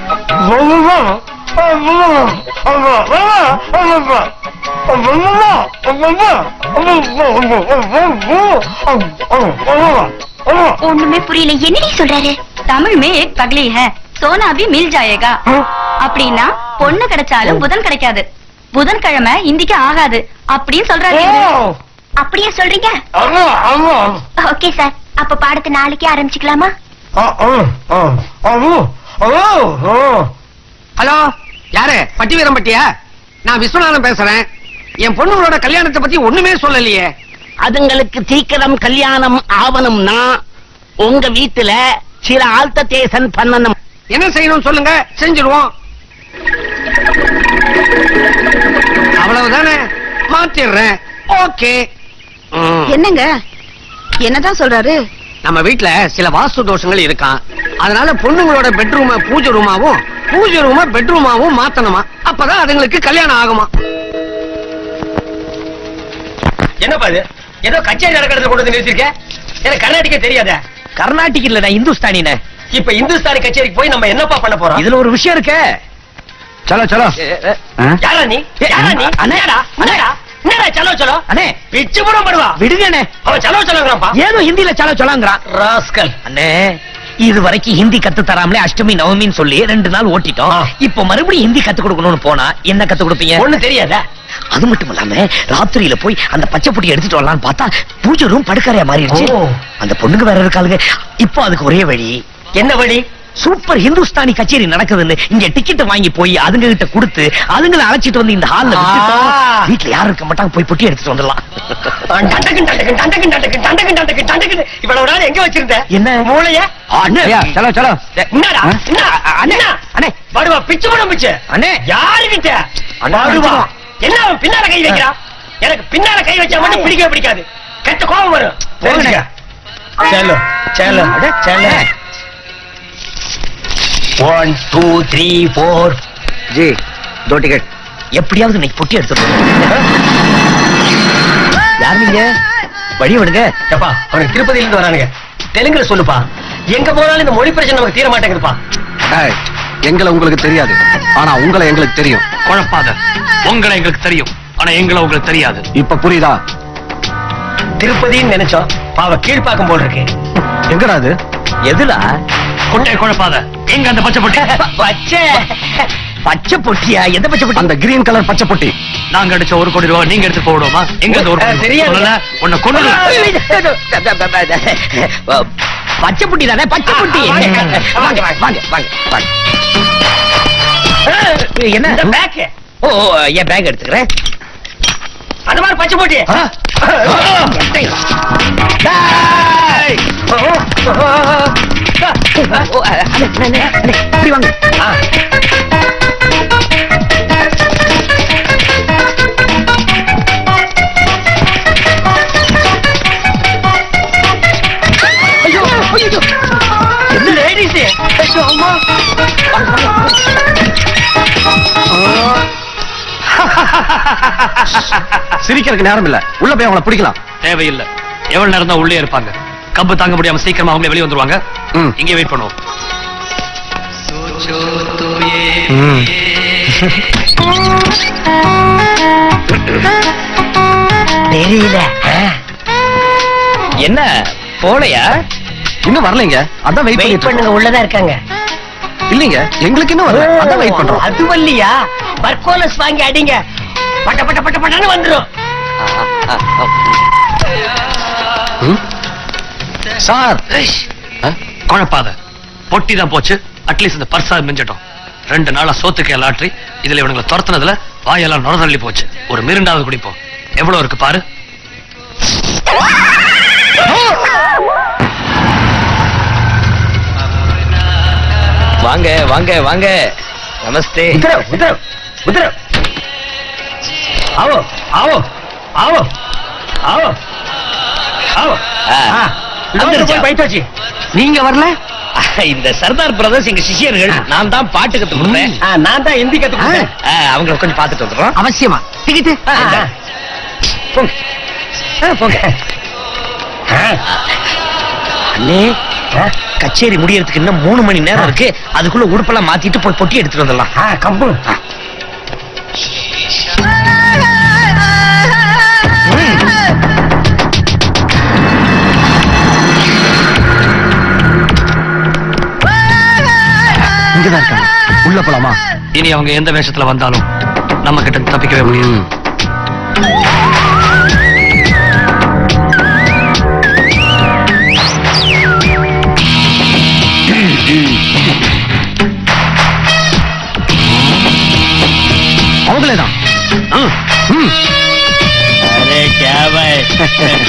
ஒண்ணுமே புரியல என்னடி சொல்றாரு தமிழ் में एक पगली है सोना भी मिल जाएगा அப்படின்னா பொண்ணு கிடைச்சாலும் புதன் கிடைக்காது புதன்கிழமை இந்திக்கு ஆகாது அப்படின்னு சொல்றாரு அப்படியே சொல்றீங்க ஓகே சார் அப்ப பாடத்தை நாளைக்கே ஆரம்பிச்சுக்கலாமா
ஹலோ யாரு பட்டி வீரம்பட்டியா நான் விஸ்வநாதன் பேசுறேன் என் பொண்ணுங்களோட கல்யாணத்தை பத்தி ஒண்ணுமே சொல்லலையே
அதுங்களுக்கு சீக்கிரம் கல்யாணம் ஆவணும்னா உங்க வீட்டுல சில ஆல்டர்டேஷன் பண்ணணும்
என்ன செய்யணும் சொல்லுங்க செஞ்சிருவோம் அவ்வளவுதானே மாத்திடுறேன் ஓகே
என்னங்க என்னதான் சொல்றாரு
நம்ம வீட்ல சில வாஸ்து தோஷங்கள் இருக்கான் அதனால பொண்ணுங்களோட பெட்ரூம பூஜை ரூமாவும் பூஜை ரூம பெட்ரூமாவும் மாத்தணுமா அப்பதான் அதுங்களுக்கு கல்யாணம் ஆகுமா
என்னப்பா இது ஏதோ கச்சேரி நடக்கிறத கொண்டு வந்து நிறுத்திருக்க எனக்கு கர்நாடிக்க தெரியாத
கர்நாடிக் இல்ல இந்துஸ்தானின
இப்ப இந்துஸ்தானி கச்சேரிக்கு போய் நம்ம என்னப்பா பண்ண போறோம்
இதுல ஒரு விஷயம் இருக்கு
சலோ சலோ
யாரா நீ யாரா நீ அண்ணேடா அண்ணேடா என்னடா சலோ சலோ
அண்ணே
பிச்சு போட படுவா
விடுங்கண்ணே
அவன் சலோ சலோங்கறான்ப்பா
ஏதோ ஹிந்தில சலோ சொல்லாங்கிறான்
ராஸ்கல்
அண்ணே இது வரைக்கும் ஹிந்தி கத்து தராமலே அஷ்டமி நவமின்னு சொல்லி ரெண்டு நாள் ஓட்டிட்டோம் இப்போ மறுபடியும் ஹிந்தி கத்து கொடுக்கணும்னு போனா என்ன கத்து கொடுப்பீங்க
ஒண்ணு தெரியாதா
அது மட்டும் இல்லாம ராத்திரியில போய் அந்த பச்சை பொட்டி எடுத்துட்டு வரலாம்னு பார்த்தா பூஜை ரூம் படுக்கறையா மாறிடுச்சு
ஓ.
அந்த பொண்ணுங்க வேற இருக்காளுங்க இப்போ அதுக்கு ஒரே வழி
என்ன வழி
சூப்பர் ஹிந்துஸ்தானி கச்சேரி நடக்குதுன்னு இங்க டிக்கெட் வாங்கி போய் அதுங்க கிட்ட கொடுத்து அதுங்களை அழைச்சிட்டு வந்து இந்த ஹால்ல விட்டுட்டோம்
ஆ.
வீட்டுல யாரும் இருக்க மாட்டாங்க போய் பொட்டி எடுத்துட்டு வந்துடலாம்
டண்டக்கு டண்டக்கு டண்டக்கு டண்டக்கு டண்டக்கு டண்டக்கு டண்டக்கு இவ்வளவு நாள் எங்க வச்சிருந்த
என்ன?
மூளைய
அண்ணே
ஐயா சலோ சலோ
என்னடா என்ன அண்ணா
அண்ணே
படுவா பிச்சு போட பிச்சு
அண்ணே
யாருகிட்ட
அண்ணா,
படுவா
அடிச்சுக்கோ.
என்ன அவன் பின்னால கை வைக்கிறான் எனக்கு பின்னால கை வச்சா மட்டும் பிடிக்கவே பிடிக்காது கெட்ட கோபம் வரும் தெரிஞ்சுக்க செல்லு செல்லு செல்லு one two three four
G दो टिकट
எப்படியாவது இன்னைக்கு பொட்டி எடுத்துட்டு வரணும். யார் நீங்க வழி விடுங்க
ஏப்பா அவனுக்கு திருப்பதியில இருந்து வரானுங்க தெலுங்குல சொல்லுப்பா எங்க போனாலும் இந்த மொழி பிரச்சனை நமக்கு தீர மாட்டேங்குதுப்பா
ஏய், எங்களை உங்களுக்கு தெரியாது ஆனா உங்களை எங்களுக்கு தெரியும்
குழப்பாத உங்களை எங்களுக்கு தெரியும் ஆனா எங்களை உங்களுக்கு தெரியாது
இப்ப புரியுதா
திருப்பதின்னு நினைச்சோம் பாவ கீழ்ப்பாக்கம் போல் இருக்கு
எங்கடா அது
எதுல
கொட்டை குழப்பாத எங்க அந்த பச்சை பொட்டி
பச்சை பச்சை பொட்டியா எந்த பச்சை பொட்டி
அந்த கிரீன் கலர் பச்சை பொட்டி
நாங்க அடிச்ச ஒரு கோடி ரூபாய் நீங்க எடுத்து போடுவோமா எங்க அந்த ஒரு கோடி ரூபாய்?
தெரியாது.
சொல்லல உன்னை கொண்டு
பச்சை பொட்டி தானே பச்சை பொட்டி
ஆ, வாங்க.
வாங்க வாங்க வாங்க வாங்க என்ன
இந்த பேக்
ஓ ஓ, என் பேக் எடுத்துக்கிறேன்
அந்த மாதிரி பச்சை போட்டி
ஓ, அண்ணே, அண்ணே, அண்ணே, அண்ணே, இப்படி வாங்க ஐயோ, ஐயோ.
என்ன லேடிஸ்
ஐயோ, அம்மா.
சிரிக்கிறதுக்கு நேரம் இல்ல உள்ள போய் அவங்கள பிடிக்கலாம்
தேவையில்லை எவ்வளவு நேரம் தான் உள்ளே இருப்பாங்க கம்பு தாங்க முடியாம சீக்கிரமா அவங்களே வெளியே வந்துருவாங்க
ம்.
இங்கே வெயிட் பண்ணுவோம்
தெரியல
என்ன போலையா
இன்னும் வரலைங்க அதான் வெயிட்
வெயிட்
பண்ணிட்டு
பண்ணுங்க
இருக்கோம்.
உள்ளதா இருக்காங்க
இல்லைங்க எங்களுக்கு இன்னும் வரல அதான் வெயிட் பண்றோம்
அது வல்லியா பர்கோலஸ் வாங்கி அடிங்க பட்ட பட்ட பட்ட பட்டன்னு வந்துரும்
ம்? சார் ஆ?
குழப்பாத பொட்டி தான் போச்சு அட்லீஸ்ட் இந்த பர்ஸா மிஞ்சட்டும் ரெண்டு நாளா சோத்துக்கு லாட்ரி இதுல இவனுங்களை துரத்துனதுல வாயெல்லாம் நுரதள்ளி போச்சு ஒரு மிருண்டாவது குடிப்போம் எவ்வளவு இருக்கு பாரு
வாங்க வாங்க வாங்க நமஸ்தே
உத்தரவு உத்தரவு உத்தரவு ஆவோ ஆவோ ஆவோ ஆவோ ஆவோ
ஆ,
ஆ, இந்த
வந்துருச்சா?
போய் பைட் வச்சு
நீங்க வரல
இந்த சர்தார் பிரதர்ஸ் எங்க சிஷியர்கள் நான் தான் பாட்டு கத்து கொடுத்தேன்
ஆ, நான் தான் ஹிந்தி கத்து கொடுத்தேன்
ஆ, அவங்கள கொஞ்சம் பார்த்துட்டு வந்துடுறோம்
அவசியமா டிக்கெட்டு
ஆ, ஆ.
போங்க ஆ, போங்க
ஆ,
அண்ணே
ஆ,
கச்சேரி முடியறதுக்கு இன்னும் மூணு மணி நேரம் இருக்கு அதுக்குள்ள உடுப்பெல்லாம் மாத்திட்டு போய் பொட்டி எடுத்துட்டு வந்துடலாம்
ஆ, கம்பு
இங்கதான் இருக்காங்க உள்ள போலாமா
இனி அவங்க எந்த வேஷத்துல வந்தாலும் நம்ம கிட்ட தப்பிக்கவே முடியாது
ம். அவங்களே தான் ம். ம்.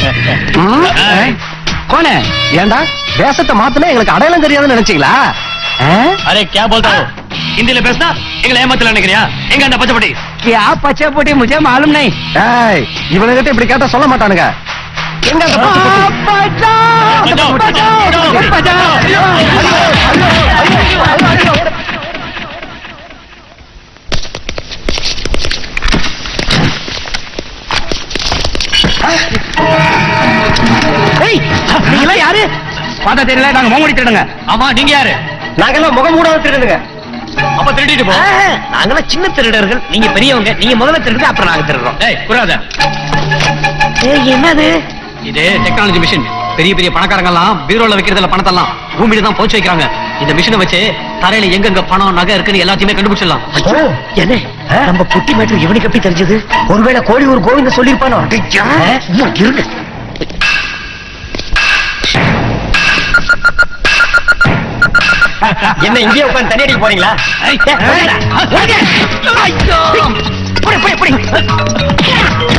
ம். கோனே ஏண்டா வேஷத்தை மாத்தினா எங்களுக்கு அடையாளம் தெரியாதுன்னு நினைச்சீங்களா
அரே क्या बोलता हो ஹிந்தில பேசினா எங்களை ஏமாத்தல நினைக்கிறியா எங்க அந்த பச்சைப்பட்டி
क्या पचे पुटी मुझे मालूम नहीं
ஏய் இவனுகிட்ட இப்படி கேட்டா சொல்ல மாட்டானுங்க எங்க அந்த பச்சை பொட்டி?
பச்சாவ், பச்சாவ், பச்சாவ்.
ஏய், நீங்கெல்லாம் யாரு
பார்த்தா தெரியல நாங்க மோங்கடி திருடுங்க ஆமா நீங்க யாரு
நாங்கெல்லாம் முகம் மூடாத திருடுங்க
அப்ப திருடிட்டு போ
நாங்களாம் சின்ன திருடர்கள் நீங்க பெரியவங்க நீங்க முதல்ல திருடுங்க அப்புறம் நாங்க திருடுறோம்
ஏய் புரியாத
என்னது
இது டெக்னாலஜி மிஷின் பெரிய பெரிய பணக்காரங்க எல்லாம் பீரோல வைக்கிறதுல பணத்தெல்லாம் பூமியில தான் போச்சு வைக்கிறாங்க இந்த மிஷினை வச்சு தரையில எங்கெங்க பணம் நகை இருக்குன்னு எல்லாத்தையுமே கண்டுபிடிச்சிடலாம்
என்ன நம்ம புட்டி மேட்டர் இவனுக்கு எப்படி தெரிஞ்சது
ஒருவேளை கோழி ஒரு கோவிந்த சொல்லிருப்பானோ
ஆ, சும்மா இருங்க
என்ன இங்கேயே உட்கார்ந்து தண்ணி அடிக்க போறீங்களா
புடி, புடி, புடி.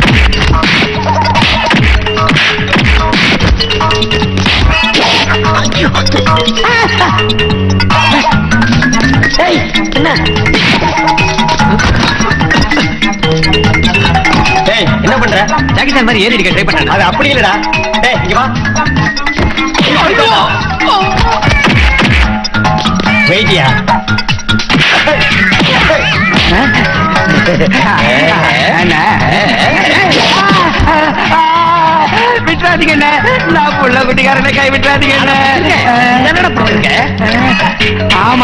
ஏய், என்ன ஏய் என்ன பண்ற
ஜாக்கி சார் மாதிரி ஏறி அடிக்க ட்ரை பண்றேன்
அது அப்படி இல்லடா டேய் இங்க வா வெயிட்டியா
விட்டுறாதீங்க என்ன நான் புள்ள குட்டிக்காரனை கை விட்டுறாதீங்க என்ன
என்னடா பண்ணிருக்க
ஆமா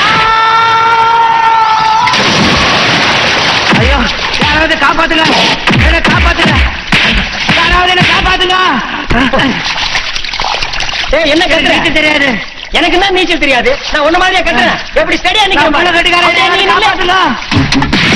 ஐயோ யாராவது காப்பாத்துங்க என்ன காப்பாத்துங்க யாராவது என்ன காப்பாத்துங்க
ஏய் என்ன கத்துற
நீச்சல் தெரியாது
எனக்கு என்ன நீச்சல் தெரியாது நான் உன்ன மாதிரியா கத்துறேன் எப்படி ஸ்டடியா
நான் புள்ள
நிக்கிறேன்
கட்டிக்காரன்
நீ
என்ன
நில்லு.
காப்பாத்துங்க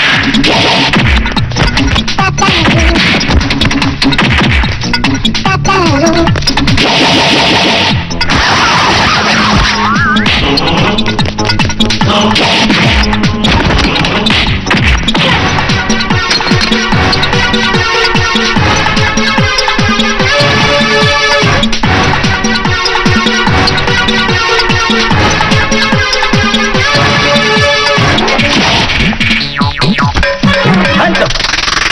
Hands up.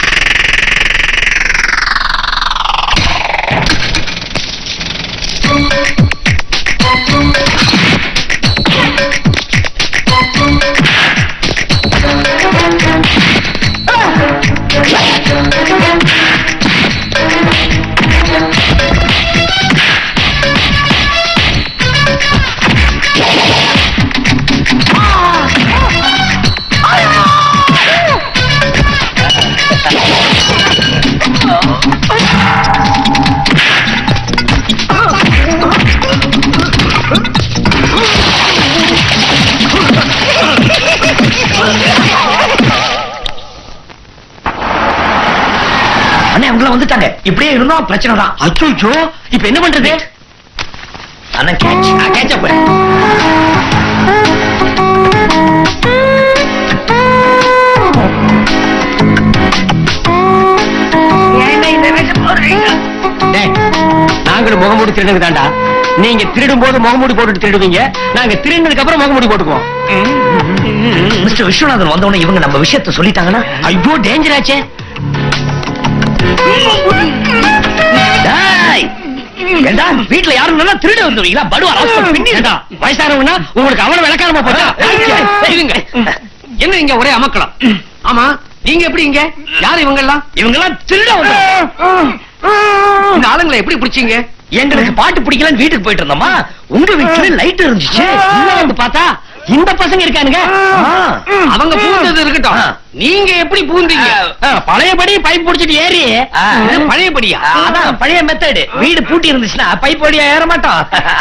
அண்ணே அவங்கள வந்துட்டாங்க இப்படியே இருந்தோம் பிரச்சனை தான்
அச்சோ இப்ப என்ன பண்றது
அண்ணன் கேட்ச் கேட்ச் அப்
டேய், நாங்களும் முகமூடி திருடுங்க தாண்டா நீங்க திருடும் போது முகமூடி போட்டுட்டு திருடுவீங்க நாங்க திருடினதுக்கு அப்புறம் முகமூடி போட்டுக்குவோம்
மிஸ்டர் விஸ்வநாதன் வந்தவொடனே இவங்க நம்ம விஷயத்த சொல்லிட்டாங்கன்னா
ஐயோ டேஞ்சர் ஆச்சே
டேய், ஏண்டா வீட்ல யாரும் இல்லைன்னா திருட வந்துடுவீங்களா படுவா ராஸ்கல் பின்னிருக்கா
வயசானவனா உங்களுக்கு அவன விளக்காரமா போட்டா
இருங்க என்ன இங்க ஒரே அமக்கலாம் ஆமா நீங்க எப்படி இங்க யார் இவங்க எல்லாம்
இவங்க எல்லாம் திருட வந்து
இந்த ஆளுங்களை எப்படி பிடிச்சீங்க
எங்களுக்கு பாட்டு பிடிக்கலன்னு வீட்டுக்கு போயிட்டு இருந்தோமா உங்க வீட்டுல லைட் இருந்துச்சு
உள்ள வந்து பார்த்தா இந்த பசங்க இருக்கானுங்க
ஆ.
அவங்க பூந்தது இருக்கட்டும் நீங்க எப்படி பூந்தீங்க
ஆ, பழையபடி பைப் புடிச்சிட்டு ஏறி
ஆ.
இது பழையபடியா
அதான் பழைய மெத்தடு வீடு பூட்டி இருந்துச்சுன்னா பைப் வழியா ஏற மாட்டோம்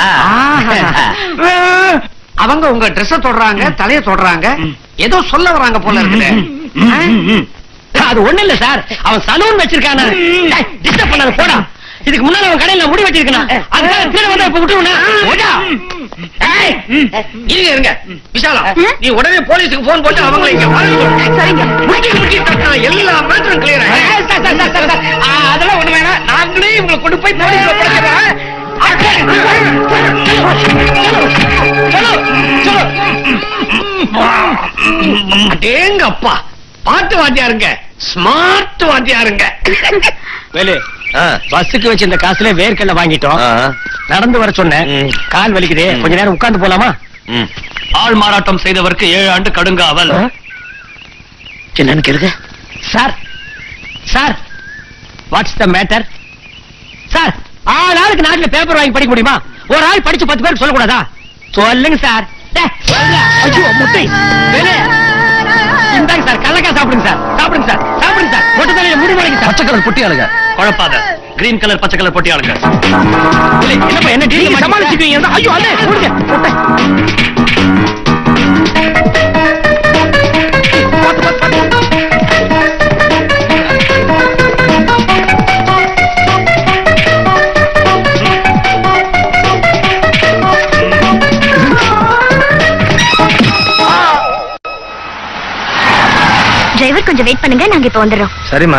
அவங்க உங்க ட்ரெஸ்ஸ தொடுறாங்க தலைய தொடுறாங்க ஏதோ சொல்ல வராங்க போல இருக்குது
அது ஒண்ணு இல்ல சார் அவன் சலூன் வச்சிருக்கான டிஸ்டர்ப் பண்ணாத போடா இதுக்கு முன்னாடி அவன் கடையில முடி வச்சிருக்கான் அதுக்காக திருட வந்தா இப்ப விட்டுருவா ஓடா
ஏய், இருங்க இருங்க விஷாலா நீ உடனே போலீஸுக்கு போன் போட்டு அவங்களை இங்க வர சொல்லு.
சரிங்க
முட்டி முட்டி தட்டினா எல்லா மேட்டரும் கிளியர் அதெல்லாம் ஒண்ணு வேணாம் நாங்களே இவங்களை கொண்டு போய் போலீஸ்ல படுத்துறேன்
அடேங்க அப்பா பாட்டு வாத்தியாருங்க ஸ்மார்ட் வாத்தியாருங்க
வேலு பஸ்ஸுக்கு வச்ச இந்த காசுல வேர்க்கல்ல வாங்கிட்டோம் நடந்து வர சொன்னேன் கால் வலிக்குது கொஞ்ச நேரம் உட்கார்ந்து போலாமா
ஆள் மாறாட்டம் செய்தவருக்கு ஏழு ஆண்டு கடுங்காவல்
என்னன்னு கேளுங்க sir sir what's the matter sir ஆள் ஆளுக்கு நாட்டுல பேப்பர் வாங்கி படிக்க முடியுமா ஒரு ஆள் படிச்சு பத்து பேருக்கு சொல்லக்கூடாதா சொல்லுங்க சார் டேய், சொல்லுங்க. ஐயோ முட்டை வேலு இந்தாங்க சார் கள்ளக்கா சாப்பிடுங்க சார் சாப்பிடுங்க சார் சாப்பிடுங்க சார் மொட்டை தலையில முடி முளைங்க சார்
பச்சை கலர் புட்டி ஆளுங்க
குழப்பாத கிரீன் கலர் பச்சை கலர் பொட்டி ஆளுங்க
இல்லை, என்னப்பா என்ன டீ சமாளிச்சுக்குவீங்க ஐயோ அண்ணே கொடுங்க முட்டை
டிரைவர் கொஞ்சம் வெயிட் பண்ணுங்க நாங்க இப்ப வந்துடுறோம்
சரிம்மா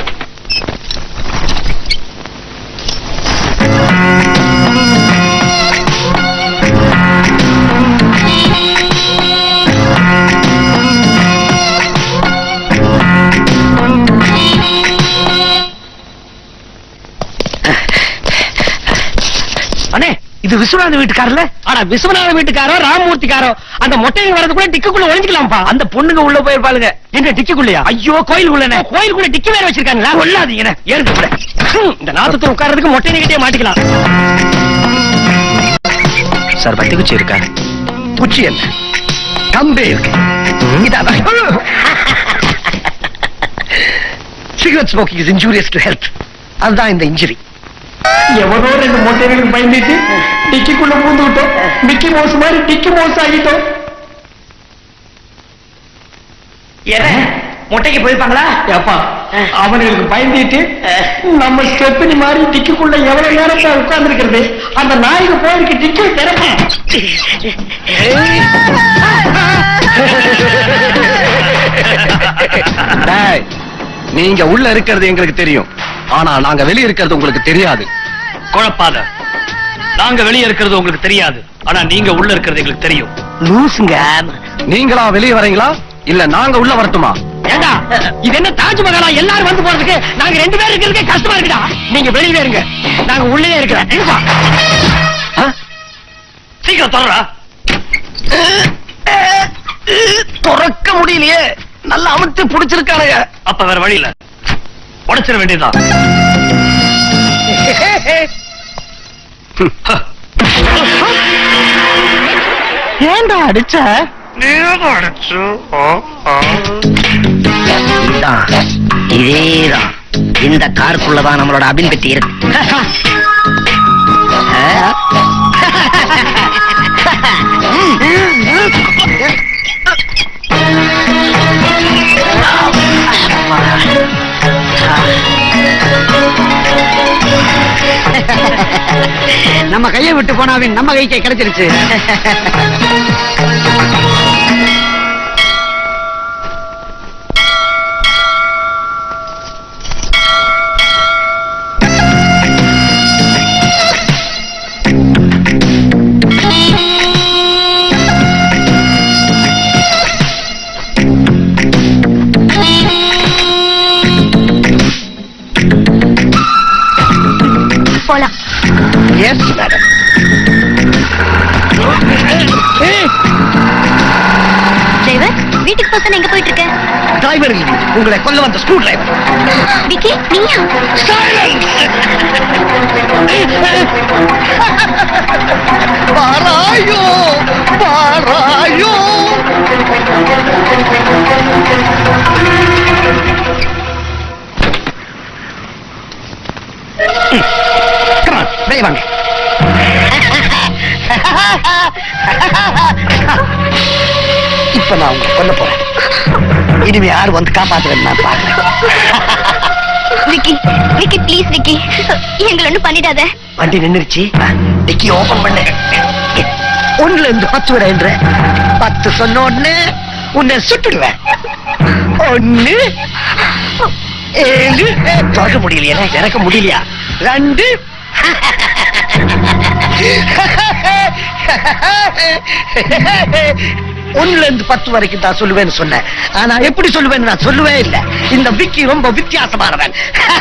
அண்ணே இது விஸ்வநாத வீட்டுக்காரர்ல ஆனா விஸ்வநாத வீட்டுக்காரோ ராமமூர்த்திக்காரோ அந்த மொட்டைங்க வரதுக்குள்ள டிக்குக்குள்ள ஒளிஞ்சுக்கலாம்ப்பா அந்த பொண்ணுங்க உள்ள போயிருப்பாளுங்க என்ன டிக்குக்குள்ளயா ஐயோ கோயிலுக்குள்ளனே கோயிலுக்குள்ள டிக்கு வேற வச்சிருக்காங்களா கொள்ளாதீங்க ஏறுங்க கூட இந்த நாத்தத்துல உட்கார்றதுக்கு மொட்டை கிட்டே மாட்டிக்கலாம்
சார் பத்தி குச்சி இருக்கா
குச்சி என்ன கம்பே இருக்கு இதான் cigarette smoking is injurious to health அதுதான் இந்த இன்ஜுரி
எவனோ ரெண்டு மொட்டைகளுக்கு பயந்துட்டு டிக்கிக்குள்ள பூந்து விட்டோம் மிக்கி மோஸ் மாதிரி டிக்கி மோஸ் ஆகிட்டோம்
முட்டைக்கு போயிருப்பாங்களா
ஏப்பா அவனுக்கு பயந்துட்டு நம்ம ஸ்டெப்பினி மாதிரி டிக்குக்குள்ள எவ்வளவு நேரம் உட்கார்ந்து இருக்கிறது அந்த நாய்க்கு போயிருக்கு டிக்கி திறப்பேன்
டேய், நீங்க உள்ள இருக்கிறது எங்களுக்கு தெரியும் ஆனா நாங்க வெளிய இருக்கிறது உங்களுக்கு தெரியாது
குழப்பாத நாங்க வெளியே இருக்கிறது உங்களுக்கு தெரியாது ஆனா நீங்க உள்ள இருக்கிறது எங்களுக்கு தெரியும்
லூசுங்க
நீங்களா வெளிய வரீங்களா இல்ல நாங்க உள்ள வரட்டுமா
ஏண்டா இது என்ன தாஜ்மஹாலா எல்லாரும் வந்து போறதுக்கு நாங்க ரெண்டு பேரும் இருக்கிறதுக்கு கஷ்டமா இருக்குடா நீங்க வெளியே இருங்க நாங்க உள்ளே இருக்கிறோம் இருப்பா.
சீக்கிரம் தொடரா
துறக்க முடியலையே நல்லா அமுத்து புடிச்சிருக்கானுங்க
அப்ப வேற வழி இல்ல உடைச்சிட வேண்டியதுதான்
ஏண்டா அடிச்ச
இதான் இதேதான் இந்த காருக்குள்ளதான் நம்மளோட அபின் பெட்டி இருக்கு
நம்ம கையை விட்டு போனாவின் நம்ம கைக்கே கிடைச்சிருச்சு
போலாம்
எஸ் மேடம்
டிரைவர் வீட்டுக்கு போசன எங்க போயிட்டு இருக்க
டிரைவர் இல்லை உங்களை கொல்ல வந்த ஸ்க்ரூ டிரைவர்
விக்கி நீயா
பாராயோ பாராயோ கமான் வெளிய வாங்க இப்ப நான் உங்களை கொல்ல போறேன் இனிமே யார் வந்து காப்பாத்துவேன் நான் பாக்குறேன்
விக்கி விக்கி ப்ளீஸ் விக்கி எங்களை ஒண்ணும் பண்ணிடாத
வண்டி நின்னுருச்சு டிக்கி ஓபன் பண்ணு ஒண்ணுல இருந்து பத்து வரை என்ற பத்து சொன்ன உடனே உன்னை சுட்டுடுவேன் ஒண்ணு ஏழு தொடக்க முடியலையா இறக்க முடியலையா ரெண்டு ஒண்ணுல இருந்து பத்து வரைக்கும் தான் சொல்லுவேன்னு சொன்னேன் ஆனா எப்படி சொல்லுவேன்னு நான் சொல்லவே இல்லை இந்த விக்கி ரொம்ப வித்தியாசமானவன்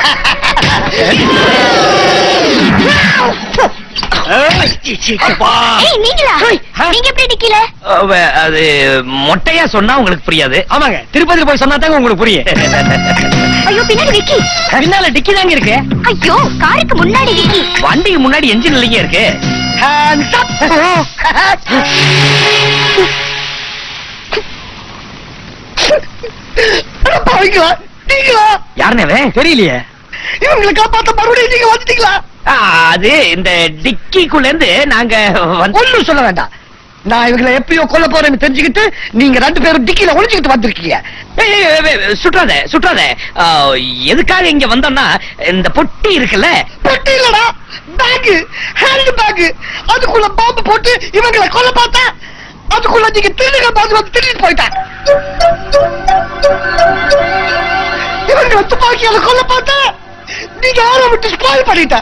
அப்பா.
ஏய் நீங்களா நீங்க எப்படி நிக்கல
அவ, அது மொட்டையா சொன்னா உங்களுக்கு புரியாது
ஆமாங்க திருப்பதி போய் சொன்னா தாங்க உங்களுக்கு புரியும்
ஐயோ பின்னாடி விக்கி
பின்னால டிக்கி தாங்க இருக்கு
ஐயோ காருக்கு முன்னாடி விக்கி
வண்டிக்கு முன்னாடி என்ஜின் இல்லைங்க இருக்கு
Hands up. அட பாவிங்களா, நீங்களா
யாருனே தெரியலையே
இவங்களை காப்பாத்த மறுபடியும் நீங்க வந்துட்டீங்களா
ஆ, அது இந்த டிக்கிக்குள்ள இருந்து நாங்க வந்து
ஒண்ணும் சொல்ல வேண்டாம் நான் இவங்களை எப்படியோ கொல்ல போறேன்னு தெரிஞ்சுக்கிட்டு நீங்க ரெண்டு பேரும் டிக்கில ஒளிஞ்சுக்கிட்டு வந்திருக்கீங்க
ஏய், ஏய், ஏய், ஏய், சுற்றாத சுற்றாத ஆ, எதுக்காக இங்க வந்தோம்னா இந்த பொட்டி இருக்குல்ல
பொட்டி இல்லடா பேக் ஹேண்ட் பேக் அதுக்குள்ள பாம்பு போட்டு இவங்களை கொல்ல பார்த்தா அதுக்குள்ள நீங்க திருடுங்க பாத்து வந்து திருடிட்டு போயிட்டாங்க இவங்களை துப்பாக்கியால கொல்ல பார்த்தா நீங்க ஆற விட்டு ஸ்பாயில் பண்ணிட்ட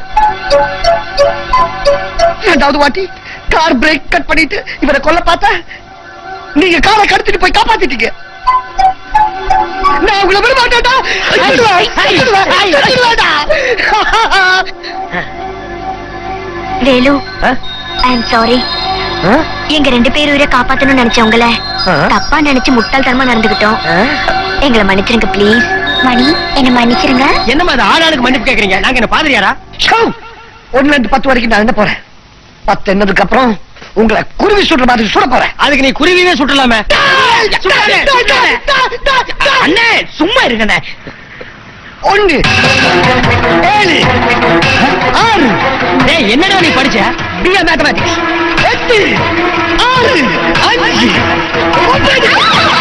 ரெண்டாவது வாட்டி கார் பிரேக் கட் பண்ணிட்டு இவரை கொல்ல பார்த்தா நீங்க காரை கடத்திட்டு போய் காப்பாத்திட்டீங்க நான் உங்களை விட மாட்டேன்டா கட்டிடுவேன், கட்டிடுவேன், கட்டிடுவேன்டா.
வேலு ஐ அம் சாரி எங்க ரெண்டு பேரும் உயிரை காப்பாத்தணும்னு நினைச்சவங்கள தப்பா நினைச்சு முட்டாள்தனமா நடந்துகிட்டோம் எங்களை மன்னிச்சிருங்க ப்ளீஸ் மணி என்ன மன்னிச்சிருங்க
என்னமா அது ஆளாளுக்கு மன்னிப்பு கேக்குறீங்க நாங்க என்ன பாதிரியாரா
ஷோ! ஒண்ணுல இருந்து பத்து வரைக்கும் நான் என்ன போறேன் பத்து என்னதுக்கு அப்புறம் உங்களை குருவி சுடுற மாதிரி சுட போறேன்
அதுக்கு நீ குருவியே சுட்டலாமே
அண்ணே சும்மா இருங்கண்ணே
ஒண்ணு ஏழு ஆறு
டேய் என்னடா நீ படிச்ச
பிஏ மேத்தமேட்டிக்ஸ் எட்டு ஆறு அஞ்சு ஒன்பது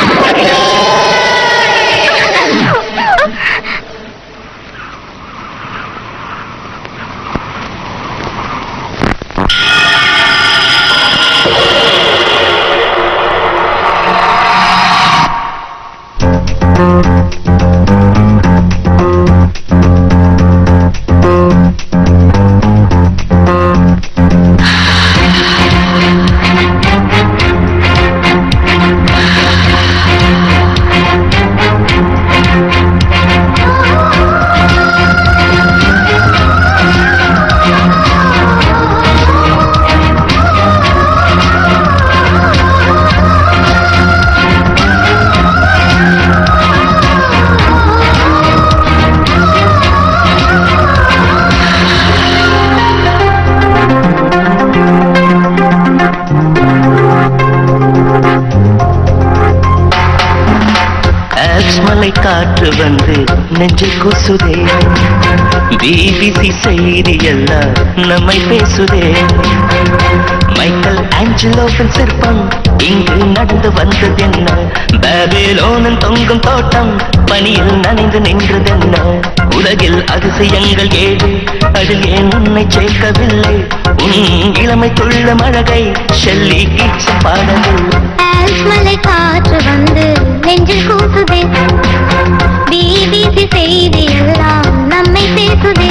ஆல்ப்ஸ் மலை காற்று வந்து நெஞ்சை கூசுதே பிபிசி செய்தி எல்லாம் நம்மை பேசுதே மைக்கேல் ஆஞ்சலோவின் சிற்பம் இங்கு நடந்து வந்தது என்ன பேபிலோனின் தொங்கும் தோட்டம் பனியில் நனைந்து நின்றதென்ன உலகில் அதிசயங்கள் ஏழு அதில் ஏன் உன்னை சேர்க்கவில்லை உன் இளமை துள்ள அழகை ஷெல்லி கீட்ஸ் பாடவில்லை
மலை காற்று வந்து நெஞ்சில் கூசுதே பிபிசி செய்தி எல்லாம் நம்மை பேசுதே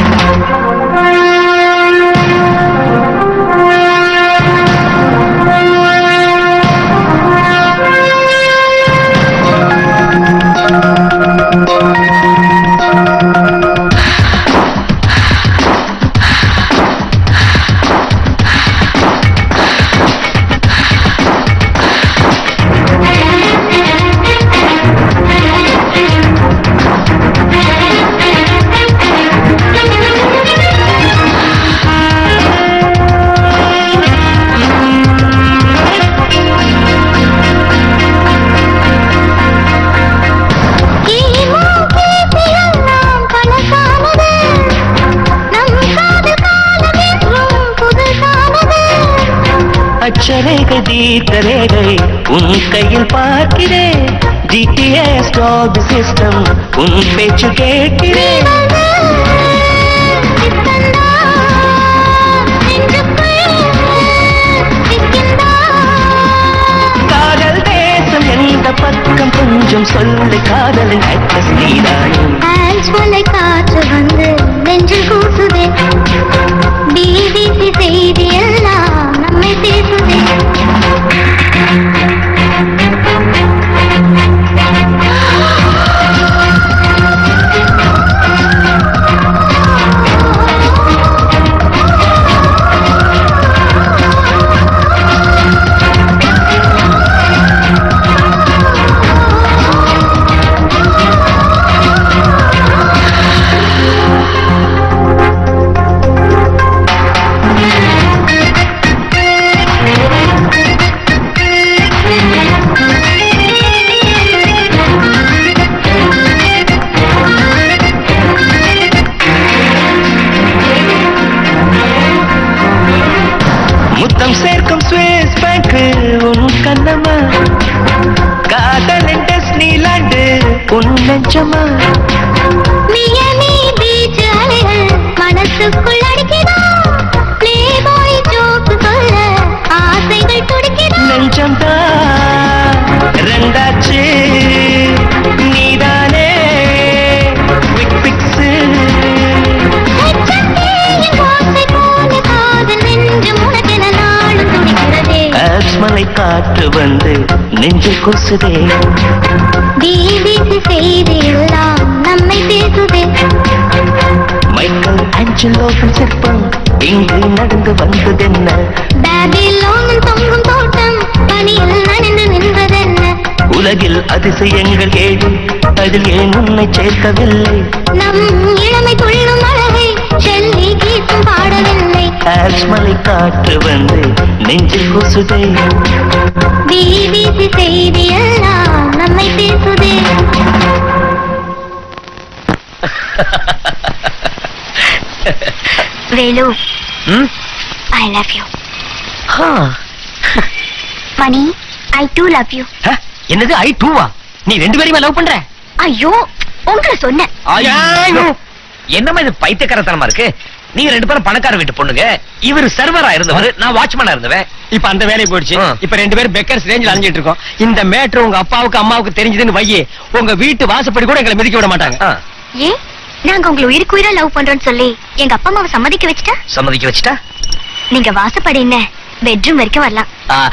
கிமு கிபி எல்லாம் பழசானது நம் காதல் காலம் என்றும் புதுசானது
அச்சரேகை தீர்க்கரேகை உன் கையில் பார்க்கிறேன் ஜிடிஎஸ் டாக் சிஸ்டம் உன் பேச்சு கேட்கிறேன் காதல் தேசம் எந்த பக்கம் கொஞ்சம் சொல்லு காதலின் அட்ரஸ் நீதானே
ஆல்ஸ் மலை காற்று வந்து நெஞ்சில் கூசுதே பிபிசி செய்தி எல்லாம் நம்மை பேசுதே
நிஜமா
மியமி பீச் அலைகள் மனசுக்குள் அடிக்குதா ப்ளே பாய் ஜோக் சொல்ல ஆசைகள் துடிக்குதா
நெஞ்சம்தான் ரெண்டாச்சு நீதானே குவிக் பிக்ஸு
எச்சத்தேயின் ஓசை போல காதல் நெஞ்சம் உனக்கென நாளும் துடிக்கிறதே
ஆஸ்மலை காற்று வந்து நெஞ்சில் கொசுதே
பிபிசி செய்தி எல்லாம் நம்மை பேசுதே
மைக்கேல் ஆஞ்சலோவின் சிற்பம் இங்கு நடந்து வந்ததென்ன
பாபிலோனின் தொங்கும் தோட்டம் பனியில் நனைந்து நின்றதென்ன
உலகில் அதிசயங்கள் ஏழு அதில் ஏன் உன்னை சேர்க்கவில்லை
நம் இளமை துள்ளும் அழகை செல்லி கீத்தும் பாடவில்லை
ஆஸ்மலை காற்று வந்து நெஞ்சில் கொசுதே
பிபிசி செய்தி எல்லாம் நம்மை பேசுதே Velu I love you Mani I too love you
என்னது ஐ டூவா நீ ரெண்டு பேரையுமே லவ் பண்ற
ஐயோ உங்களை சொன்னேன்
ஐயோ! என்னம்மா இது பைத்தியக்காரத்தனமா இருக்கு நீங்க ரெண்டு பேரும் பணக்கார வீட்டு பொண்ணுங்க இவர் சர்வரா இருந்தவர் நான் வாட்ச்மேனா இருந்தவன்
இப்ப அந்த வேலையை போயிடுச்சு
ஆ.
இப்ப ரெண்டு பேரும் பெக்கர்ஸ் ரேஞ்சில் அலைஞ்சிட்டு இருக்கோம் இந்த மேட்ரு உங்க அப்பாவுக்கு அம்மாவுக்கு தெரிஞ்சதுன்னு வையே உங்க வீட்டு வாசப்படி கூட எங்களை மிதிக்க விட மாட்டாங்க
ஆ,
ஏன் நாங்க உங்களை உயிருக்கு உயிரா லவ் பண்றோம்னு சொல்லி எங்க அப்பா அம்மாவை சம்மதிக்க வச்சுட்டா
சம்மதிக்க வச்சுட்டா
நீங்க வாசப்படி என்ன பெட்ரூம் வரைக்கும் வரலாம்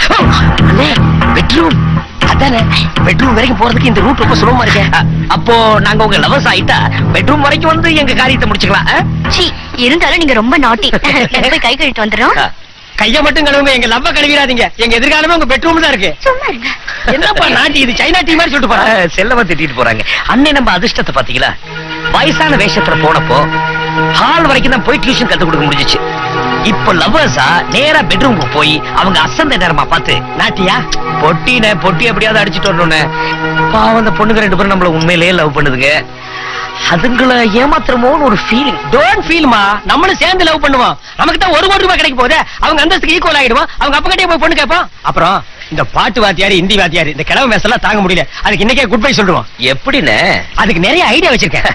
பெட்ரூம்
அதானே பெட்ரூம் வரைக்கும் போறதுக்கு இந்த ரூட் ரொம்ப சுலபமா இருக்கேன்
அப்போ நாங்க உங்க லவர்ஸ் ஆயிட்டா பெட்ரூம் வரைக்கும் வந்து எங்க காரியத்தை முடிச்சுக்கலாம் ஆ?
சீ இருந்தாலும் நீங்க ரொம்ப நாட்டி போய் கை கழுவிட்டு வந்துடும்
ஆ.
கைய மட்டும் கழுவுங்க எங்க லவ்வ கழுவிடாதீங்க எங்க எதிர்காலமே உங்க பெட்ரூம் தான் இருக்கு
சும்மா இருங்க
என்னப்பா நாட்டி இது சைனா டீ மாதிரி சொல்லிட்டு
ஆ,
போறேன்
செல்லமா திட்டிட்டு போறாங்க அன்னை நம்ம அதிர்ஷ்டத்தை பாத்தீங்களா வயசான வேஷத்துல போனப்போ ஹால் வரைக்கும் தான் போய் டியூஷன் கத்து கொடுக்க முடிஞ்சுச்சு இப்ப லவ்வர்ஸா நேரா பெட்ரூமுக்கு போய் அவங்க அசந்த நேரமா பார்த்து
நாட்டியா
பொட்டின பொட்டி எப்படியாவது அடிச்சுட்டு வரணும்னு பாவம் அந்த பொண்ணுங்க ரெண்டு பேரும் நம்மள உண்மையிலேயே லவ் பண்ணுதுங்க அதுங்களை ஏமாத்துறமோன்னு ஒரு ஃபீலிங்
டோன்ட் ஃபீல்மா நம்மளும் சேர்ந்து லவ் பண்ணுவோம் நமக்கு தான் ஒரு கோடி ரூபாய் கிடைக்க போதே அவங்க அந்தஸ்துக்கு ஈக்குவல் ஆகிடுவோம் அவங்க அப்பா கிட்டே போய் பொண்ணு கேட்போம் அப்புறம் இந்த பாட்டு வாத்தியாரு ஹிந்தி வாத்தியாரு இந்த கிழமை மேசெல்லாம் தாங்க முடியல அதுக்கு இன்னைக்கே குட் பை சொல்லுவோம்
எப்படின்னு
அதுக்கு நிறைய ஐடியா வச்சிருக்கேன்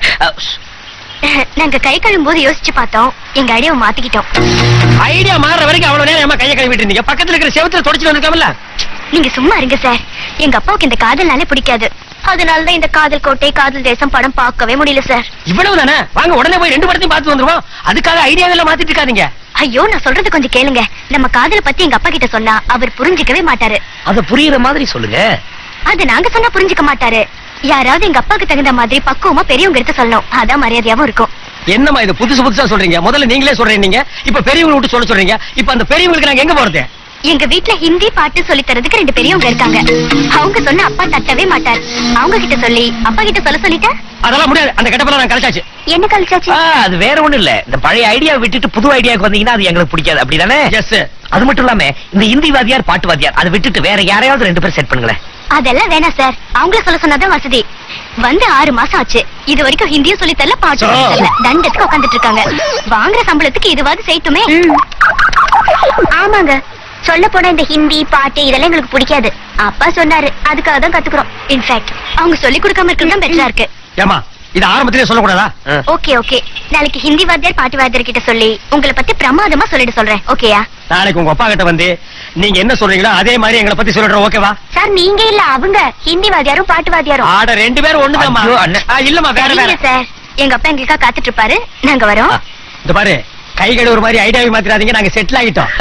நாங்க கை கழுவும் போது யோசிச்சு பார்த்தோம் எங்க ஐடியாவை மாத்திக்கிட்டோம்
ஐடியா மாறுற வரைக்கும் அவ்வளவு நேரம் ஏமா கையை கழுவிட்டு இருந்தீங்க பக்கத்துல இருக்கிற செவத்துல தொடச்சிட்டு வந்திருக்காமல
நீங்க சும்மா இருங்க சார் எங்க அப்பாவுக்கு இந்த காதல்னாலே பிடிக்காது அதனாலதான் இந்த காதல் கோட்டை காதல் தேசம் படம் பார்க்கவே முடியல சார்
இவ்வளவு தானே வாங்க உடனே போய் ரெண்டு படத்தையும் பார்த்து வந்துருவோம் அதுக்காக ஐடியாவெல்லாம் மாத்திட்டு இருக்காதீங்க
ஐயோ நான் சொல்றது கொஞ்சம் கேளுங்க நம்ம காதலை பத்தி எங்க அப்பா கிட்ட சொன்னா அவர் புரிஞ்சுக்கவே மாட்டாரு
அத புரியுற மாதிரி சொல்லுங்க
அது நாங்க சொன்னா புரிஞ்சுக்க மாட்டாரு யாராவது எங்க அப்பாவுக்கு தகுந்த மாதிரி பக்குவமா பெரியவங்க எடுத்து சொல்லணும் அதான் மரியாதையாவும் இருக்கும்
என்னம்மா இது புதுசு புதுசா சொல்றீங்க முதல்ல நீங்களே சொல்றீங்க நீங்க இப்ப பெரியவங்களை விட்டு சொல்ல சொல்றீங்க இப்ப அந்த பெரியவங்களுக்கு நாங்க எங்க போறது
எங்க வீட்ல ஹிந்தி பாட்டு சொல்லி தரதுக்கு ரெண்டு பெரியவங்க இருக்காங்க அவங்க சொன்னா அப்பா தட்டவே மாட்டார் அவங்க கிட்ட சொல்லி அப்பா கிட்ட சொல்ல சொல்லிட்டா
அதெல்லாம் முடியாது அந்த கட்டப்பெல்லாம் நான் கழிச்சாச்சு
என்ன கழிச்சாச்சு
ஆ, அது வேற ஒண்ணும் இல்ல இந்த பழைய ஐடியா விட்டுட்டு புது ஐடியாக்கு வந்தீங்கன்னா அது எங்களுக்கு பிடிக்காது அப்படிதானே
எஸ்
அது மட்டும் இல்லாம இந்த இந்தி வாத்தியார் பாட்டு வாத்தியார் அதை விட்டுட்டு வேற யாரையாவது ரெண்டு பேரும் செட் பண்ணுங்களேன்
அதெல்லாம் வேணாம் சார் அவங்கள சொல்ல சொன்னாதான் வசதி வந்து ஆறு மாசம் ஆச்சு இது வரைக்கும் ஹிந்தியும் சொல்லி தரல பாட்டு
சோ.
சொல்லி தரல தண்டத்துக்கு உட்காந்துட்டு இருக்காங்க வாங்குற சம்பளத்துக்கு இதுவாது செய்யட்டுமே ஆமாங்க சொல்ல போனா இந்த ஹிந்தி பாட்டு இதெல்லாம் எங்களுக்கு பிடிக்காது அப்பா சொன்னாரு அதுக்காக தான் கத்துக்கிறோம் இன்ஃபேக்ட் அவங்க சொல்லி கொடுக்காம இருக்கிறது தான் பெட்டரா இருக்கு
ஏமா இது ஆரம்பத்திலே சொல்லக்கூடாதா
ஓகே ஓகே நாளைக்கு ஹிந்தி வாத்தியார் பாட்டு வாத்தியார் கிட்ட சொல்லி உங்களை பத்தி பிரமாதமா சொல்லிட்டு சொல்றேன் ஓகேயா
நாளைக்கு உங்க அப்பா கிட்ட வந்து நீங்க என்ன சொல்றீங்களோ அதே மாதிரி எங்களை பத்தி சொல்லிடுறோம் ஓகேவா
சார் நீங்க இல்ல அவங்க ஹிந்தி வாத்தியாரும் பாட்டு வாத்தியாரும்
ஆட ரெண்டு பேரும் ஒண்ணுதாம்மா
ஐயோ, அண்ணே.
ஆ, இல்லம்மா வேற வேற
சரிங்க சார் எங்க அப்பா எங்களுக்கா காத்துட்டு இருப்பாரு நாங்க வரோம்
இந்த பாரு கை ஒரு மாதிரி ஐடியாவை மாத்திராதீங்க நாங்க செட்டில் ஆகிட்டோம்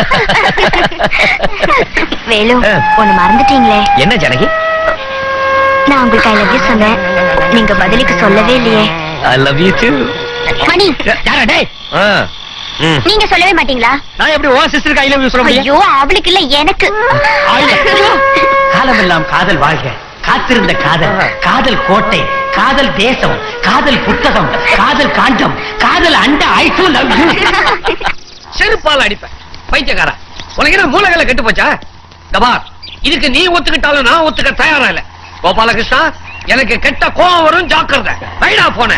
வேலு
ஆ.
ஒண்ணு மறந்துட்டீங்களே
என்ன ஜனகி
நான் உங்களுக்கு ஐ லவ் யூ சொன்னேன் நீங்க பதிலுக்கு சொல்லவே இல்லையே
I love you too
Mani
யாரா டேய்
நீங்க சொல்லவே மாட்டீங்களா
நான் எப்படி ஓ சிஸ்டருக்கு ஐ லவ் யூ சொல்ல முடியும்
ஐயோ அவளுக்கு இல்ல எனக்கு
காலமெல்லாம் காதல் வாழ்க காத்திருந்த காதல் காதல் கோட்டை காதல் தேசம் காதல் புத்தகம் காதல் காண்டம் காதல் அண்ட ஐ டூ லவ் யூ
செருப்பால அடிப்பேன் பைத்தியக்காரா உனக்கு என்ன மூலகளை கெட்டு போச்சா கபார் இதுக்கு நீ ஒத்துக்கிட்டாலும் நான் ஒத்துக்க தயாரா இல்ல கோபாலகிருஷ்ணா எனக்கு கெட்ட கோபம் வரும் ஜாக்கிரதை வைடா போன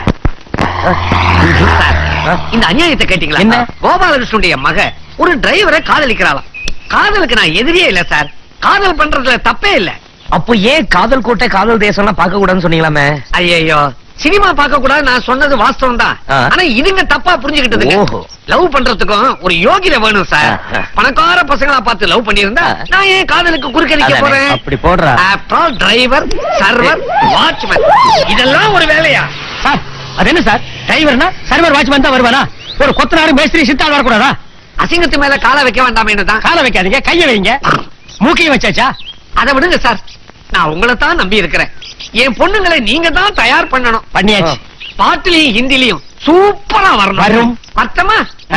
இந்த அநியாயத்தை கேட்டீங்களா
என்ன?
கோபாலகிருஷ்ணனுடைய மக ஒரு டிரைவரை காதலிக்கிறாளாம் காதலுக்கு நான் எதிரியே இல்ல சார் காதல் பண்றதுல தப்பே இல்ல
அப்போ ஏன் காதல் கோட்டை காதல் தேசம்லாம் பார்க்க கூடாதுன்னு சொன்னீங்களாமே
ஐயோ
சினிமா பார்க்க கூடாது நான் சொன்னது வாஸ்தவம் தான்
ஆ.
ஆனா இதுங்க தப்பா புரிஞ்சுக்கிட்டதுங்க
ஓஹோ.
லவ் பண்றதுக்கும் ஒரு யோகிதை வேணும் சார்
ஆ, ஆ.
பணக்கார பசங்களா பார்த்து லவ் பண்ணியிருந்தா
ஆ.
நான் ஏன் காதலுக்கு குறுக்கடிக்க
அதானே,
போறேன்
அப்படி போடுறா
after all driver server watchman இதெல்லாம் ஒரு வேலையா
சார் அது என்ன சார் டிரைவர்னா சர்வர் வாட்ச்மேன் தான் வருவானா ஒரு கொத்தனாரு மேஸ்திரி சித்தாள் வரக்கூடாதா
அசிங்கத்து மேல காலை வைக்க வேண்டாம் என்னதான்
காலை வைக்காதீங்க கையை வைங்க மூக்கையும் வச்சாச்சா
அதை விடுங்க சார் நான் உங்களை தான் நம்பி இருக்கிறேன் என் பொண்ணுங்களை நீங்க தான் தயார் பண்ணணும்
பண்ணியாச்சு
பாட்டுலயும் ஹிந்திலையும் சூப்பரா வரணும்
வரும்.
அர்த்தமா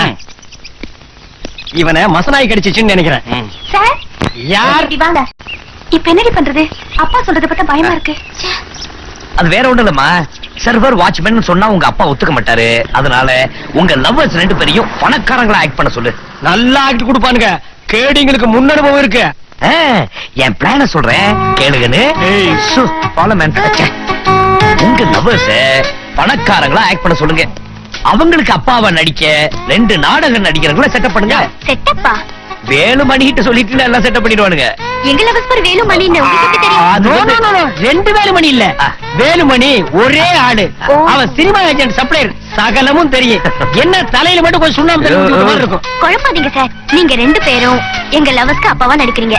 இவனை மசனாய் கடிச்சிச்சுன்னு நினைக்கிறேன்
சார்
யார்
இப்படி வாங்க இப்ப என்னடி பண்றது அப்பா சொல்றத பார்த்தா பயமா இருக்கு ச்சே.
அது வேற ஒண்ணும் இல்லம்மா சர்வர் வாட்ச்மேன் சொன்னா உங்க அப்பா ஒத்துக்க மாட்டாரு அதனால உங்க லவ்வர்ஸ் ரெண்டு பேரையும் பணக்காரங்களா ஆக்ட் பண்ண சொல்லு
நல்லா ஆக்கிட்டு கொடுப்பானுங்க கேடிங்களுக்கு முன் அனுபவம் இருக்கு
ஆ, என் பிளான சொல்றேன் கேளுங்கன்னு
ஏய்.
சு, follow man. ச்சே. உங்க லவ்வர்ஸ் பணக்காரங்களா ஆக்ட் பண்ண சொல்லுங்க அவங்களுக்கு அப்பாவை நடிக்க ரெண்டு நாடகம் நடிக்கிறவங்கள செட்டப் பண்ணுங்க
செட்டப்பா
வேலுமணி கிட்ட சொல்லிட்டு எல்லாம் செட்டப் பண்ணிடுவானுங்க
எங்க லவஸ்பர் வேலுமணின்னு உங்களுக்கு எப்படி தெரியும்
அது
No,
வந்து-
no, no, no. ரெண்டு வேலுமணி இல்ல
ஆ.
வேலுமணி ஒரே ஆளு
ஓ.
அவன் சினிமா ஏஜென்ட் சப்ளையர் சகலமும் தெரியும் என்ன தலையில மட்டும் கொஞ்சம் சுண்ணாம்பு தண்ணி ஊத்தி விட்ட மாதிரி இருக்கும்
குழப்பாதீங்க சார் நீங்க ரெண்டு பேரும் எங்க லவஸ்க்கு அப்பாவா நடிக்கிறீங்க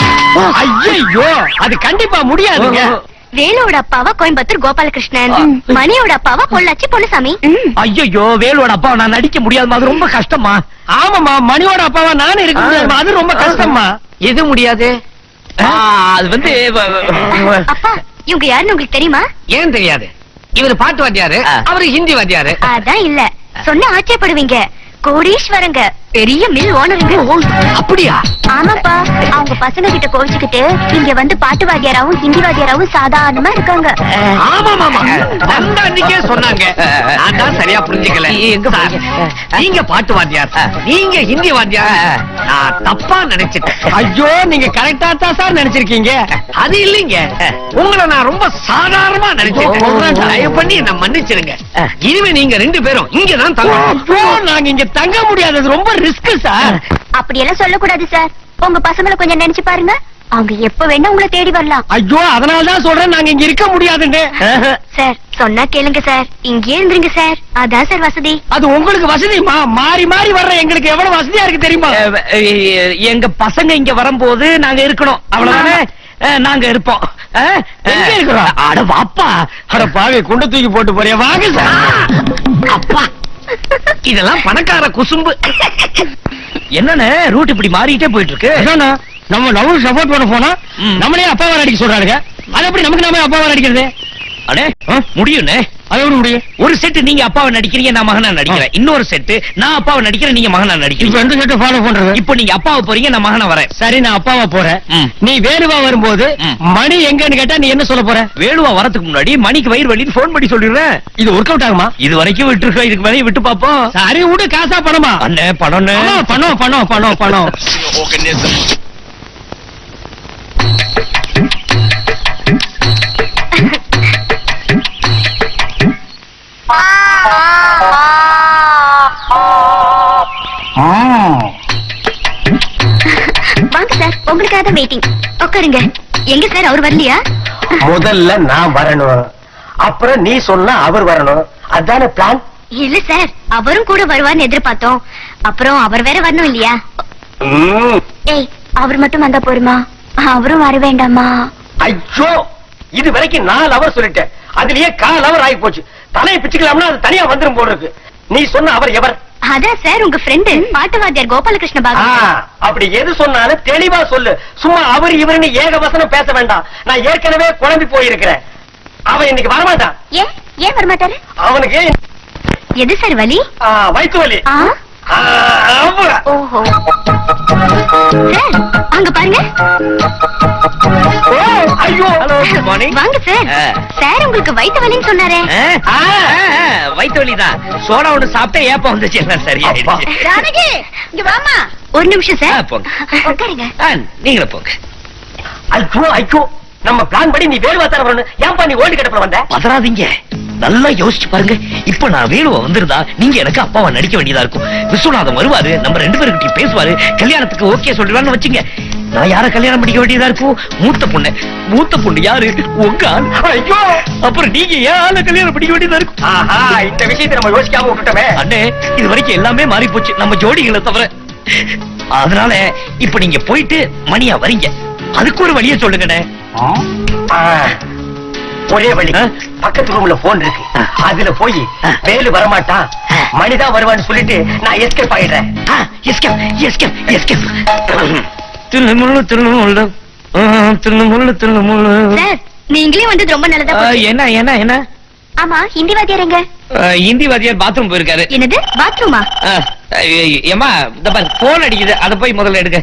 ஐயோ அது கண்டிப்பா முடியாதுங்க
வேலுவோட அப்பாவா கோயம்புத்தூர் கோபாலகிருஷ்ணன் மணியோட அப்பாவா பொள்ளாச்சி பொன்னுசாமி
ஐயோ வேலோட அப்பா நான் நடிக்க முடியாதுமா அது ரொம்ப கஷ்டமா
ஆமாமா மணியோட அப்பாவா நானும் இருக்க முடியாதுமா அது ரொம்ப கஷ்டமா
எது முடியாது
ஆ, அது வந்து வ- வ- வ-
அப்பா இவங்க யாருன்னு உங்களுக்கு தெரியுமா
ஏன் தெரியாது இவர் பாட்டு வாத்தியாரு
ஆ.
அவரு ஹிந்தி வாத்தியாரு
அதான் இல்ல சொன்ன ஆச்சரியப்படுவீங்க கோடீஸ்வரங்க பெரிய மில் ஓனருங்க
அப்படியா
ஆமாப்பா அவங்க பசங்க கிட்ட கோவிச்சுக்கிட்டு இங்க வந்து பாட்டு வாத்தியாராவும் ஹிந்தி வாத்தியாராவும் சாதாரணமா இருக்காங்க
ஆமா மாமா வந்த அன்னைக்கே சொன்னாங்க நான் தான் சரியா புரிஞ்சுக்கல
எங்க
சார்,
போறீங்க?
நீங்க பாட்டு வாத்தியார் நீங்க ஹிந்தி வாத்தியார் நான் தப்பா நினைச்சிட்டேன்
ஐயோ நீங்க கரெக்டா தான் சார் நினைச்சிருக்கீங்க
அது இல்லைங்க உங்களை நான் ரொம்ப சாதாரணமா நினைச்சிட்டேன் தயவு பண்ணி என்ன மன்னிச்சிருங்க இனிமே நீங்க ரெண்டு பேரும் இங்கதான் தங்கணும்
ஐயோ, நாங்க இங்க தங்க முடியாதது ரொம்ப ரிஸ்க் சார்
அப்படியெல்லாம் சொல்லக்கூடாது சார் உங்க பசங்களை கொஞ்சம் நினைச்சு பாருங்க அவங்க எப்ப வேணா உங்களை தேடி வரலாம்
ஐயோ அதனால தான் சொல்றேன் நாங்க இங்க இருக்க முடியாதுன்னு
சார் சொன்னா கேளுங்க சார் இங்கே இருந்துருங்க சார் அதான் சார் வசதி
அது உங்களுக்கு வசதிமா மாறி மாறி வர்ற எங்களுக்கு எவ்வளவு வசதியா இருக்கு தெரியுமா
அஹ், அஹ், எங்க பசங்க இங்க வரும்போது நாங்க இருக்கணும் அவ்வளவுதானே அஹ், நாங்க இருப்போம் அஹ்,
எங்க இருக்கிறோம்?
அட வாப்பா
அட பாவி குண்டு தூக்கி போட்டு போறியா வாங்க சார்
அப்பா இதெல்லாம் பணக்கார குசும்பு
என்னன்னு ரூட் இப்படி மாறிட்டே போயிட்டு இருக்கு
அதானா நம்ம லவ் சப்போர்ட் பண்ண போனா
ம்.
நம்மளே அப்பாவா நடிக்க சொல்றாருங்க அது எப்படி நமக்கு நாம அப்பாவா நடிக்கிறது
அடே முடியும்னே
அது எப்படி முடியும்
ஒரு செட்டு நீங்க அப்பாவை நடிக்கிறீங்க நான் மகனா நடிக்கிறேன் இன்னொரு செட்டு நான் அப்பாவை நடிக்கிறேன் நீங்க மகனா
இப்ப
நடிக்கிறீங்க
எந்த செட்டை ஃபாலோ பண்றது
இப்போ நீங்க அப்பாவை போறீங்க நான் மகனா வரேன்
சரி நான் அப்பாவா போறேன்
ம்.
நீ வேணுவா வரும்போது
ம்.
மணி எங்கன்னு கேட்டா நீ என்ன சொல்ல போற
வேலுவா வரதுக்கு முன்னாடி மணிக்கு வயிறு வலின்னு ஃபோன் பண்ணி சொல்லிடுறேன்
இது ஒர்க் அவுட் ஆகுமா
இது வரைக்கும் விட்டு இருக்கோம் இதுக்கு மேலே விட்டு பாப்போம்
சரி விடு காசா பணமா
அண்ணே பணம்
ஆமா, பணம் பணம் பணம் பணம்
வாங்க சார் உங்களுக்காக தான் வெயிட்டிங் உட்காருங்க எங்க சார் அவர் வரலையா
முதல்ல நான் வரணும் அப்புறம் நீ சொன்னா அவர் வரணும் அதானே பிளான்
இல்ல சார் அவரும் கூட வருவார்னு எதிர்பார்த்தோம் அப்புறம் அவர் வேற வரணும் இல்லையா ஏய் அவர் மட்டும் வந்தா போருமா அவரும் வர வேண்டாமா
ஐயோ இது வரைக்கும் நாலு அவர் சொல்லிட்டேன் அதுலயே கால் அவர் ஆகி போச்சு தலையை பிச்சுக்கலாம்னா அது தனியா வந்துரும் போல இருக்கு நீ சொன்ன அவர் எவர்
அதான் சார் உங்க ஃப்ரெண்டு பாட்டுவாத்தியார் கோபாலகிருஷ்ண
ஆ,
பாபு
அப்படி எது சொன்னாலும் தெளிவா சொல்லு சும்மா அவர் இவருன்னு ஏக வசனம் பேச வேண்டாம் நான் ஏற்கனவே குழம்பி போயிருக்கிறேன் அவன் இன்னைக்கு வரமாட்டான்
ஏன் ஏன் வரமாட்டாரு
அவனுக்கு
எது சார் வலி
ஆ, வயித்து வலி
ஆ
ஆ, அவ்வ.
ஓஹோ சார் அங்க பாருங்க
ஓ, ஐயோ
குட் மார்னிங்
வாங்க சார்
ஆ.
சார் உங்களுக்கு வயித்து வலின்னு சொன்னாரே
வயிற்று வலி தான் சோடா ஒண்ணு சாப்பிட்டா ஏப்பம் வந்துச்சு எல்லாம் சரியாயிடுச்சு
ஜானகி இங்க வாமா ஒரு நிமிஷம்
ஆ,
சார்
போங்க.
உட்காருங்க
ஆ, நீங்களும் போங்க
ஐயோ ஐயோ நம்ம பிளான் படி நீ வேறு வாத்தான வரணும் ஏன்பா நீ ஓல்டு கிடப்பில் வந்த
பதறாதீங்க நல்லா யோசிச்சு பாருங்க இப்ப நான் வேலுவ வந்திருந்தா நீங்க எனக்கு அப்பாவை நடிக்க வேண்டியதா இருக்கும் விஸ்வநாதன் வருவாரு நம்ம ரெண்டு பேருக்கிட்டையும் பேசுவாரு கல்யாணத்துக்கு ஓகே சொல்லிடுவான்னு வச்சுங்க நான் யார கல்யாணம் பண்ணிக்க வேண்டியதா இருக்கும் மூத்த பொண்ணு மூத்த பொண்ணு யாரு உங்க ஆள் ஐயோ அப்புறம் நீங்க ஏன் ஆள கல்யாணம் பண்ணிக்க வேண்டியதா இருக்கும்
ஆஹா இந்த விஷயத்தை நம்ம யோசிக்காம விட்டுட்டோமே
அண்ணே இது வரைக்கும் எல்லாமே மாறி போச்சு நம்ம ஜோடிகளை தவிர அதனால இப்ப நீங்க போயிட்டு மணியா வரீங்க அதுக்கு ஒரு வழியை சொல்லுங்கண்ணே
ஆ, ஒரே வழி பக்கத்து ரூம்ல போன் இருக்கு அதுல போய் வேலு வரமாட்டான் மணிதான் வருவான்னு சொல்லிட்டு நான் எஸ்கேப் ஆயிடுறேன்
எஸ்கேப் எஸ்கேப் எஸ்கேப் திருநமுள்ள திருநமுள்ள திருநமுள்ள திருநமுள்ள
சார் நீங்களே வந்தது ரொம்ப நல்லதா போச்சு.
என்ன என்ன என்ன
ஆமா ஹிந்தி வாத்தியார் எங்க
அஹ், இந்தி வாத்தியார் பாத்ரூம் போயிருக்காரு
என்னது பாத்ரூமா
அஹ், ஏய், ஏம்மா இந்த பாரு போன் அடிக்குது அதை போய் முதல்ல எடுக்க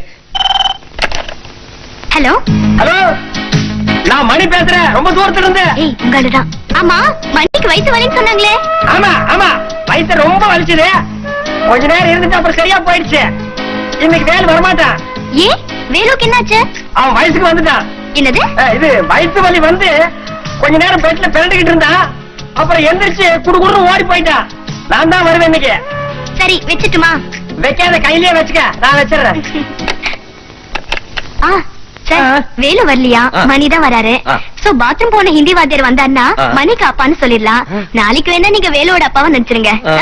ஹலோ
ஹலோ நான் மணி பேசுறேன் ரொம்ப தூரத்துல இருந்து
ஏய் உங்களதான் ஆமா மணிக்கு வயித்து வலின்னு சொன்னாங்களே
ஆமா ஆமா வயித்து ரொம்ப வலிச்சுது கொஞ்ச நேரம் இருந்துட்டு அப்புறம் சரியா போயிடுச்சு இன்னைக்கு வேலு வரமாட்டான்
ஏ வேலுக்கு என்னாச்சு
அவன் வயசுக்கு வந்துட்டான்
என்னது
அஹ், இது வயிற்று வலி வந்து கொஞ்ச நேரம் பெட்ல பிறண்டுகிட்டு இருந்தான் அப்புறம் எந்திரிச்சு குடு ஓடி போயிட்டான் நான் தான் வருவேன் இன்னைக்கு
சரி வச்சுட்டுமா
வைக்காத கையிலேயே வச்சுக்க நான் வச்சிடுறேன்
ஆ சார் வேலு வரலையா
ஆ.
மணி தான் வராரு
ஆ.
சோ பாத்ரூம் போன ஹிந்தி வாத்தியார் வந்தாருன்னா
ஆ.
மணிக்கு அப்பான்னு சொல்லிடலாம் நாளைக்கு வேணா நீங்க வேலோட அப்பாவை நினைச்சிருங்க ஆ?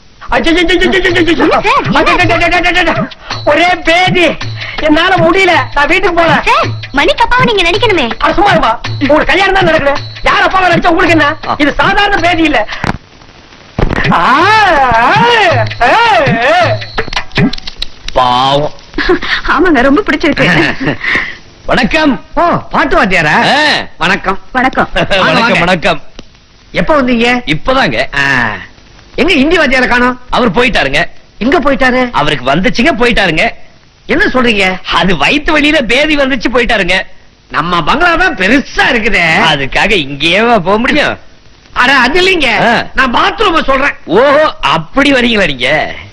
ஒரே பேதி என்னால முடியல நான் வீட்டுக்கு போறேன்
சார் மணிக்கு அப்பாவை நீங்க நினைக்கணுமே
அட சும்மா இருப்பா உங்களுக்கு கல்யாணம் தான் நடக்குது யார் அப்பாவை நினைச்சா உங்களுக்கு என்ன இது சாதாரண பேதி இல்ல ஆ, ஆ, ஆ, ஆ.
பாவம்
ஆமாங்க ரொம்ப பிடிச்சிருக்கு
வணக்கம்
ஓ பாட்டு வாத்தியாரா
ஆ,
வணக்கம்
வணக்கம்
வணக்கம்
வாங்க.
வணக்கம்
எப்ப வந்தீங்க
இப்பதாங்க
ஆ, எங்க ஹிந்தி வாத்தியார காணோம்
அவர் போயிட்டாருங்க
எங்க போயிட்டாரு
அவருக்கு வந்துச்சுங்க போயிட்டாருங்க
என்ன சொல்றீங்க
அது வயித்து வழியில பேதி வந்துச்சு போயிட்டாருங்க
நம்ம பங்களா தான் பெருசா இருக்குதே
அதுக்காக இங்கேயே போக முடியும்
அட அது இல்லைங்க
ஆ.
நான் பாத்ரூம் சொல்றேன்
ஓஹோ அப்படி வரீங்களா நீங்க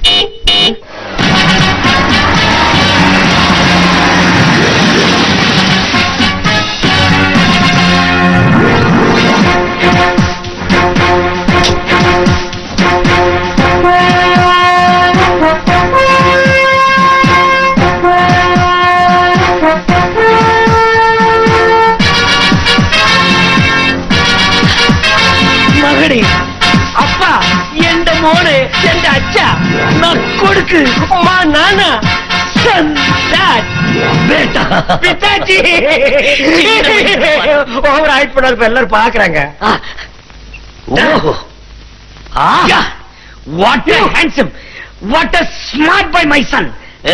மகனே அப்பா எந்த மோனு எந்த அச்சா நான் கொடுக்கு மா நானா சந்தாட் பேட்டா பிதாஜி
ஓவர் ஆயிட் பண்ணாரு இப்ப எல்லாரும் பாக்குறாங்க
ஓஹோ ஆ what a handsome what a smart boy my son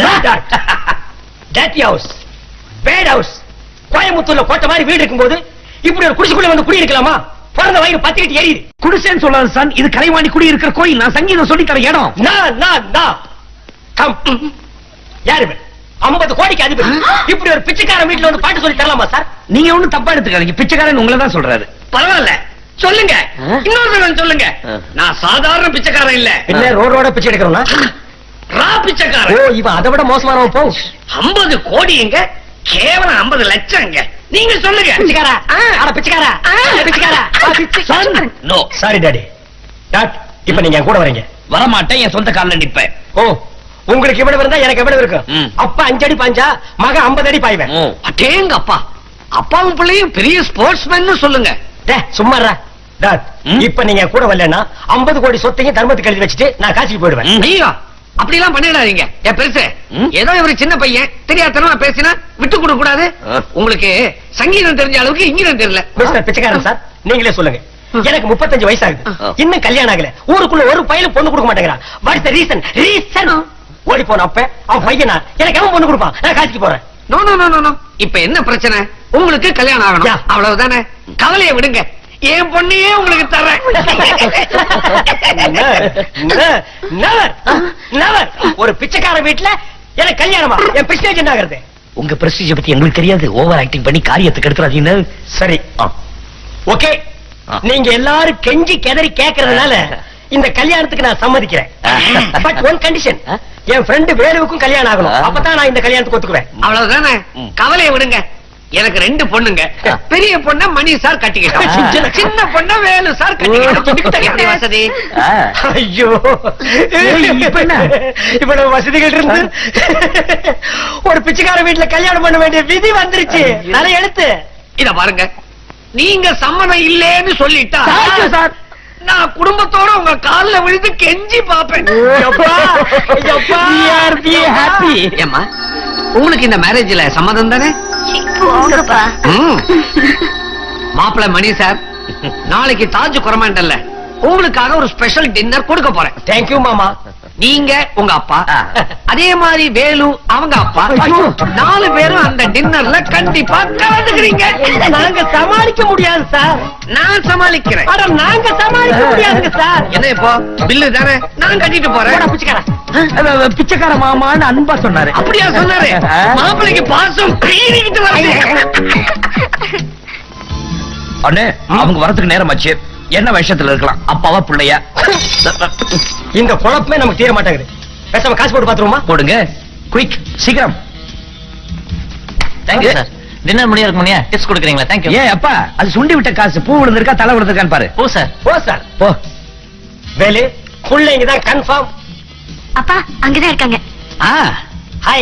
daddy house bad house கோயம்புத்தூர்ல கோட்டை மாதிரி வீடு இருக்கும்போது இப்படி ஒரு குடிசுக்குள்ள வந்து குடி இருக்கலாமா பிறந்த வயிறு பத்திக்கிட்டு எரியுது
குடிசேன்னு சொல்லாது சன் இது கலைவாணி குடி இருக்கிற கோயில் நான் சங்கீதம் சொல்லி தர இடம்
நான் நான் நான் கம் யாரு இவன்? 50 கோடிக்கு அதிபதி இப்படி ஒரு பிச்சைக்காரன் வீட்டுல வந்து பாட்டு சொல்லி தரலாமா சார்
நீங்க ஒண்ணும் தப்பா எடுத்துக்காதீங்க பிச்சைக்காரன் உங்களை தான் சொல்றாரு
பரவாயில்ல சொல்லுங்க இன்னொரு தடவை சொல்லுங்க
ஆ.
நான் சாதாரண பிச்சைக்காரன் இல்ல
என்ன ரோட் ரோட பிச்சை எடுக்கிறோம்னா
ரா
ஓ
பிச்சைக்காரன்
இவன் அதை விட மோசமானவன் போ
50 கோடி எங்க கேவலம் 50 லட்சம் எங்க நீங்க சொல்லுங்க
பிச்சைக்காரா அட பிச்சைக்காரா பிச்சைக்காரா
son no
sorry daddy dad இப்ப நீங்க என் கூட வரீங்க
வரமாட்டேன் என் சொந்த கால்ல நிப்பேன்
ஓ உங்களுக்கு இவ்வளவு இருந்தா எனக்கு எவ்வளவு இருக்கும்
ம்.
அப்பா அஞ்சு அடி பாஞ்சா மக 50 அடி பாய்வேன்
ம்.
அடேங்க அப்பா அப்பாவும் பிள்ளையும் பெரிய ஸ்போர்ட்ஸ்மேன் சொல்லுங்க
டேய், சும்மா இருடா. டாட்
ம்.
இப்ப நீங்க என் கூட வரலன்னா 50 கோடி சொத்தையும் தர்மத்துக்கு எழுதி வச்சுட்டு நான் காசிக்கு போயிடுவேன்
ம்.
ஐயோ அப்படி எல்லாம் பண்ணிடாதீங்க என் பெருசு
ம்.
ஏதோ இவரு சின்ன பையன் தெரியாதனமா பேசினா விட்டு கொடுக்க கூடாது
ஆ. உங்களுக்கு
சங்கீதம் தெரிஞ்ச அளவுக்கு இங்கிலம் தெரியல
மிஸ்டர் பிச்சைக்காரன் சார் நீங்களே சொல்லுங்க எனக்கு 35 வயசு ஆகுது
ஆ.
இன்னும் கல்யாணம் ஆகல ஊருக்குள்ள ஒரு பையனும் பொண்ணு கொடுக்க மாட்டேங்கிறான் வாட் த ரீசன் ரீசன் ஓடி போன அப்ப அவன் பையனா எனக்கு அவன் பொண்ணு கொடுப்பான் நான் காசிக்கு போறேன்
no no no no no இப்ப என்ன பிரச்சனை உங்களுக்கு கல்யாணம்
யா.
ஆகணும் அவ்வளவுதானே கவலையை விடுங்க என் பொண்ணையே உங்களுக்கு தரேன்
Never, never. ஒரு பிச்சைக்கார வீட்டுல எனக்கு கல்யாணமா என் பிரஸ்டேஜ் என்ன ஆகுறது
உங்க பிரஸ்டீஜ் பத்தி எங்களுக்கு தெரியாது ஓவர் ஆக்டிங் பண்ணி காரியத்துக்கு எடுத்துறாதீங்க
சரி ஓகே
ஆ.
நீங்க எல்லாரும் கெஞ்சி கெதறி கேக்குறதுனால இந்த கல்யாணத்துக்கு நான் சம்மதிக்கிறேன் பட் ஒன் கண்டிஷன்
ஆ?
என் ஃப்ரெண்டு வேலுவுக்கும் கல்யாணம் ஆகணும்
ஆ.
அப்பதான் நான் இந்த கல்யாணத்துக்கு ஒத்துக்குவேன்
அவ்வளவுதானே
ம்.
கவலையை விடுங்க எனக்கு ரெண்டு பொண்ணுங்க பெரிய பொண்ண மணி சார் கட்டிக்கிட்டோம் சின்ன பொண்ண வேலு சார் கட்டிக்கிட்டோம் எப்படி வசதி
ஐயோ இப்ப என்ன இவ்வளவு வசதிகள் இருந்து ஒரு பிச்சைக்கார வீட்டுல கல்யாணம் பண்ண வேண்டிய விதி வந்துருச்சு நிறைய எழுத்து
இத பாருங்க நீங்க சம்மதம் இல்லேன்னு சொல்லிட்டா
Thank you, sir.
நான் குடும்பத்தோட உங்க கால்ல விழுந்து கெஞ்சி பாப்பேன்
எப்பா, எப்பா. We are be happy.
ஏம்மா உங்களுக்கு இந்த மேரேஜ்ல சம்மதம் தானே
போங்கப்பா
மாப்பிள்ள மணி சார் நாளைக்கு தாஜ் குரமாண்டல்ல உங்களுக்காக ஒரு ஸ்பெஷல் டின்னர் கொடுக்க போறேன்
தேங்க்யூ மாமா
நீங்க உங்க அப்பா அதே மாதிரி வேலு அவங்க அப்பா நாலு பேரும் அந்த டின்னர்ல கண்டிப்பா கலந்துக்கிறீங்க
நாங்க சமாளிக்க முடியாது சார்
நான் சமாளிக்கிறேன்
அட நாங்க சமாளிக்க முடியாதுங்க சார்
என்ன இப்போ பில்லு தானே நான் கட்டிட்டு போறேன்
பிச்சைக்காரன் பிச்சைக்கார மாமான்னு அன்பா சொன்னாரு
அப்படியா சொன்னாரு மாப்பிள்ளைக்கு பாசம் பீறிக்கிட்டு வருது
அண்ணே அவங்க வரதுக்கு நேரமாச்சு என்ன விஷயத்துல இருக்கலாம் அப்பாவா பிள்ளையா
இந்த குழப்பமே நமக்கு தீர மாட்டேங்குது பேசாம காசு போட்டு பாத்துருவோமா
போடுங்க குயிக் சீக்கிரம்
தேங்க்யூ சார் டின்னர் முடிய இருக்கு முடியா டிப்ஸ் கொடுக்குறீங்களா தேங்க்யூ
ஏன் அப்பா அது சுண்டி விட்ட காசு பூ விழுந்திருக்கா தலை விழுந்திருக்கான்னு பாரு
ஓ சார்
போ சார்
போ
வேலு பிள்ளைங்க தான் கன்ஃபார்ம்
அப்பா அங்கதான் இருக்காங்க
ஆ
ஹாய்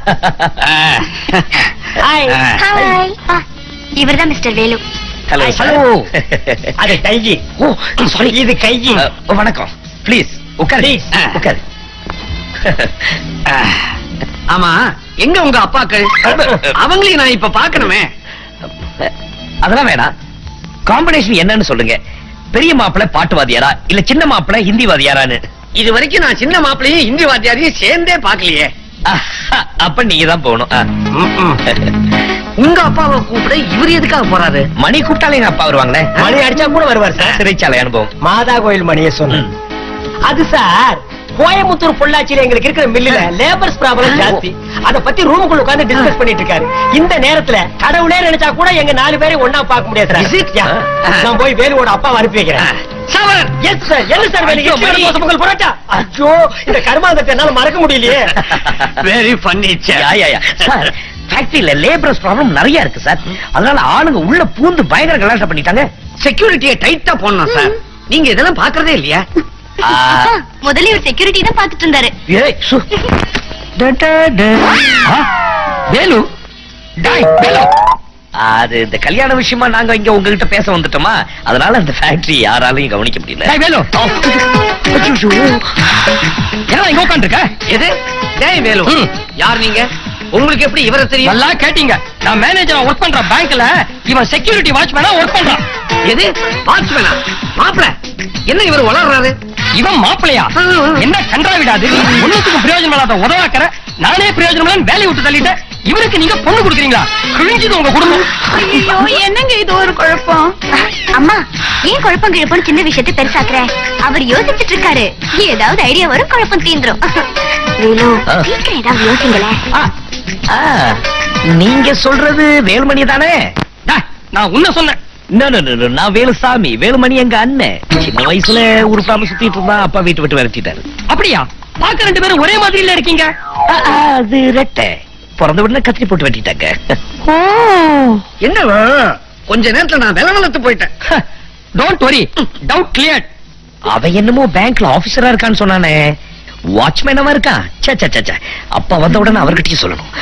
ஹாய்
ஹாய் இவர்தான் mister Velu
hello
Hi, sir.
Hello
அது கையி
ஓ சாரி
இது கையி
வணக்கம் ப்ளீஸ் உட்காரு
Please.
உட்காரு
ஆமா எங்க உங்க அப்பாக்கள் அவங்களையும் நான் இப்ப பாக்கணுமே
அதெல்லாம் வேணாம் காம்பினேஷன் என்னன்னு சொல்லுங்க பெரிய மாப்பிள்ளை பாட்டு வாத்தியாரா இல்ல சின்ன மாப்பிள்ளை ஹிந்தி வாத்தியாரான்னு
இது வரைக்கும் நான் சின்ன மாப்பிளையும் இந்தி வாத்தியாரையும் சேர்ந்தே பாக்கலையே
அப்ப நீங்க தான் போகணும் ஆ.
உங்க அப்பாவை கூப்பிட இவர் எதுக்காக போறாரு
மணி கூப்பிட்டாலே எங்க அப்பா வருவாங்களே
மணி அடிச்சா கூட வருவார் சார்
சிறைச்சாலை அனுபவம்
மாதா கோயில் மணியை சொன்ன அது சார் கோயம்புத்தூர் பொள்ளாச்சியில எங்களுக்கு இருக்கிற மில்லுல லேபர்ஸ் ப்ராப்ளம் ஜாஸ்தி அத பத்தி ரூமுக்குள்ள உட்கார்ந்து டிஸ்கஸ் பண்ணிட்டு இருக்காரு இந்த நேரத்துல கடவுளே நினைச்சா கூட எங்க நாலு பேரையும் ஒண்ணா பார்க்க முடியாது
Is it?
சார் யா, நான் போய் வேலுவோட அப்பாவை அனுப்பி வைக்கிறேன்
சவர்
எஸ் சார் என்ன சார் வேலை
ஐயோ,
இட்லி,
மணி.
தோசை, பொங்கல் பரோட்டா ஐயோ இந்த கருமாந்தத்தை என்னால மறக்க முடியலையே
very funny
yeah, yeah, yeah. Sir ஃபேக்டரியில லேபர்ஸ் ப்ராப்ளம் நிறைய இருக்கு சார் அதனால ஆளுங்க உள்ள பூந்து பயங்கர கலாட்டம் பண்ணிட்டாங்க
செக்யூரிட்டியை டைட்டா போடணும் சார் நீங்க இதெல்லாம் பாக்குறதே இல்லையா
ஆ,
அப்பா முதல்ல இவர் செக்யூரிட்டி தான் பாத்துட்டு இருந்தாரு
ஏய், சு. ட, ட, ட. ஆ, வேலு டாய், வேலு. அது இந்த கல்யாண விஷயமா நாங்க இங்க உங்ககிட்ட பேச வந்துட்டோமா அதனால அந்த ஃபேக்டரி யாராலையும் கவனிக்க முடியல
டேய் வேலு ஏன் இங்க உட்காந்துருக்க
எது டேய் வேலு
ம்.
யார் நீங்க உங்களுக்கு எப்படி இவரை தெரியும்
நல்லா கேட்டீங்க நான் மேனேஜரா ஒர்க் பண்ற பேங்க்ல இவன் செக்யூரிட்டி வாட்ச்மேனா ஒர்க் பண்றான்
எது வாட்ச்மேனா மாப்பிள என்ன இவர் வளர்றாரு
இவன் மாப்பிளையா என்ன கன்றா விடாது ஒண்ணுத்துக்கு பிரயோஜனம் இல்லாத உதவாக்கற நானே பிரயோஜனம் இல்லைன்னு வேலையை விட்டு தள்ளிட்டு இவருக்கு நீங்க பொண்ணு கொடுக்குறீங்களா கிழிஞ்சது உங்க குடும்பம்
ஐயோ என்னங்க இது ஒரு குழப்பம்
அம்மா ஏன் குழப்பம் கிழப்பம் சின்ன விஷயத்தை பெருசாக்குற அவர் யோசிச்சுட்டு இருக்காரு ஏதாவது ஐடியா வரும் குழப்பம் தீந்துரும் வேலு
ஆ.
சீக்கிரம் ஏதாவது யோசிங்களேன்
ஆ, ஆ, நீங்க சொல்றது வேலுமணி தானே
டேய், நான் உன்ன சொன்னேன்
No, no, no, no, நான் வேலுசாமி வேலுமணி எங்க அண்ணன் சின்ன வயசுல உருப்பாம சுத்திட்டு இருந்தான் அப்பா வீட்டு விட்டு விரட்டிட்டாரு
அப்படியா பாக்க ரெண்டு பேரும் ஒரே மாதிரில இருக்கீங்க
ஆ, ஆ, அது ரெட்டை பிறந்த உடனே கத்திரி போட்டு வெட்டிட்டாங்க
என்ன கொஞ்ச நேரத்துல நான் வில வளர்த்து போயிட்டேன்
டோன்ட் வரி டவுட் கிளியர்
அவன் என்னமோ பேங்க்ல ஆபீசரா இருக்கான்னு சொன்னானே வாட்ச்மேனவா இருக்கான் சே சே சே, சே அப்பா வந்த உடனே அவர்கிட்டயும் சொல்லணும்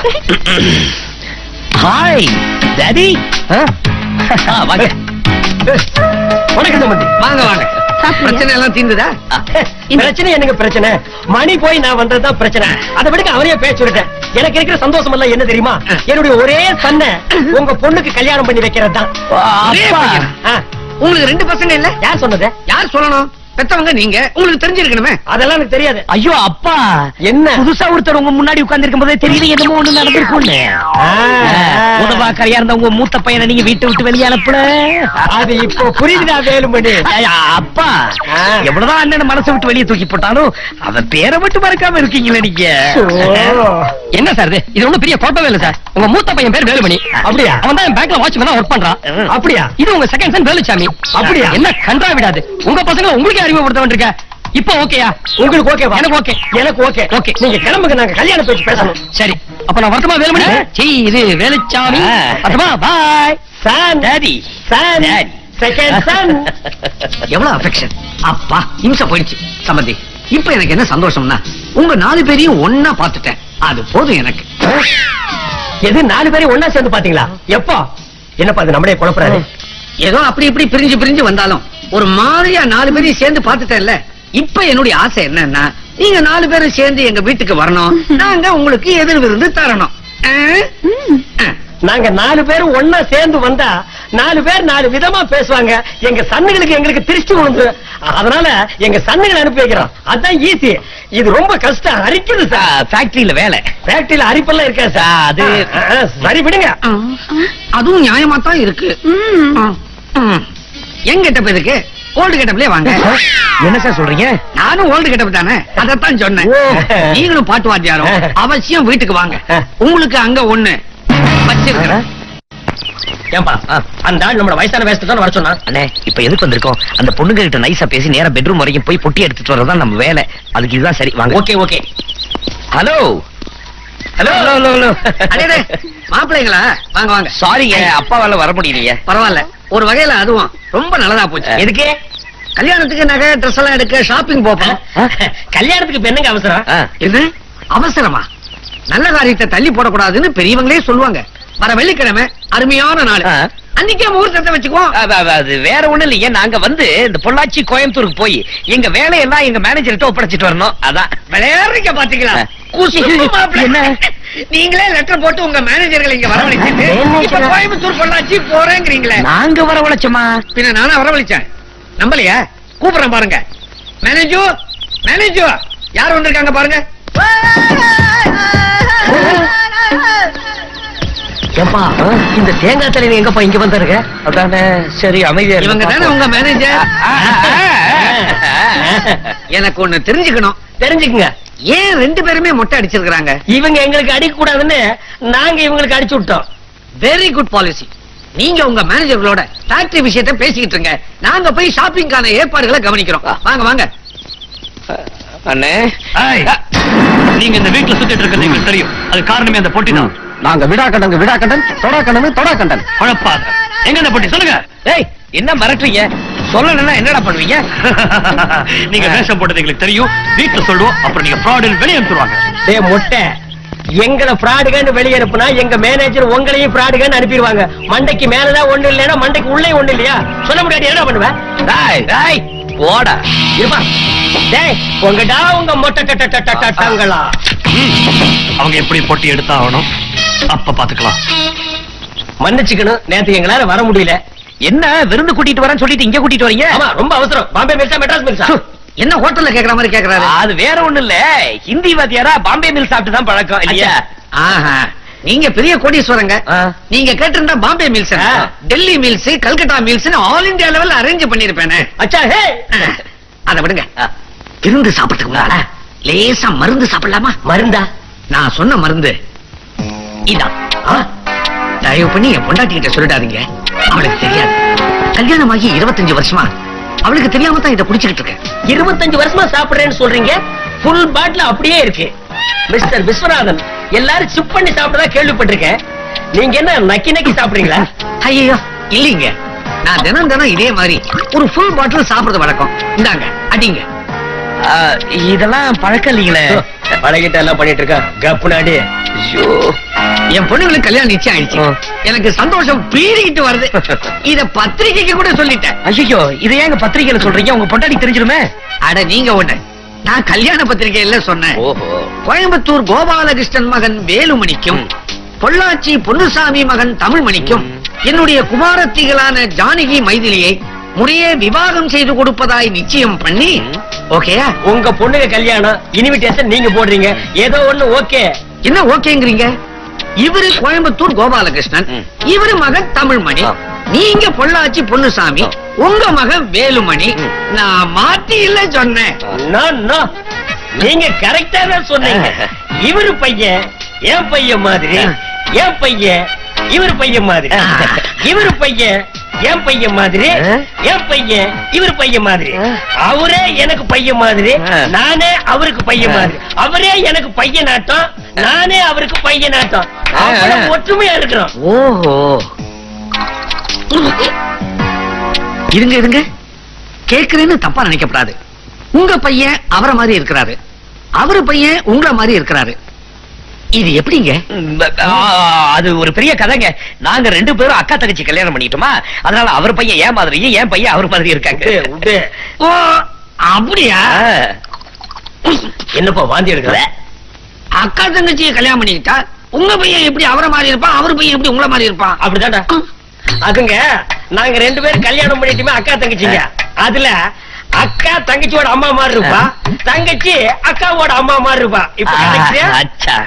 ஹாய் டாடி வாங்க
வணக்கம் சம்பந்தி
வாங்க வாங்க பிரச்சனை எல்லாம் தீர்ந்துதா
பிரச்சனை என்னங்க பிரச்சனை மணி போய் நான் வந்ததுதான் பிரச்சனை அதை விடுங்க அவரையே பேச சொல்லிட்டேன் எனக்கு இருக்கிற சந்தோஷம் எல்லாம் என்ன தெரியுமா என்னுடைய ஒரே சன்ன உங்க பொண்ணுக்கு கல்யாணம் பண்ணி வைக்கிறது தான்
ஒரே பையனா? உங்களுக்கு ரெண்டு பசங்க இல்ல
யார் சொன்னது
யார் சொல்லணும் பெத்தவங்க நீங்க உங்களுக்கு தெரிஞ்சிருக்கணுமே
அதெல்லாம் எனக்கு தெரியாது
ஐயோ அப்பா
என்ன
புதுசா ஒருத்தர் உங்க முன்னாடி உட்கார்ந்து இருக்கும் போதே தெரியல என்னமோ ஒண்ணு நடந்திருக்கும்னு உதவாக்கரையா இருந்த உங்க மூத்த பையனை நீங்க வீட்டை விட்டு வெளியே அனுப்புல
அது இப்போ புரியுதா வேலுமணி
ஐயா, அப்பா
ஆ.
எவ்வளவுதான் அண்ணன் மனசை விட்டு வெளியே தூக்கி போட்டாலும் அவன் பேரை மட்டும் மறக்காம இருக்கீங்களே நீங்க
என்ன சார் இது இது ஒண்ணும் பெரிய குழப்பமே இல்ல சார் உங்க மூத்த பையன் பேர் வேலுமணி
அப்படியா?
அவன் தான் பேங்க்ல வாட்ச்மேனா ஒர்க் பண்றான்
அப்படியா
இது உங்க செகண்ட் சன் வேலுச்சாமி
அப்படியா?
என்ன கன்றா விடாது உங்க பசங்களை உங்களுக்கு அறிமுகப்படுத்த வேண்டியிருக்க இப்போ ஓகேயா
உங்களுக்கு ஓகேவா
எனக்கு ஓகே
எனக்கு ஓகே
ஓகே.
நீங்க கிளம்புங்க நாங்க கல்யாணம் பேச்சு பேசணும்
சரி
அப்ப நான் வரட்டுமா வேலுமணி சீ இது வேலுச்சாமி வரட்டுமா bye
son
daddy
son
daddy
second son
எவ்வளவு அஃபெக்ஷன் அப்பா இம்சை போயிடுச்சு சம்பந்தி இப்ப எனக்கு என்ன சந்தோஷம்னா உங்க நாலு பேரையும் ஒன்னா பார்த்துட்டேன் அது போதும் எனக்கு
எது நாலு பேரும் ஒண்ணா சேர்ந்து பாத்தீங்களா எப்போ என்னப்பா அது நம்மளே குழப்பறாரு
ஏதோ அப்படி இப்படி பிரிஞ்சு பிரிஞ்சு வந்தாலும் ஒரு மாதிரியா நாலு பேரையும் சேர்ந்து பார்த்துட்டேன்ல இப்ப என்னுடைய ஆசை என்னன்னா நீங்க நாலு பேரும் சேர்ந்து எங்க வீட்டுக்கு வரணும் நாங்க உங்களுக்கு எதிர் விருந்து தரணும் ஆ? ஆ.
நாங்க நாலு பேரும் ஒண்ணா சேர்ந்து வந்தா நாலு பேர் நாலு விதமா பேசுவாங்க எங்க சன்னுகளுக்கு எங்களுக்கு திருஷ்டி விழுந்து அதனால எங்க சன்னுகளை அனுப்பி வைக்கிறோம் அதான் ஈஸி இது ரொம்ப கஷ்டம் அரிக்குது சார்
ஃபேக்டரியில வேலை
ஃபேக்டரியில அரிப்பெல்லாம் இருக்கா சார்
அது-
ஆ, ஆ, சரி விடுங்க
அதுவும் நியாயமா தான் இருக்கு ம். எங்க கெட்டப் இருக்கு ஓல்டு கெட்டப்லயே வாங்க
என்ன சார் சொல்றீங்க
நானும் ஓல்டு கெட்டப் தானே அதத்தான் சொன்னேன்
ஓ.
நீங்களும் பாட்டு வாத்தியாரும் அவசியம் வீட்டுக்கு வாங்க உங்களுக்கு அங்க ஒண்ணு வச்சிருக்கிறேன்
ஏன்பா அந்த ஆள் நம்மளோட வயசான வயசுல தான் வர சொன்னா
அண்ணே இப்ப எதுக்கு வந்திருக்கோம் அந்த பொண்ணுங்க கிட்ட நைஸா பேசி நேரா பெட்ரூம் வரைக்கும் போய் பொட்டி எடுத்துட்டு வரதான் நம்ம வேலை அதுக்கு இதுதான் சரி வாங்க
okay okay
hello hello hello hello hello
அடேடே, மாப்பிள்ளைங்களா வாங்க வாங்க
சாரிங்க அப்பாவால வர முடியலையே
பரவாயில்ல ஒரு வகையில அதுவும் ரொம்ப நல்லதா போச்சு
எதுக்கு
கல்யாணத்துக்கு நகை ட்ரெஸ் எல்லாம் எடுக்க ஷாப்பிங் போப்போம்
கல்யாணத்துக்கு இப்ப என்னங்க அவசரம்
ஆ.
இது அவசரமா நல்ல காரியத்தை தள்ளி போடக்கூடாதுன்னு பெரியவங்களே சொல்லுவாங்க வர வெள்ளிக்கிழமை அருமையான நாள்
ஆ.
அன்னைக்கே முகூர்த்தத்தை வச்சுக்குவோம்
அது அது- அது வேற ஒண்ணு இல்லையே நாங்க வந்து இந்த பொள்ளாச்சி கோயம்புத்தூருக்கு போய் எங்க வேலையெல்லாம் எங்க மேனேஜர்கிட்ட ஒப்படைச்சிட்டு வரணும் அதான்
விளையாடுறீங்க பாத்தீங்களா
ஆ.
குசும்பு மாப்பிள்ளை.
என்ன?
நீங்களே லெட்டர் போட்டு உங்க மேனேஜர்களை இங்க வரவழைச்சிட்டு இப்ப கோயம்புத்தூர் பொள்ளாச்சி போறேங்கிறீங்களே
நாங்க வரவழைச்சோமா
பின்ன நானும் வரவழைச்சேன் நம்பலையா கூப்பிடுறேன் பாருங்க மேனேஜு மேனேஜு யார் வந்திருக்காங்க பாருங்க
ஏன்பா இந்த தேங்காய் தலைவி எங்கப்பா இங்க வந்தாருங்க
அதானே சரி அமைதியா
இவங்க தானே உங்க மேனேஜர் எனக்கு ஒண்ணு தெரிஞ்சுக்கணும்
தெரிஞ்சுக்குங்க
ஏன் ரெண்டு பேருமே மொட்டை அடிச்சிருக்காங்க
இவங்க எங்களுக்கு அடிக்க கூடாதுன்னு நாங்க இவங்களுக்கு அடிச்சு விட்டோம்
வெரி குட் பாலிசி நீங்க உங்க மேனேஜர்களோட ஃபேக்டரி விஷயத்தை பேசிக்கிட்டு இருங்க நாங்க போய் ஷாப்பிங்கான ஏற்பாடுகளை கவனிக்கிறோம் வாங்க வாங்க
அண்ணே
நீங்க இந்த வீட்டுல சுத்திட்டு இருக்கிறது எங்களுக்கு தெரியும் அது காரணமே அந்த பொட்டி தான்
நாங்க விடா கண்டங்க விடா கண்டன் தொடா கண்டன் தொடா கண்டன்
குழப்பாத எங்க அந்த பொட்டி சொல்லுங்க
ஏய் என்ன மிரட்டுறீங்க சொல்லணும்னா என்னடா பண்ணுவீங்க
நீங்க வேஷம் போட்டது எங்களுக்கு தெரியும் வீட்டுல சொல்லுவோம் அப்புறம் நீங்க ஃப்ராடுன்னு வெளியே அனுப்பிடுவாங்க
டே மொட்டை எங்களை பிராடுகன்னு வெளியே அனுப்புனா எங்க மேனேஜர் உங்களையும் பிராடுகன்னு அனுப்பிடுவாங்க மண்டைக்கு மேலதான் ஒண்ணு இல்லைன்னா மண்டைக்கு உள்ளே ஒண்ணு இல்லையா சொல்ல முடியாது என்ன பண்ணுவேன்
டேய் டேய் போடா
இருப்பா டேய் உங்கடா உங்க மொட்டை டட்ட டட்ட டட்டங்களா
அவங்க எப்படி பொட்டி எடுத்தா ஆகணும் அப்ப பாத்துக்கலாம்
மன்னிச்சுக்கணும் நேத்து எங்களால வர முடியல
என்ன விருந்து கூட்டிட்டு வரேன்னு சொல்லிட்டு இங்க கூட்டிட்டு வரீங்க
ஆமா ரொம்ப அவசரம் பாம்பே மில்ஸா மெட்ராஸ் மில்ஸா
என்ன ஹோட்டல்ல கேக்குற மாதிரி கேக்குறாரு
அது வேற ஒண்ணு இல்ல ஹிந்தி வாத்தியாரா பாம்பே மில் சாப்பிட்டு தான் பழக்கம் இல்லையா
ஆஹா நீங்க பெரிய கோடீஸ்வரங்க
ஆ.
நீங்க கேட்டிருந்தா பாம்பே மில்ஸ்
ஆ.
Delhi mills Calcutta mills all India லெவல்ல அரேஞ்ச் பண்ணிருப்பேனே
அச்சா ஹே
அத விடுங்க விருந்து சாப்பிடுறதுக்கு முன்னால லேசா மருந்து சாப்பிடலாமா
மருந்தா
நான் சொன்ன மருந்து இதான் தயவு பண்ணி என் பொண்டாட்டி கிட்ட சொல்லிடாதீங்க அவளுக்கு தெரியாது கல்யாணமாகி இருபத்தஞ்சு வருஷமா அவளுக்கு தெரியாம தான் இதை குடிச்சுக்கிட்டு இருக்கேன்
இருபத்தஞ்சு வருஷமா சாப்பிடுறேன்னு சொல்றீங்க ஃபுல் பாட்டில் அப்படியே இருக்கு மிஸ்டர் விஸ்வநாதன் எல்லாரும் சிப் பண்ணி சாப்பிட்டதா கேள்விப்பட்டிருக்கேன் நீங்க என்ன நக்கி நக்கி சாப்பிடுறீங்களா
ஐயோ இல்லீங்க நான் தினம் தினம் இதே மாதிரி ஒரு ஃபுல் பாட்டில் சாப்பிடுறது வழக்கம் இந்தாங்க அடிங்க
ஆ, இதெல்லாம் பழக்கம் இல்லைங்களே
பழகிட்ட எல்லாம் பண்ணிட்டு இருக்கா கப்புனாடி
ஐயோ
என் பொண்ணுங்களுக்கு கல்யாணம் நிச்சயம் ஆயிடுச்சு
ஆ.
எனக்கு சந்தோஷம் பீறிக்கிட்டு வருது இத பத்திரிக்கைக்கு கூட சொல்லிட்டேன்
ஐயோ இதை ஏங்க பத்திரிக்கையில சொல்றீங்க உங்க பொண்டாடி தெரிஞ்சிருமே
அட நீங்க ஒண்ணு நான் கல்யாண பத்திரிகையில சொன்னேன்
ஓஹோ
கோயம்புத்தூர் கோபாலகிருஷ்ணன் மகன் வேலுமணிக்கும் பொள்ளாச்சி பொன்னுசாமி மகன் தமிழ்மணிக்கும் என்னுடைய குமாரத்திகளான ஜானகி மைதிலியை முறையே விவாகம் செய்து கொடுப்பதாய் நிச்சயம் பண்ணி ஓகேயா
உங்க பொண்ணுங்க கல்யாணம் இன்விடேஷன் நீங்க போடுறீங்க ஏதோ ஒண்ணு ஓகே
என்ன ஓகேங்கிறீங்க இவரு கோயம்புத்தூர் கோபாலகிருஷ்ணன்
ம்.
இவரு மகன் தமிழ்மணி
ஆ.
நீங்க பொள்ளாச்சி பொன்னுசாமி உங்க மகன் வேலுமணி
ம்.
நான் மாத்தி இல்ல சொன்னேன்
No, no. நீங்க கரெக்டா தான் சொன்னீங்க இவரு பையன் என் பையன் மாதிரி என் பையன் இவரு பையன் மாதிரி இவரு பையன் என் பையன் மாதிரி என் பையன் இவர் பையன் மாதிரி அவரே எனக்கு பையன் மாதிரி நானே அவருக்கு பையன் மாதிரி அவரே எனக்கு பையன் நாட்டம் நானே அவருக்கு பையன் நாட்டம் அவ்வளவு ஒற்றுமையா இருக்கிறோம்
ஓஹோ இருங்க இருங்க கேக்குறேன்னு தப்பா நினைக்கப்படாது உங்க பையன் அவரை மாதிரி இருக்கிறாரு அவரு பையன் உங்கள மாதிரி இருக்கிறாரு இது எப்படிங்க
ஆ, அது ஒரு பெரிய கதைங்க நாங்க ரெண்டு பேரும் அக்கா தங்கச்சி கல்யாணம் பண்ணிட்டோமா அதனால அவர் பையன் ஏன் மாதிரியும் என் பையன் அவர் மாதிரி இருக்காங்க
ஓ அப்படியா
என்னப்பா வாந்தி எடுக்கிற
அக்கா தங்கச்சியை கல்யாணம் பண்ணிக்கிட்டா உங்க பையன் எப்படி அவரை மாதிரி இருப்பான் அவர் பையன் எப்படி உங்கள மாதிரி இருப்பான்
அப்படிதான்டா அதுங்க நாங்க ரெண்டு பேரும் கல்யாணம் பண்ணிட்டுமே அக்கா தங்கச்சிங்க அதுல அக்கா தங்கச்சியோட அம்மா மாதிரி இருப்பா தங்கச்சி அக்காவோட அம்மா மாதிரி இருப்பா இப்ப கரெக்டா?
அச்சா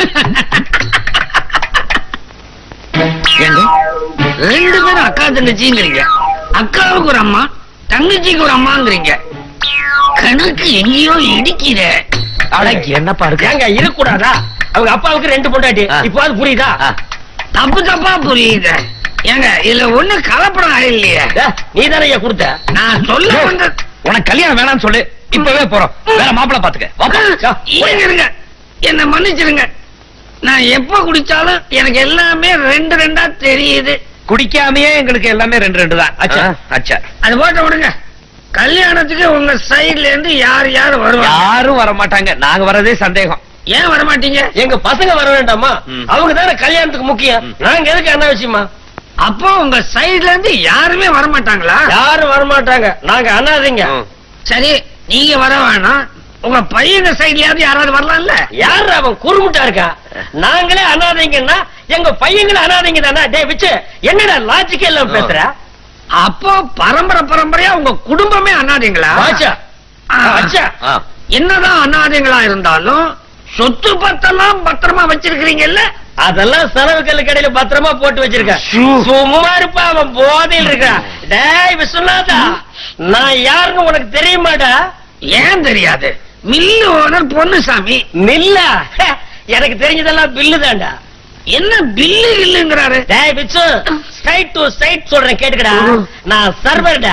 ஏங்க ரெண்டு பேரும் அக்கா தங்கச்சிங்கிறீங்க அக்காவுக்கு ஒரு அம்மா தங்கச்சிக்கு ஒரு அம்மாங்கிறீங்க கணக்கு எங்கேயோ இடிக்கிற
அட, என்னப்பா இருக்கு ஏங்க இருக்கக்கூடாதா அவங்க அப்பாவுக்கு ரெண்டு பொண்டாட்டி இப்போ அது புரியுதா
தப்பு தப்பா புரியுது ஏங்க இதுல ஒண்ணு கலப்படம் இல்லையே
நீ தானே கொடுத்த
நான் சொல்ல வந்த
உனக்கு கல்யாணம் வேணாம்னு சொல்லு இப்பவே போறோம் வேற மாப்பிளை பாத்துக்க வாப்பா.
இருங்க, இருங்க என்ன மன்னிச்சிருங்க நான் எப்ப குடிச்சாலும் எனக்கு எல்லாமே ரெண்டு ரெண்டா தெரியுது
குடிக்காமயே எங்களுக்கு எல்லாமே ரெண்டு ரெண்டு தான்
அச்சா.
அச்சா
அது போட்ட விடுங்க கல்யாணத்துக்கு உங்க சைடுல இருந்து யார் யார் வருவாங்க
யாரும் வர மாட்டாங்க நாங்க வரதே சந்தேகம்
ஏன் வர மாட்டீங்க
எங்க பசங்க வர வேண்டாமா அவங்க தானே கல்யாணத்துக்கு முக்கியம் நாங்க எதுக்கு என்ன விஷயமா
அப்போ உங்க சைடுல இருந்து யாருமே வர மாட்டாங்களா
யாரும் வர மாட்டாங்க நாங்க அண்ணாதீங்க
சரி நீங்க வர வேணாம் உங்க பையங்க சைடுலயாவது யாராவது வரலாம்ல
யாரு அவன் குறுமுட்டா இருக்கா நாங்களே அனாதைங்கன்னா எங்க பையங்களும் அனாதைங்க தானே டே விச்சு என்னடா லாஜிக்கே இல்லாம பேசுற
அப்போ பரம்பரை பரம்பரையா உங்க குடும்பமே அண்ணாதீங்களா
ஆச்சா.
ஆ.
ஆச்சா.
என்னதான் அண்ணாதீங்களா இருந்தாலும் சொத்து பத்தெல்லாம் பத்திரமா வச்சிருக்கிறீங்கல்ல
அதெல்லாம் செலவு கல்லு கடையில பத்திரமா போட்டு வச்சிருக்க சும்மா இருப்பா அவன் போதையில் இருக்கான் டேய் விஸ்வநாதா நான் யாருன்னு உனக்கு தெரியுமாடா
ஏன் தெரியாது மில்லு ஓனர் பொன்னுசாமி
மில்லா ஹே, எனக்கு தெரிஞ்சதெல்லாம் பில்லு தான்டா
என்ன பில்லு இல்லுங்கிறாரு
டேய் பிச்சு ஸ்ட்ரைட் டு ஸ்ட்ரைட் சொல்றேன் கேட்டுக்கடா நான் சர்வர்டா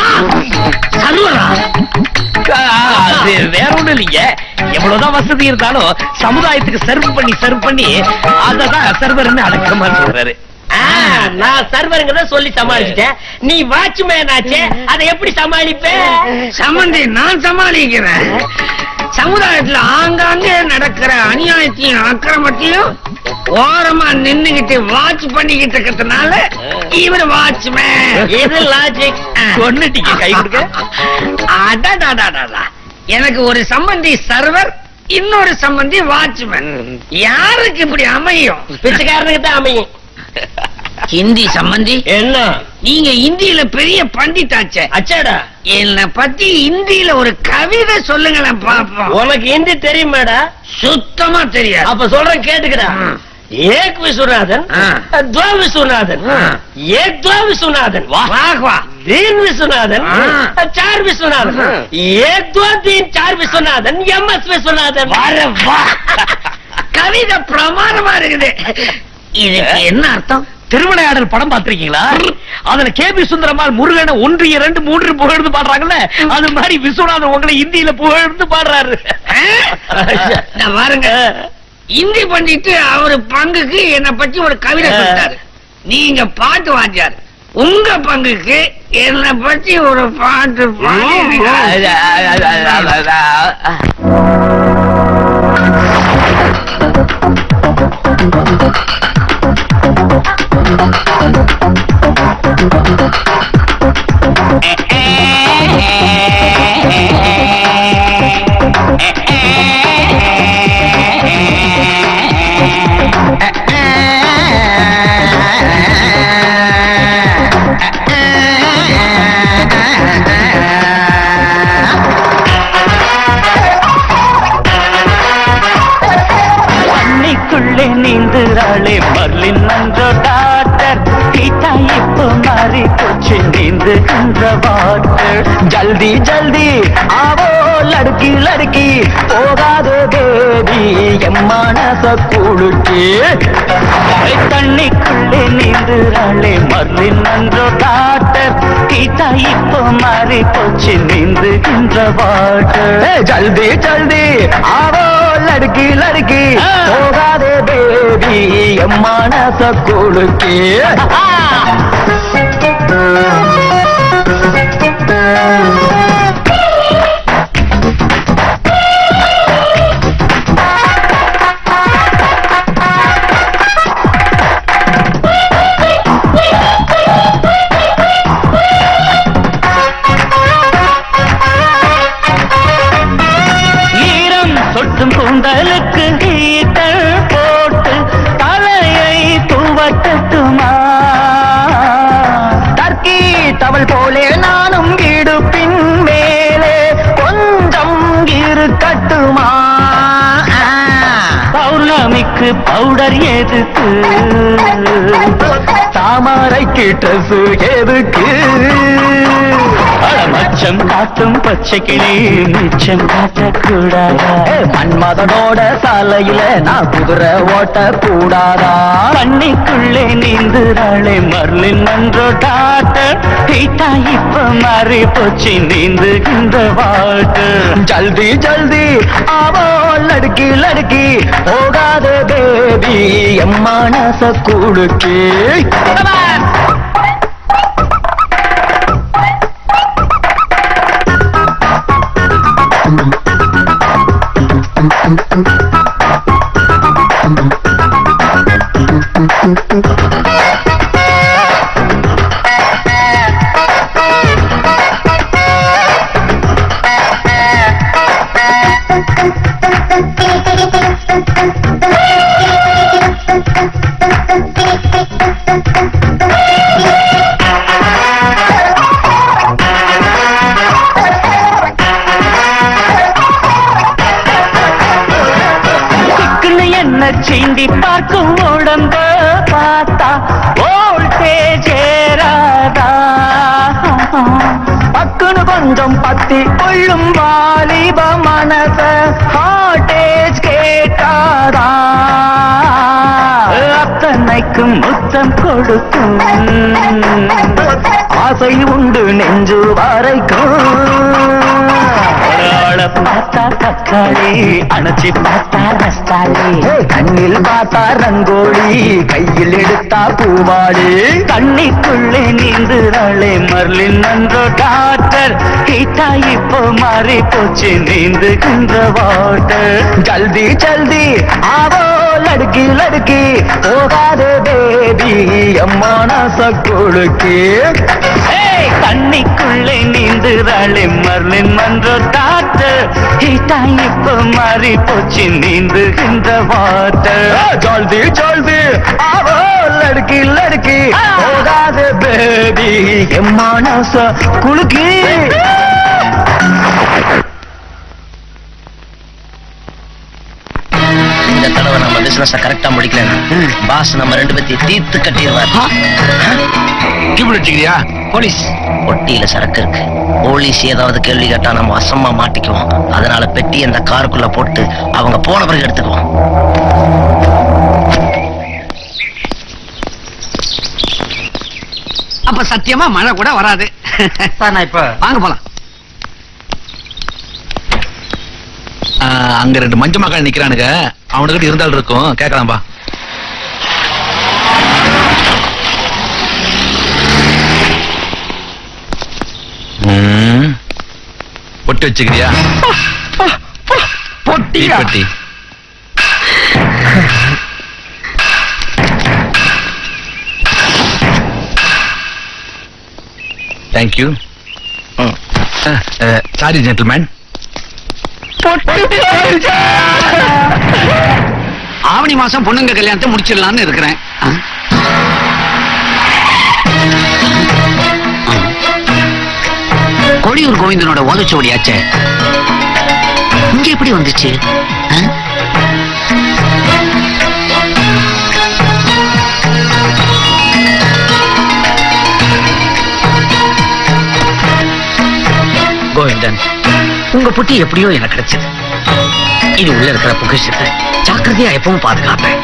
சர்வரா
அது வேற ஒண்ணும் இல்லைங்க எவ்வளவுதான் வசதி இருந்தாலும் சமுதாயத்துக்கு சர்வ் பண்ணி சர்வ் பண்ணி அததான் சர்வர்னு அடக்கமா சொல்றாரு
ஆ, நான் சர்வருங்கிறத சொல்லி சமாளிச்சிட்டேன் நீ வாட்ச்மேன் ஆச்சே அதை எப்படி சமாளிப்ப
சம்பந்தி நான் சமாளிக்கிறேன் சமுதாயத்துல ஆங்காங்கே நடக்கிற அநியாயத்தையும் அக்கிரமத்தையும் ஓரமா நின்னுகிட்டு வாட்ச் பண்ணிக்கிட்டு இருக்கிறதுனால இவர் வாட்ச்மேன்
இது லாஜிக்
கொன்னுட்டீங்க கை கொடுக்க
அடடடடடா. எனக்கு ஒரு சம்பந்தி சர்வர் இன்னொரு சம்பந்தி வாட்ச்மேன் யாருக்கு இப்படி அமையும்
பிச்சைக்காரனுக்கு தான் அமையும்
ஹிந்தி சம்பந்தி
என்ன
நீங்க இந்தியில பெரிய பண்டிட்டாச்சே
அச்சாடா
என்னை பத்தி இந்தியில ஒரு கவிதை சொல்லுங்களேன் பாப்போம்
உனக்கு ஹிந்தி தெரியுமாடா
சுத்தமா தெரியாது
அப்ப சொல்றேன் கேட்டுக்கடா ஏக் விஸ்வநாதன் துவா விஸ்வநாதன் ஏக் துவா விஸ்வநாதன்
வாஹ் வா
तीन विश्वनाथन
हाँ।
चार विश्वनाथन एक दो तीन चार विश्वनाथन एम एस विश्वनाथन
கவிதை பிரமாதமா இருக்குது இதுக்கு என்ன அர்த்தம்
திருவிளையாடல் படம் பாத்திருக்கீங்களா அதுல கே பி சுந்தரமால் முருகனை ஒன்று இரண்டு மூன்று புகழ்ந்து பாடுறாங்கல்ல அது மாதிரி விஸ்வநாதன் உங்களை இந்தியில புகழ்ந்து பாடுறாரு
நான் பாருங்க இந்தி பண்ணிட்டு அவரு பங்குக்கு என்னை பத்தி ஒரு கவிதை சொல்லிட்டாரு நீங்க பாட்டு வாத்தியார் உங்க பங்குக்கு என்னை பத்தி ஒரு பாட்டு பாடி
தண்ணிக்குள்ளே நீந்துறாளே மர்லின் நன்றோ டாக்டர் கீட்டா இப்போ மாறி போச்சு நீந்துகின்ற வாட்டர் ஜல்தி ஜல்தி ஆவோ
லடுக்கி லடுக்கி போகாத பேபி என் மனச குளுக்கி
தண்ணிக்குள்ளே நீந்துறாளே மர்லின் நன்றோ டாக்டர் கீட்டா இப்போ மாறி போச்சு நீந்துகின்ற வாட்டர்
ஜல்தி ஜல்தி ஆவோ லடுக்கி லடுக்கி போகாத பேபி என் மனச குளுக்கி
ஈரம் சொட்டும் கூந்தலுக்கு ஹீட்டர் போட்டு தலையை துவட்டட்டுமா
டர்க்கி தவள் போலே நானும் இடுப்பின் மேலே கொஞ்சம் இருக்கட்டுமா
பௌர்ணமிக்கு பவுடர் எதுக்கு
தாமரைக்கு ட்ரெஸ் எதுக்கு
மச்சம் காட்டும் பச்சை கிளி மிச்சம் காட்டக்கூடாதா
மன்மதனோட சாலையில நான் குதிரை ஓட்ட கூடாதா
தண்ணிக்குள்ளே நீந்துறாளே மர்லின் நன்றோ டாக்டர் ஹீட்டா இப்ப மாறி போச்சு நீந்துகின்ற வாட்டர்
ஜல்தி ஜல்தி ஆவோ லடுக்கி லடுக்கி போகாத பேபி என் மனச குடுக்கி
சிக்குன்னு என்ன சீண்டி பார்க்கும் உடம்ப பார்த்தா வோல்டேஜ் ஏறாதா
பக்குன்னு கொஞ்சம் பத்தி கொள்ளும் வாலிப மனச ஹார்டேஜ் கேட்காதா
அத்தனைக்கும் முத்தம் கொடுக்கும்
ஆசை உண்டு நெஞ்சு வரைக்கும்
ஆளை பார்த்தா தக்காளி அணைச்சி பார்த்தா ரஸ்தாளி
கண்ணில் பார்த்தா ரங்கோலி கையில் எடுத்தா பூவாடி
தண்ணிக்குள்ளே நீந்துறாளே மர்லின் நன்றோ டாக்டர் ஹீட்டா இப்போ மாறி போச்சு நீந்துகின்ற வாட்டர்
ஜல்தி ஜல்தி ஆவோ லடுக்கி லடுக்கி போகாத பேபி அம்மானச குழுக்கி
ஏய், தண்ணிக்குள்ளே நீந்துறாளே மர்லின் மன்றோ டாக்டர் ஹீட்டா இப்போ மாறி போச்சு நீந்துகின்ற வாட்டர்
ஜல்தி ஜல்தி ஆவோ லடுக்கி லடுக்கி போகாத பேபி எம்மானச குலுக்கி
இந்த தடவை நம்ம பிசினஸ் கரெக்டா முடிக்கலன்னா பாஸ் நம்ம ரெண்டு பேத்தையும் தீர்த்து கட்டிடுவார்
வச்சுக்கிறியா
போலீஸ் ஒட்டியில சரக்கு இருக்கு போலீஸ் ஏதாவது கேள்வி கேட்டா நம்ம அசம்மா மாட்டிக்குவோம் அதனால பெட்டி அந்த காருக்குள்ள போட்டு அவங்க போன பிறகு எடுத்துக்குவோம்
அப்ப சத்தியமா மழை கூட வராது
சார் நான் இப்ப
வாங்க போலாம்
ஆ, அங்க ரெண்டு மஞ்ச மக்கள் நிக்கிறானுங்க அவனுக்கிட்ட இருந்தால் இருக்கும் கேட்கலாம்பா ம். பொட்டு வச்சுக்கிறியா
பொட்டியா?
பொட்டி தேங்க்யூ சாரி ஜென்டில்மேன்
ஆவணி மாசம் பொண்ணுங்க கல்யாணத்தை முடிச்சிடலாம்னு இருக்கிறேன் ஆ? கொடியூர் கோவிந்தனோட ஓதச்சோடியாச்சே இங்க எப்படி வந்துச்சு ஆ?
கோவிந்தன்
உங்க பொட்டி எப்படியோ எனக்கு கிடைச்சது இது உள்ள இருக்கிற பொக்கிஷத்தை ஜாக்கிரதையா எப்பவும் பாதுகாப்பேன்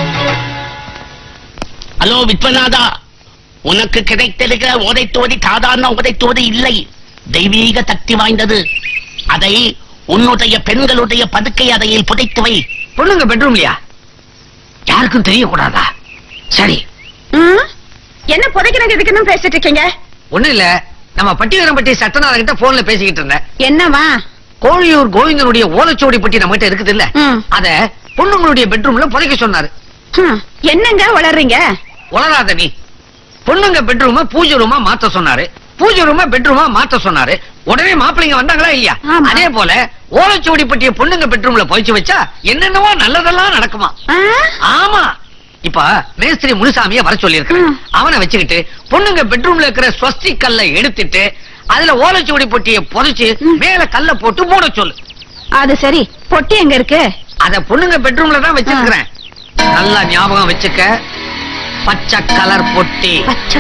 ஹலோ விஸ்வநாதா உனக்கு கிடைத்திருக்கிற உதைத்தோதி சாதாரண உதைத்தோதி இல்லை தெய்வீக சக்தி வாய்ந்தது அதை உன்னுடைய பெண்களுடைய படுக்கை அறையில் புதைத்து வை
பொண்ணுங்க பெட்ரூம்லயா யாருக்கும் தெரியக்கூடாதா சரி
என்ன புதைக்கிறாங்க இதுக்குன்னு பேசிட்டு இருக்கீங்க
ஒண்ணு இல்ல நம்ம பட்டிவரம்பட்டி சட்டநாத கிட்ட போன்ல பேசிக்கிட்டு இருந்தேன்
என்னவா
கோழியூர் கோவிந்தனுடைய ஓலைச்சோடி பட்டி நம்ம கிட்ட இருக்குது இல்ல அத பொண்ணுங்களுடைய பெட்ரூம்ல புதைக்க சொன்னாரு
என்னங்க வளர்றீங்க
உளராத நீ பொண்ணுங்க பெட்ரூம பூஜை ரூமா மாத்த சொன்னாரு பூஜை ரூமா பெட்ரூமா மாத்த சொன்னாரு உடனே மாப்பிள்ளைங்க வந்தாங்களா இல்லையா அதே போல ஓலைச்சுவடி பட்டிய பொண்ணுங்க பெட்ரூம்ல போயிச்சு வச்சா என்னென்னவோ நல்லதெல்லாம் நடக்குமா ஆமா இப்ப மேஸ்திரி முனுசாமிய வர சொல்லி அவனை வச்சுக்கிட்டு பொண்ணுங்க பெட்ரூம்ல இருக்கிற ஸ்வஸ்தி கல்லை எடுத்துட்டு அதுல ஓலைச்சுவடி பொட்டிய புதைச்சு மேல கல்ல போட்டு மூட சொல்லு
அது சரி பொட்டி எங்க இருக்கு
அத பொண்ணுங்க பெட்ரூம்ல தான் வச்சிருக்கிறேன் நல்லா ஞாபகம் வச்சுக்க பச்சை கலர் பொட்டி
பச்சை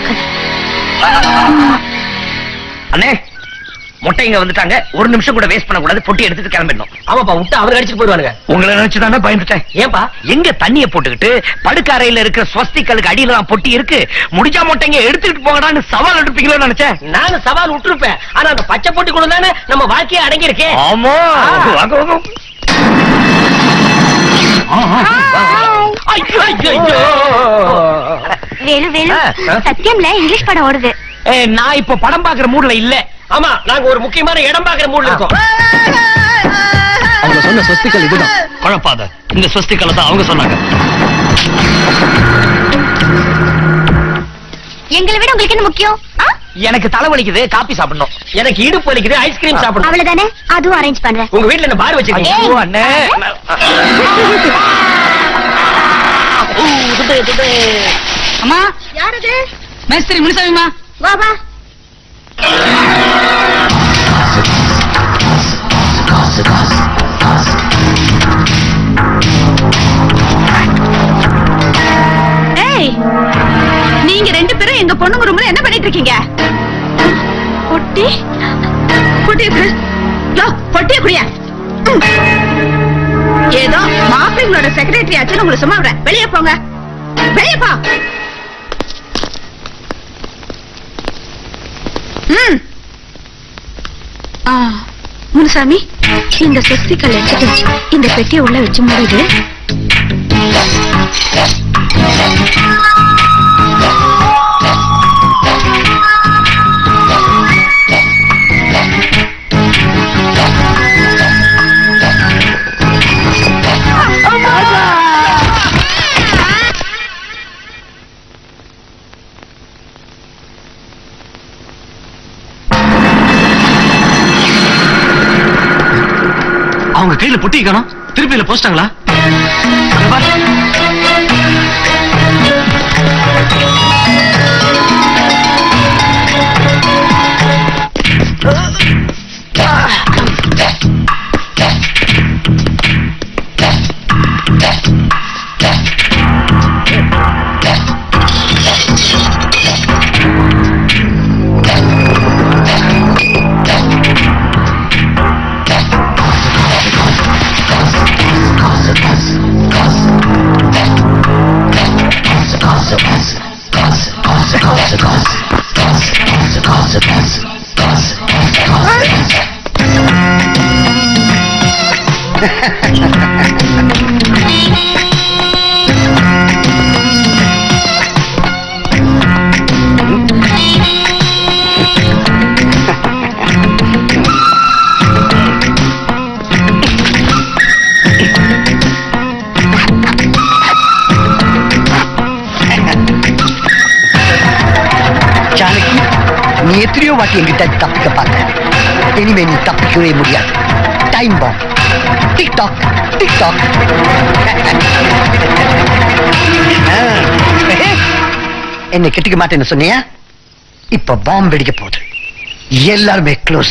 அண்ணே மொட்டைங்க வந்துட்டாங்க ஒரு நிமிஷம் கூட வேஸ்ட் பண்ண கூடாது பொட்டி எடுத்துட்டு கிளம்பிடணும்
ஆமாப்பா விட்டு அவங்க அடிச்சுட்டு போயிடுவானுங்க
உங்களை நினைச்சுதானே பயந்துட்டேன்
ஏன்பா
எங்க தண்ணிய போட்டுக்கிட்டு படுக்க அறையில இருக்கிற ஸ்வஸ்திகளுக்கு அடியில தான் பொட்டி இருக்கு முடிஞ்சா மொட்டைங்க எடுத்துக்கிட்டு போங்கடான்னு சவால் எடுப்பீங்களோன்னு நினைச்சேன்
நானும் சவால் விட்டுருப்பேன் ஆனா அந்த பச்சை போட்டி கொண்டு தானே நம்ம வாழ்க்கையை அடங்கி இருக்கேன்
ஆமா வாங்க வாங்க
ஐயோ ஐயோ ஐயோ
வேலு வேலு
ஆ, ஆ.
சத்தியம்ல இங்கிலீஷ் படம் ஓடுது
ஏய், நான் இப்ப படம் பாக்குற மூட்ல இல்ல ஆமா நாங்க ஒரு முக்கியமான இடம் பாக்குற மூட்ல இருக்கோம்
அவங்க சொன்ன ஸ்வஸ்திகள் இதுதான் குழப்பாத இந்த ஸ்வஸ்திகளை தான் அவங்க சொன்னாங்க
எங்களை விட உங்களுக்கு என்ன முக்கியம் ஆ?
எனக்கு தலைவலிக்குது காப்பி சாப்பிடணும்
எனக்கு இடுப்பு வலிக்குது ஐஸ்கிரீம் சாப்பிடணும்
அவ்வளவுதானே அதுவும் அரேஞ்ச் பண்றேன்
உங்க வீட்ல என்ன பார் வச்சிருக்கீங்க
ஐயோ, அண்ணே
அம்மா யாரது மேஸ்திரி முனிசாமிமா
வா வா
ஏய் நீங்க ரெண்டு பேரும் எங்க பொண்ணுங்க ரூம்ல என்ன பண்ணிட்டு இருக்கீங்க பொட்டி பொட்டி குடு யோ பொட்டிய குடியா ம். ஏதோ மாப்பிள்ளைங்களோட செக்ரட்டரி ஆச்சுன்னு உங்களை சும்மா விடுறேன் வெளியே போங்க வெளியே போ ம் ஆ, முனுசாமி இந்த சொஸ்திக்கல் எடுத்துட்டு இந்த பெட்டியை உள்ள வச்சு மூடிடு
அவங்க கையில பொட்டி காணோம் திருப்பியில போஸ்டாங்களா
ஜானகி நீ எத்தனையோ வாட்டி என்கிட்ட தப்பிக்க பார்த்த இனிமே நீ தப்பிக்கவே முடியாது time bomb tick tock tick tock என்னை கெட்டிக்க மாட்டேன்னு சொன்னியா இப்ப பாம் வெடிக்க போகுது எல்லாருமே க்ளோஸ்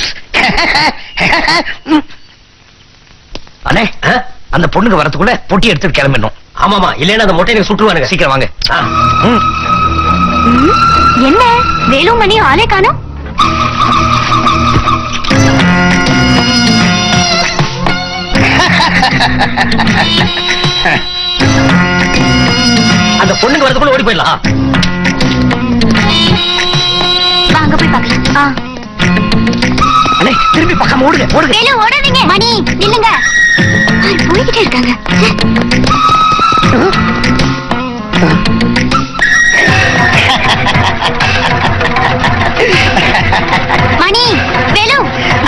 அண்ணே அந்த பொண்ணுங்க வரதுக்குள்ள பொட்டி எடுத்துட்டு கிளம்பிடணும்
ஆமாமா இல்லைன்னா அந்த மொட்டையை சுட்டுருவானுங்க
சீக்கிரம் வாங்க
ஆ.
ம்.
ம், என்ன வேலுமணி ஆளே காணோம்
அந்த பொண்ணுங்க வரதுக்குள்ள ஓடி போயிடலாம்
வாங்க போய் பார்க்கலாம் ஆ.
அண்ணே திரும்பி பக்கம் ஓடுங்க ஓடுங்க
வேலு ஓடாதீங்க மணி நில்லுங்க ஆ, போய்கிட்டே இருக்காங்க மணி வேலு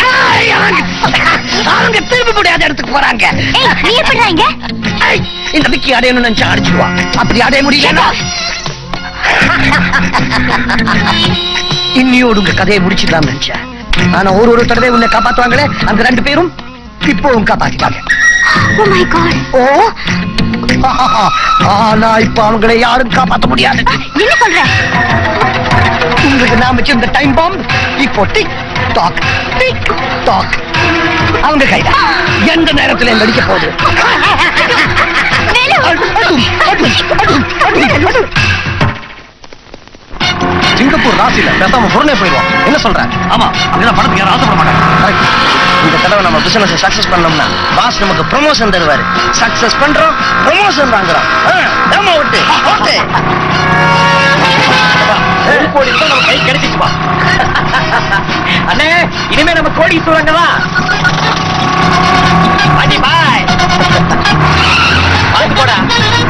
அவங்க திரும்ப முடியாத இடத்துக்கு போறாங்க
ஏய் நீ எப்படிடா இங்க
ஐய், இந்த விக்கி அடையணும்னு நினைச்சா அடிச்சிடுவா அப்படி அடைய முடியலன்னா இன்னியோடு உங்க கதையை முடிச்சிடலாம் நினைச்சேன் ஆனா ஒரு ஒரு தடவை உன்னை காப்பாத்துவாங்களே அந்த ரெண்டு பேரும் இப்பவும் காப்பாத்திட்டாங்க
ஓ மை காட்
ஓ ஆனா இப்ப அவங்களை யாரும் காப்பாத்த முடியாது
என்ன சொல்ற
உங்களுக்கு நான் வச்சிருந்த டைம் பாம் இப்போ டிக் டாக் டிக் டாக் அவங்க கையில எந்த நேரத்துல எங்க அடிக்க போகுது
சிங்கப்பூர் ராசியில பேசாம புறனே போயிடுவோம் என்ன சொல்ற
ஆமா அங்கதான் பணத்துக்கு யாரும் ஆசைப்பட மாட்டாங்க
Correct. இந்த தடவை நம்ம பிசினஸ் சக்சஸ் பண்ணோம்னா பாஸ் நமக்கு ப்ரமோஷன் தருவாரு சக்சஸ் பண்றோம் ப்ரமோஷன் வாங்குறோம் ஆ, ஏம்மா ஓட்டு ஓட்டு
ஒரு கோடி ரூபாய் நம்ம கை கிடைச்சிச்சுப்பா அண்ணே இனிமே நம்ம கோடி சொல்லுங்கலாம் பாட்டி பாய் பாத்து போடா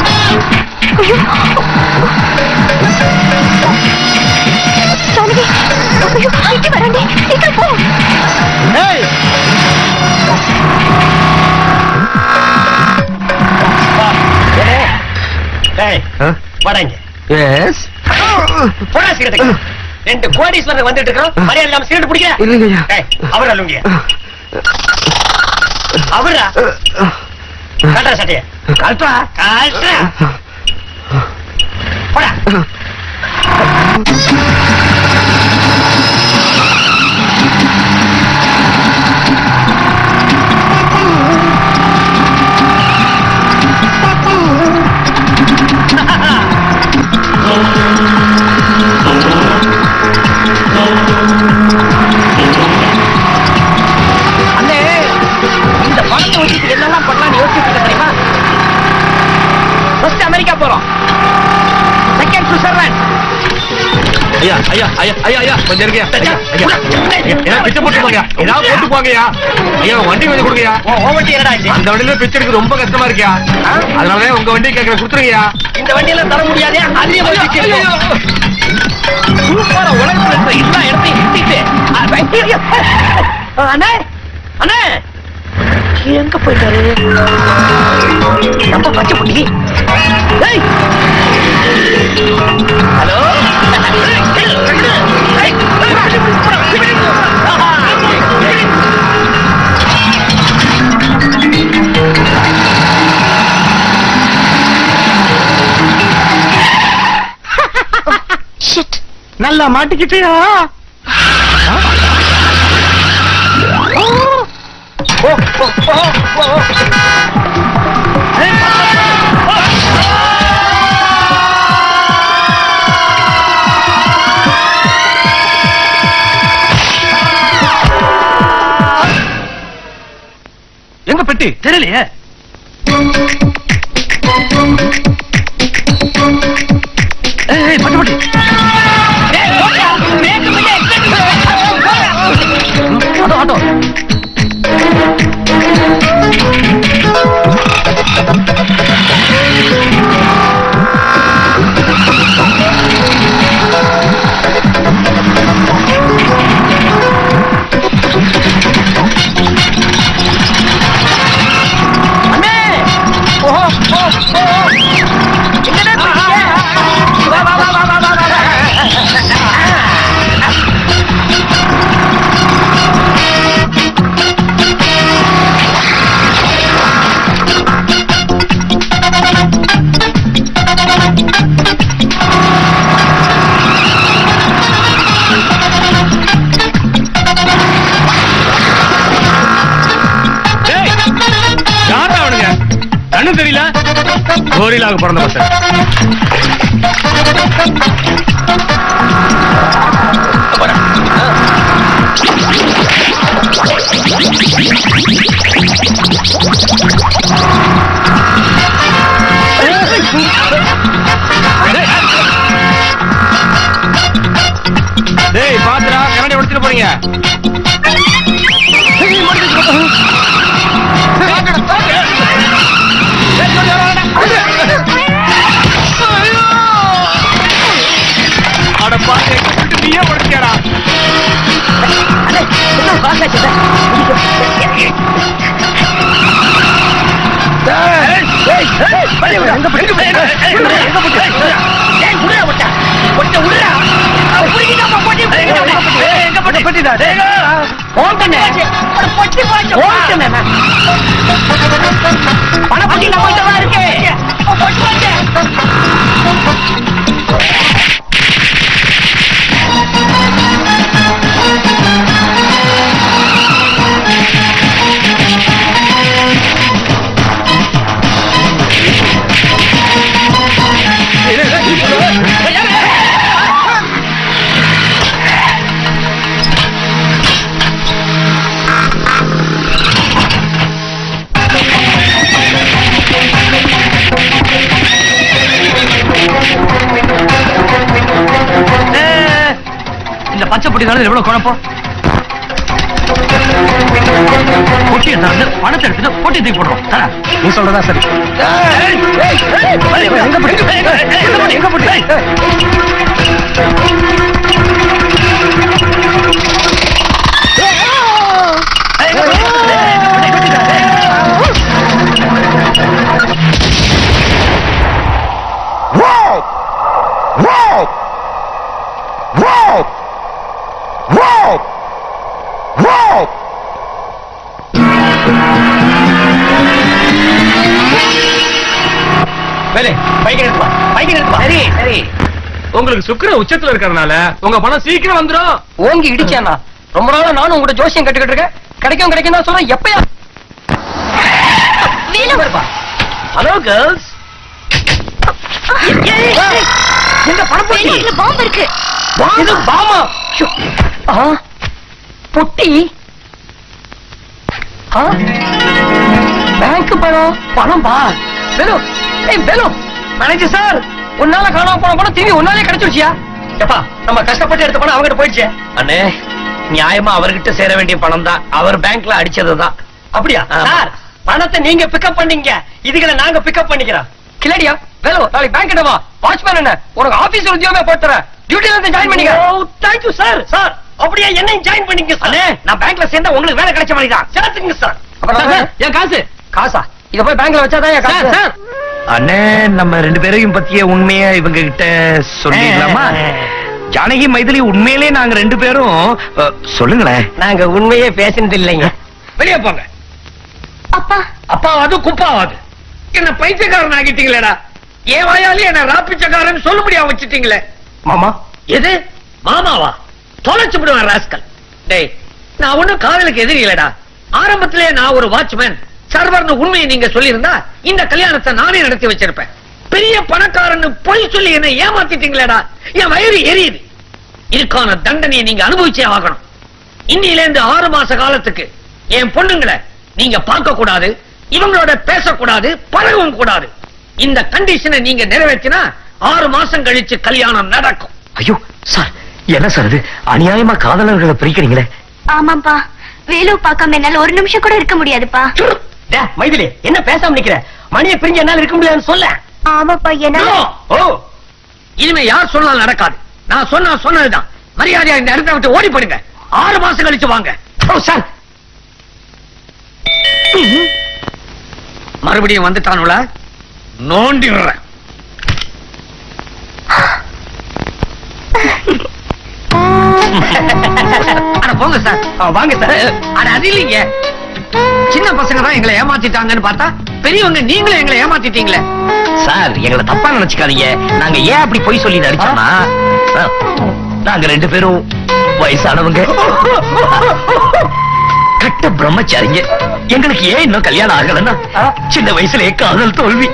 ஜானகி ஐயோ இங்க வரண்டி சீக்கிரம் போ
ஏய் வா, ஏலே. ஏய், வாடா இங்க.
எஸ்
போடா சிகரெட்டுக்கு. ரெண்டு கோடீஸ்வரர் வந்துட்டு இருக்கோம் மரியாதை இல்லாம சிகரெட் பிடிக்க
இல்லைங்கய்யா.
அவர் அல்லுங்க அவரா காட்டா சட்டைய கல்பா கால்ட்டா போடா அண்ணே இந்த பணத்தை வச்சுட்டு என்னெல்லாம் பண்ணலாம்னு யோசிச்சுட்டு இருக்க தெரியுமா ஃபர்ஸ்ட் அமெரிக்கா போறோம் செகண்ட் சுவிட்சர்லாந்து
ஐயா ஐயா ஐயா ஐயா ஐயா கொஞ்சம் இருங்கயா ஐயா ஐயா ஏன்னா பிச்சை போட்டு போங்கயா ஏதாவது போட்டு போங்கயா ஐயா வண்டி கொஞ்சம் கொடுங்கயா
ஓ வண்டி என்னடா ஆச்சு
அந்த வண்டியில பிச்சை எடுக்க ரொம்ப கஷ்டமா இருக்கியா அதனாலதான் உங்க வண்டி கேட்கற கொடுத்துருங்கயா
இந்த வண்டியெல்லாம் தர முடியாதே அதுலயே போய் வச்சுட்டு சூப்பரா உலகத்துல இருக்கிற எல்லா இடத்தையும் நிறுத்திட்டு அ, ஐயோ. அ, அண்ணே அண்ணே எங்க போயிட்டாரு நம்ம பச்சை புள்ளி ஏய் ஹலோ
நல்லா மாட்டிக்கிட்டியா
ஓ ஓ ஓ ஓ
எங்க பெட்டி
தெரியலையே ஏய் பட்டு பட்டு
ஆட்டோ ஆட்டோ
அண்ணே ஓ ஓ ஓ எங்கடா போறீங்க வா வா வா வா வா வா
டேய் யாரா அவனுங்க கண்ணு தெரியல கோரிலாக பிறந்த பசங்க
ஆ
போறீங்க அட பாரு நீயே உடைச்சியாரா
இந்த பச்சை பொட்டினால எவ்வளவு குழப்பம் பொட்டியை திறந்து பணத்தை எடுத்துட்டு பொட்டி தூக்கி போடுறோம் தர.
நீ சொல்றதா சரி எங்க போட்டு எங்க போட்டு
வேலை பைக் எடுத்துவா பைக் எடுத்துவா சரி சரி
உங்களுக்கு சுக்கிர உச்சத்துல இருக்கறனால உங்க பணம் சீக்கிரம் வந்துரும்
ஓங்கி இடிச்சானா ரொம்ப நாளா நானும் உங்கள்ட்ட ஜோசியம் கட்டுக்கிட்டு இருக்கேன் கிடைக்கும் கிடைக்கும் தான் சொல்றேன் எப்பயா ஹலோ கேர்ள்ஸ் எங்க பணப்பொட்டி
பாம்பு இருக்கு
இது பாமா ஷோ. ஆ, பொட்டி ஆ, பேங்க் பணம் பணம் பா பெலு ஏய் பெலு மேனேஜர் சார் உன்னால காணாம போன பணம் திரும்பி உன்னாலே கிடைச்சிருச்சியா எப்பா நம்ம கஷ்டப்பட்டு எடுத்த பணம் அவங்கிட்ட போயிடுச்சு
அண்ணே நியாயமா அவர்கிட்ட சேர வேண்டிய பணம் தான் அவர் பேங்க்ல அடிச்சதுதான்
அப்படியா
ஆமா.
சார் பணத்தை நீங்க பிக்கப் பண்ணீங்க இதுகளை நாங்க பிக்கப் பண்ணிக்கிறோம் கிளடியா வேலோ நாளைக்கு பேங்க் கிட்ட வா வாட்ச்மேன் என்ன உனக்கு ஆபீஸ் உத்தியோகமே போட்டுறேன் டியூட்டில இருந்து ஜாயின் பண்ணிக்க ஓ தேங்க் யூ சார் சார் அப்படியே என்னையும் ஜாயின் பண்ணிக்க சார்
அண்ணே நான் பேங்க்ல சேர்ந்தா உங்களுக்கு வேலை கிடைச்ச மாதிரி தான்
சேர்த்துங்க சார்
சார், சார், என் காசு
காசா இத போய் பேங்க்ல வச்சாதான் என்
சார்
காசு
சார்
அண்ணே நம்ம ரெண்டு பேரையும் பத்திய உண்மையா இவங்க கிட்ட சொல்லிடலாமா ஜானகி மைதிலி உண்மையிலே நாங்க ரெண்டு பேரும் அ, சொல்லுங்களேன்
நாங்க உண்மையே பேசினது இல்லைங்க
வெளியே போங்க
அப்பா
அப்பாவாது குப்பாவாது என்ன பைத்தியக்காரன் ஆகிட்டீங்களேடா ஏன் வாயாலே என்ன ராப்பிச்சக்காரன் சொல்லுபடியா வச்சுட்டீங்களே
மாமா
எது மாமாவா தொலைச்சு விடுவேன் ராஸ்கல் டேய் நான் ஒண்ணும் காதலுக்கு எதிரி இல்லடா ஆரம்பத்திலே நான் ஒரு வாட்ச்மேன் சர்வர்னு உண்மையை நீங்க சொல்லியிருந்தா இந்த கல்யாணத்தை நானே நடத்தி வச்சிருப்பேன் பெரிய பணக்காரன்னு பொய் சொல்லி என்ன ஏமாத்திட்டீங்களேடா என் வயிறு எரியுது இதுக்கான தண்டனையை நீங்க அனுபவிச்சே ஆகணும் இன்னில இருந்து ஆறு மாச காலத்துக்கு என் பொண்ணுங்களை நீங்க பார்க்க கூடாது இவங்களோட பேசக்கூடாது பழகவும் கூடாது இந்த கண்டிஷனை நீங்க நிறைவேற்றினா ஆறு மாசம் கழிச்சு கல்யாணம் நடக்கும்
ஐயோ சார் என்ன சார் இது அநியாயமா காதலர்களை பிரிக்கிறீங்களே
ஆமாப்பா வேலு பார்க்காம என்னால ஒரு நிமிஷம் கூட இருக்க முடியாதுப்பா
டே, மைதிலி என்ன பேசாம நிக்கிற மணியை பிரிஞ்சு என்னால இருக்க முடியாதுன்னு சொல்ல
ஆமாப்பா என்னால
ஓ இனிமே யார் சொன்னாலும் நடக்காது நான் சொன்னா சொன்னதுதான் மரியாதையா இந்த இடத்தை விட்டு ஓடி போடுங்க ஆறு மாசம் கழிச்சு வாங்க ஓ சார் மறுபடியும் வந்துட்டானுல நோண்டிடுறேன் அட போங்க சார்
வாங்க சார்
அட அது இல்லைங்க சின்ன பசங்க தான் எங்களை ஏமாத்திட்டாங்கன்னு பார்த்தா பெரியவங்க நீங்களும் எங்களை ஏமாத்திட்டீங்களே
சார் எங்களை தப்பா நினைச்சுக்காதீங்க நாங்க ஏன் அப்படி பொய் சொல்லி நடிச்சோம்னா ஆ, நாங்க ரெண்டு பேரும் வயசானவங்க கட்ட பிரம்மச்சாரிங்க எங்களுக்கு ஏன் இன்னும் கல்யாணம் ஆகலன்னா சின்ன வயசுலயே காதல் தோல்வி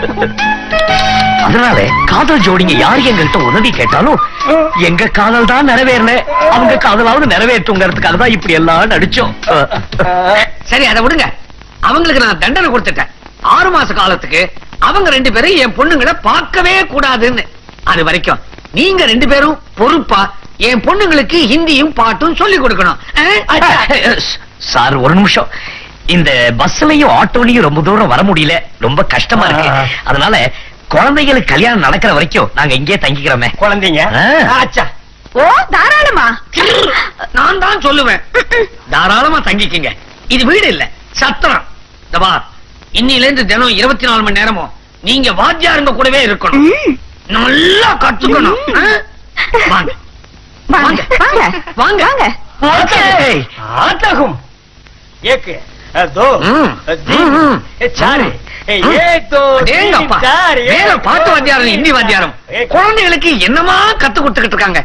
அதனால காதல் ஜோடிங்க யாரு எங்கள்கிட்ட உதவி கேட்டாலும் எங்க காதல் தான் நிறைவேறல அவங்க காதலாவது நிறைவேற்றுங்கிறதுக்காக தான் இப்படி எல்லாம் நடிச்சோம்
சரி அதை விடுங்க அவங்களுக்கு நான் தண்டனை கொடுத்துட்டேன் ஆறு மாச காலத்துக்கு அவங்க ரெண்டு பேரும் என் பொண்ணுங்களை பார்க்கவே கூடாதுன்னு அது வரைக்கும் நீங்க ரெண்டு பேரும் பொறுப்பா என் பொண்ணுங்களுக்கு ஹிந்தியும் பாட்டும் சொல்லி கொடுக்கணும் ஆ?
சார் ஒரு நிமிஷம் இந்த பஸ்லயும் ஆட்டோலயும் ரொம்ப தூரம் வர முடியல ரொம்ப கஷ்டமா இருக்கு அதனால குழந்தைகளுக்கு கல்யாணம் நடக்கிற வரைக்கும் நாங்க இங்கே தங்கிக்கிறோமே
குழந்தைங்க
ஆ.
ஆச்சா
ஓ தாராளமா
நான் தான் சொல்லுவேன் தாராளமா தங்கிக்கங்க இது வீடு இல்ல சத்திரம் இந்த பார் இன்னில இருந்து தினம் இருபத்தி நாலு மணி நேரமும் நீங்க வாத்தியாருங்க கூடவே இருக்கணும் நல்லா கத்துக்கணும் ஆ? வாங்க
வாங்க வாங்க
வாங்க
வாங்க
आता हूँ एक दो तीन चार एक दो
அடேங்க அப்பா. வேற பாட்டு வாத்தியாரம் ஹிந்தி வாத்தியாரம் குழந்தைகளுக்கு என்னமா கத்து கொடுத்துக்கிட்டு இருக்காங்க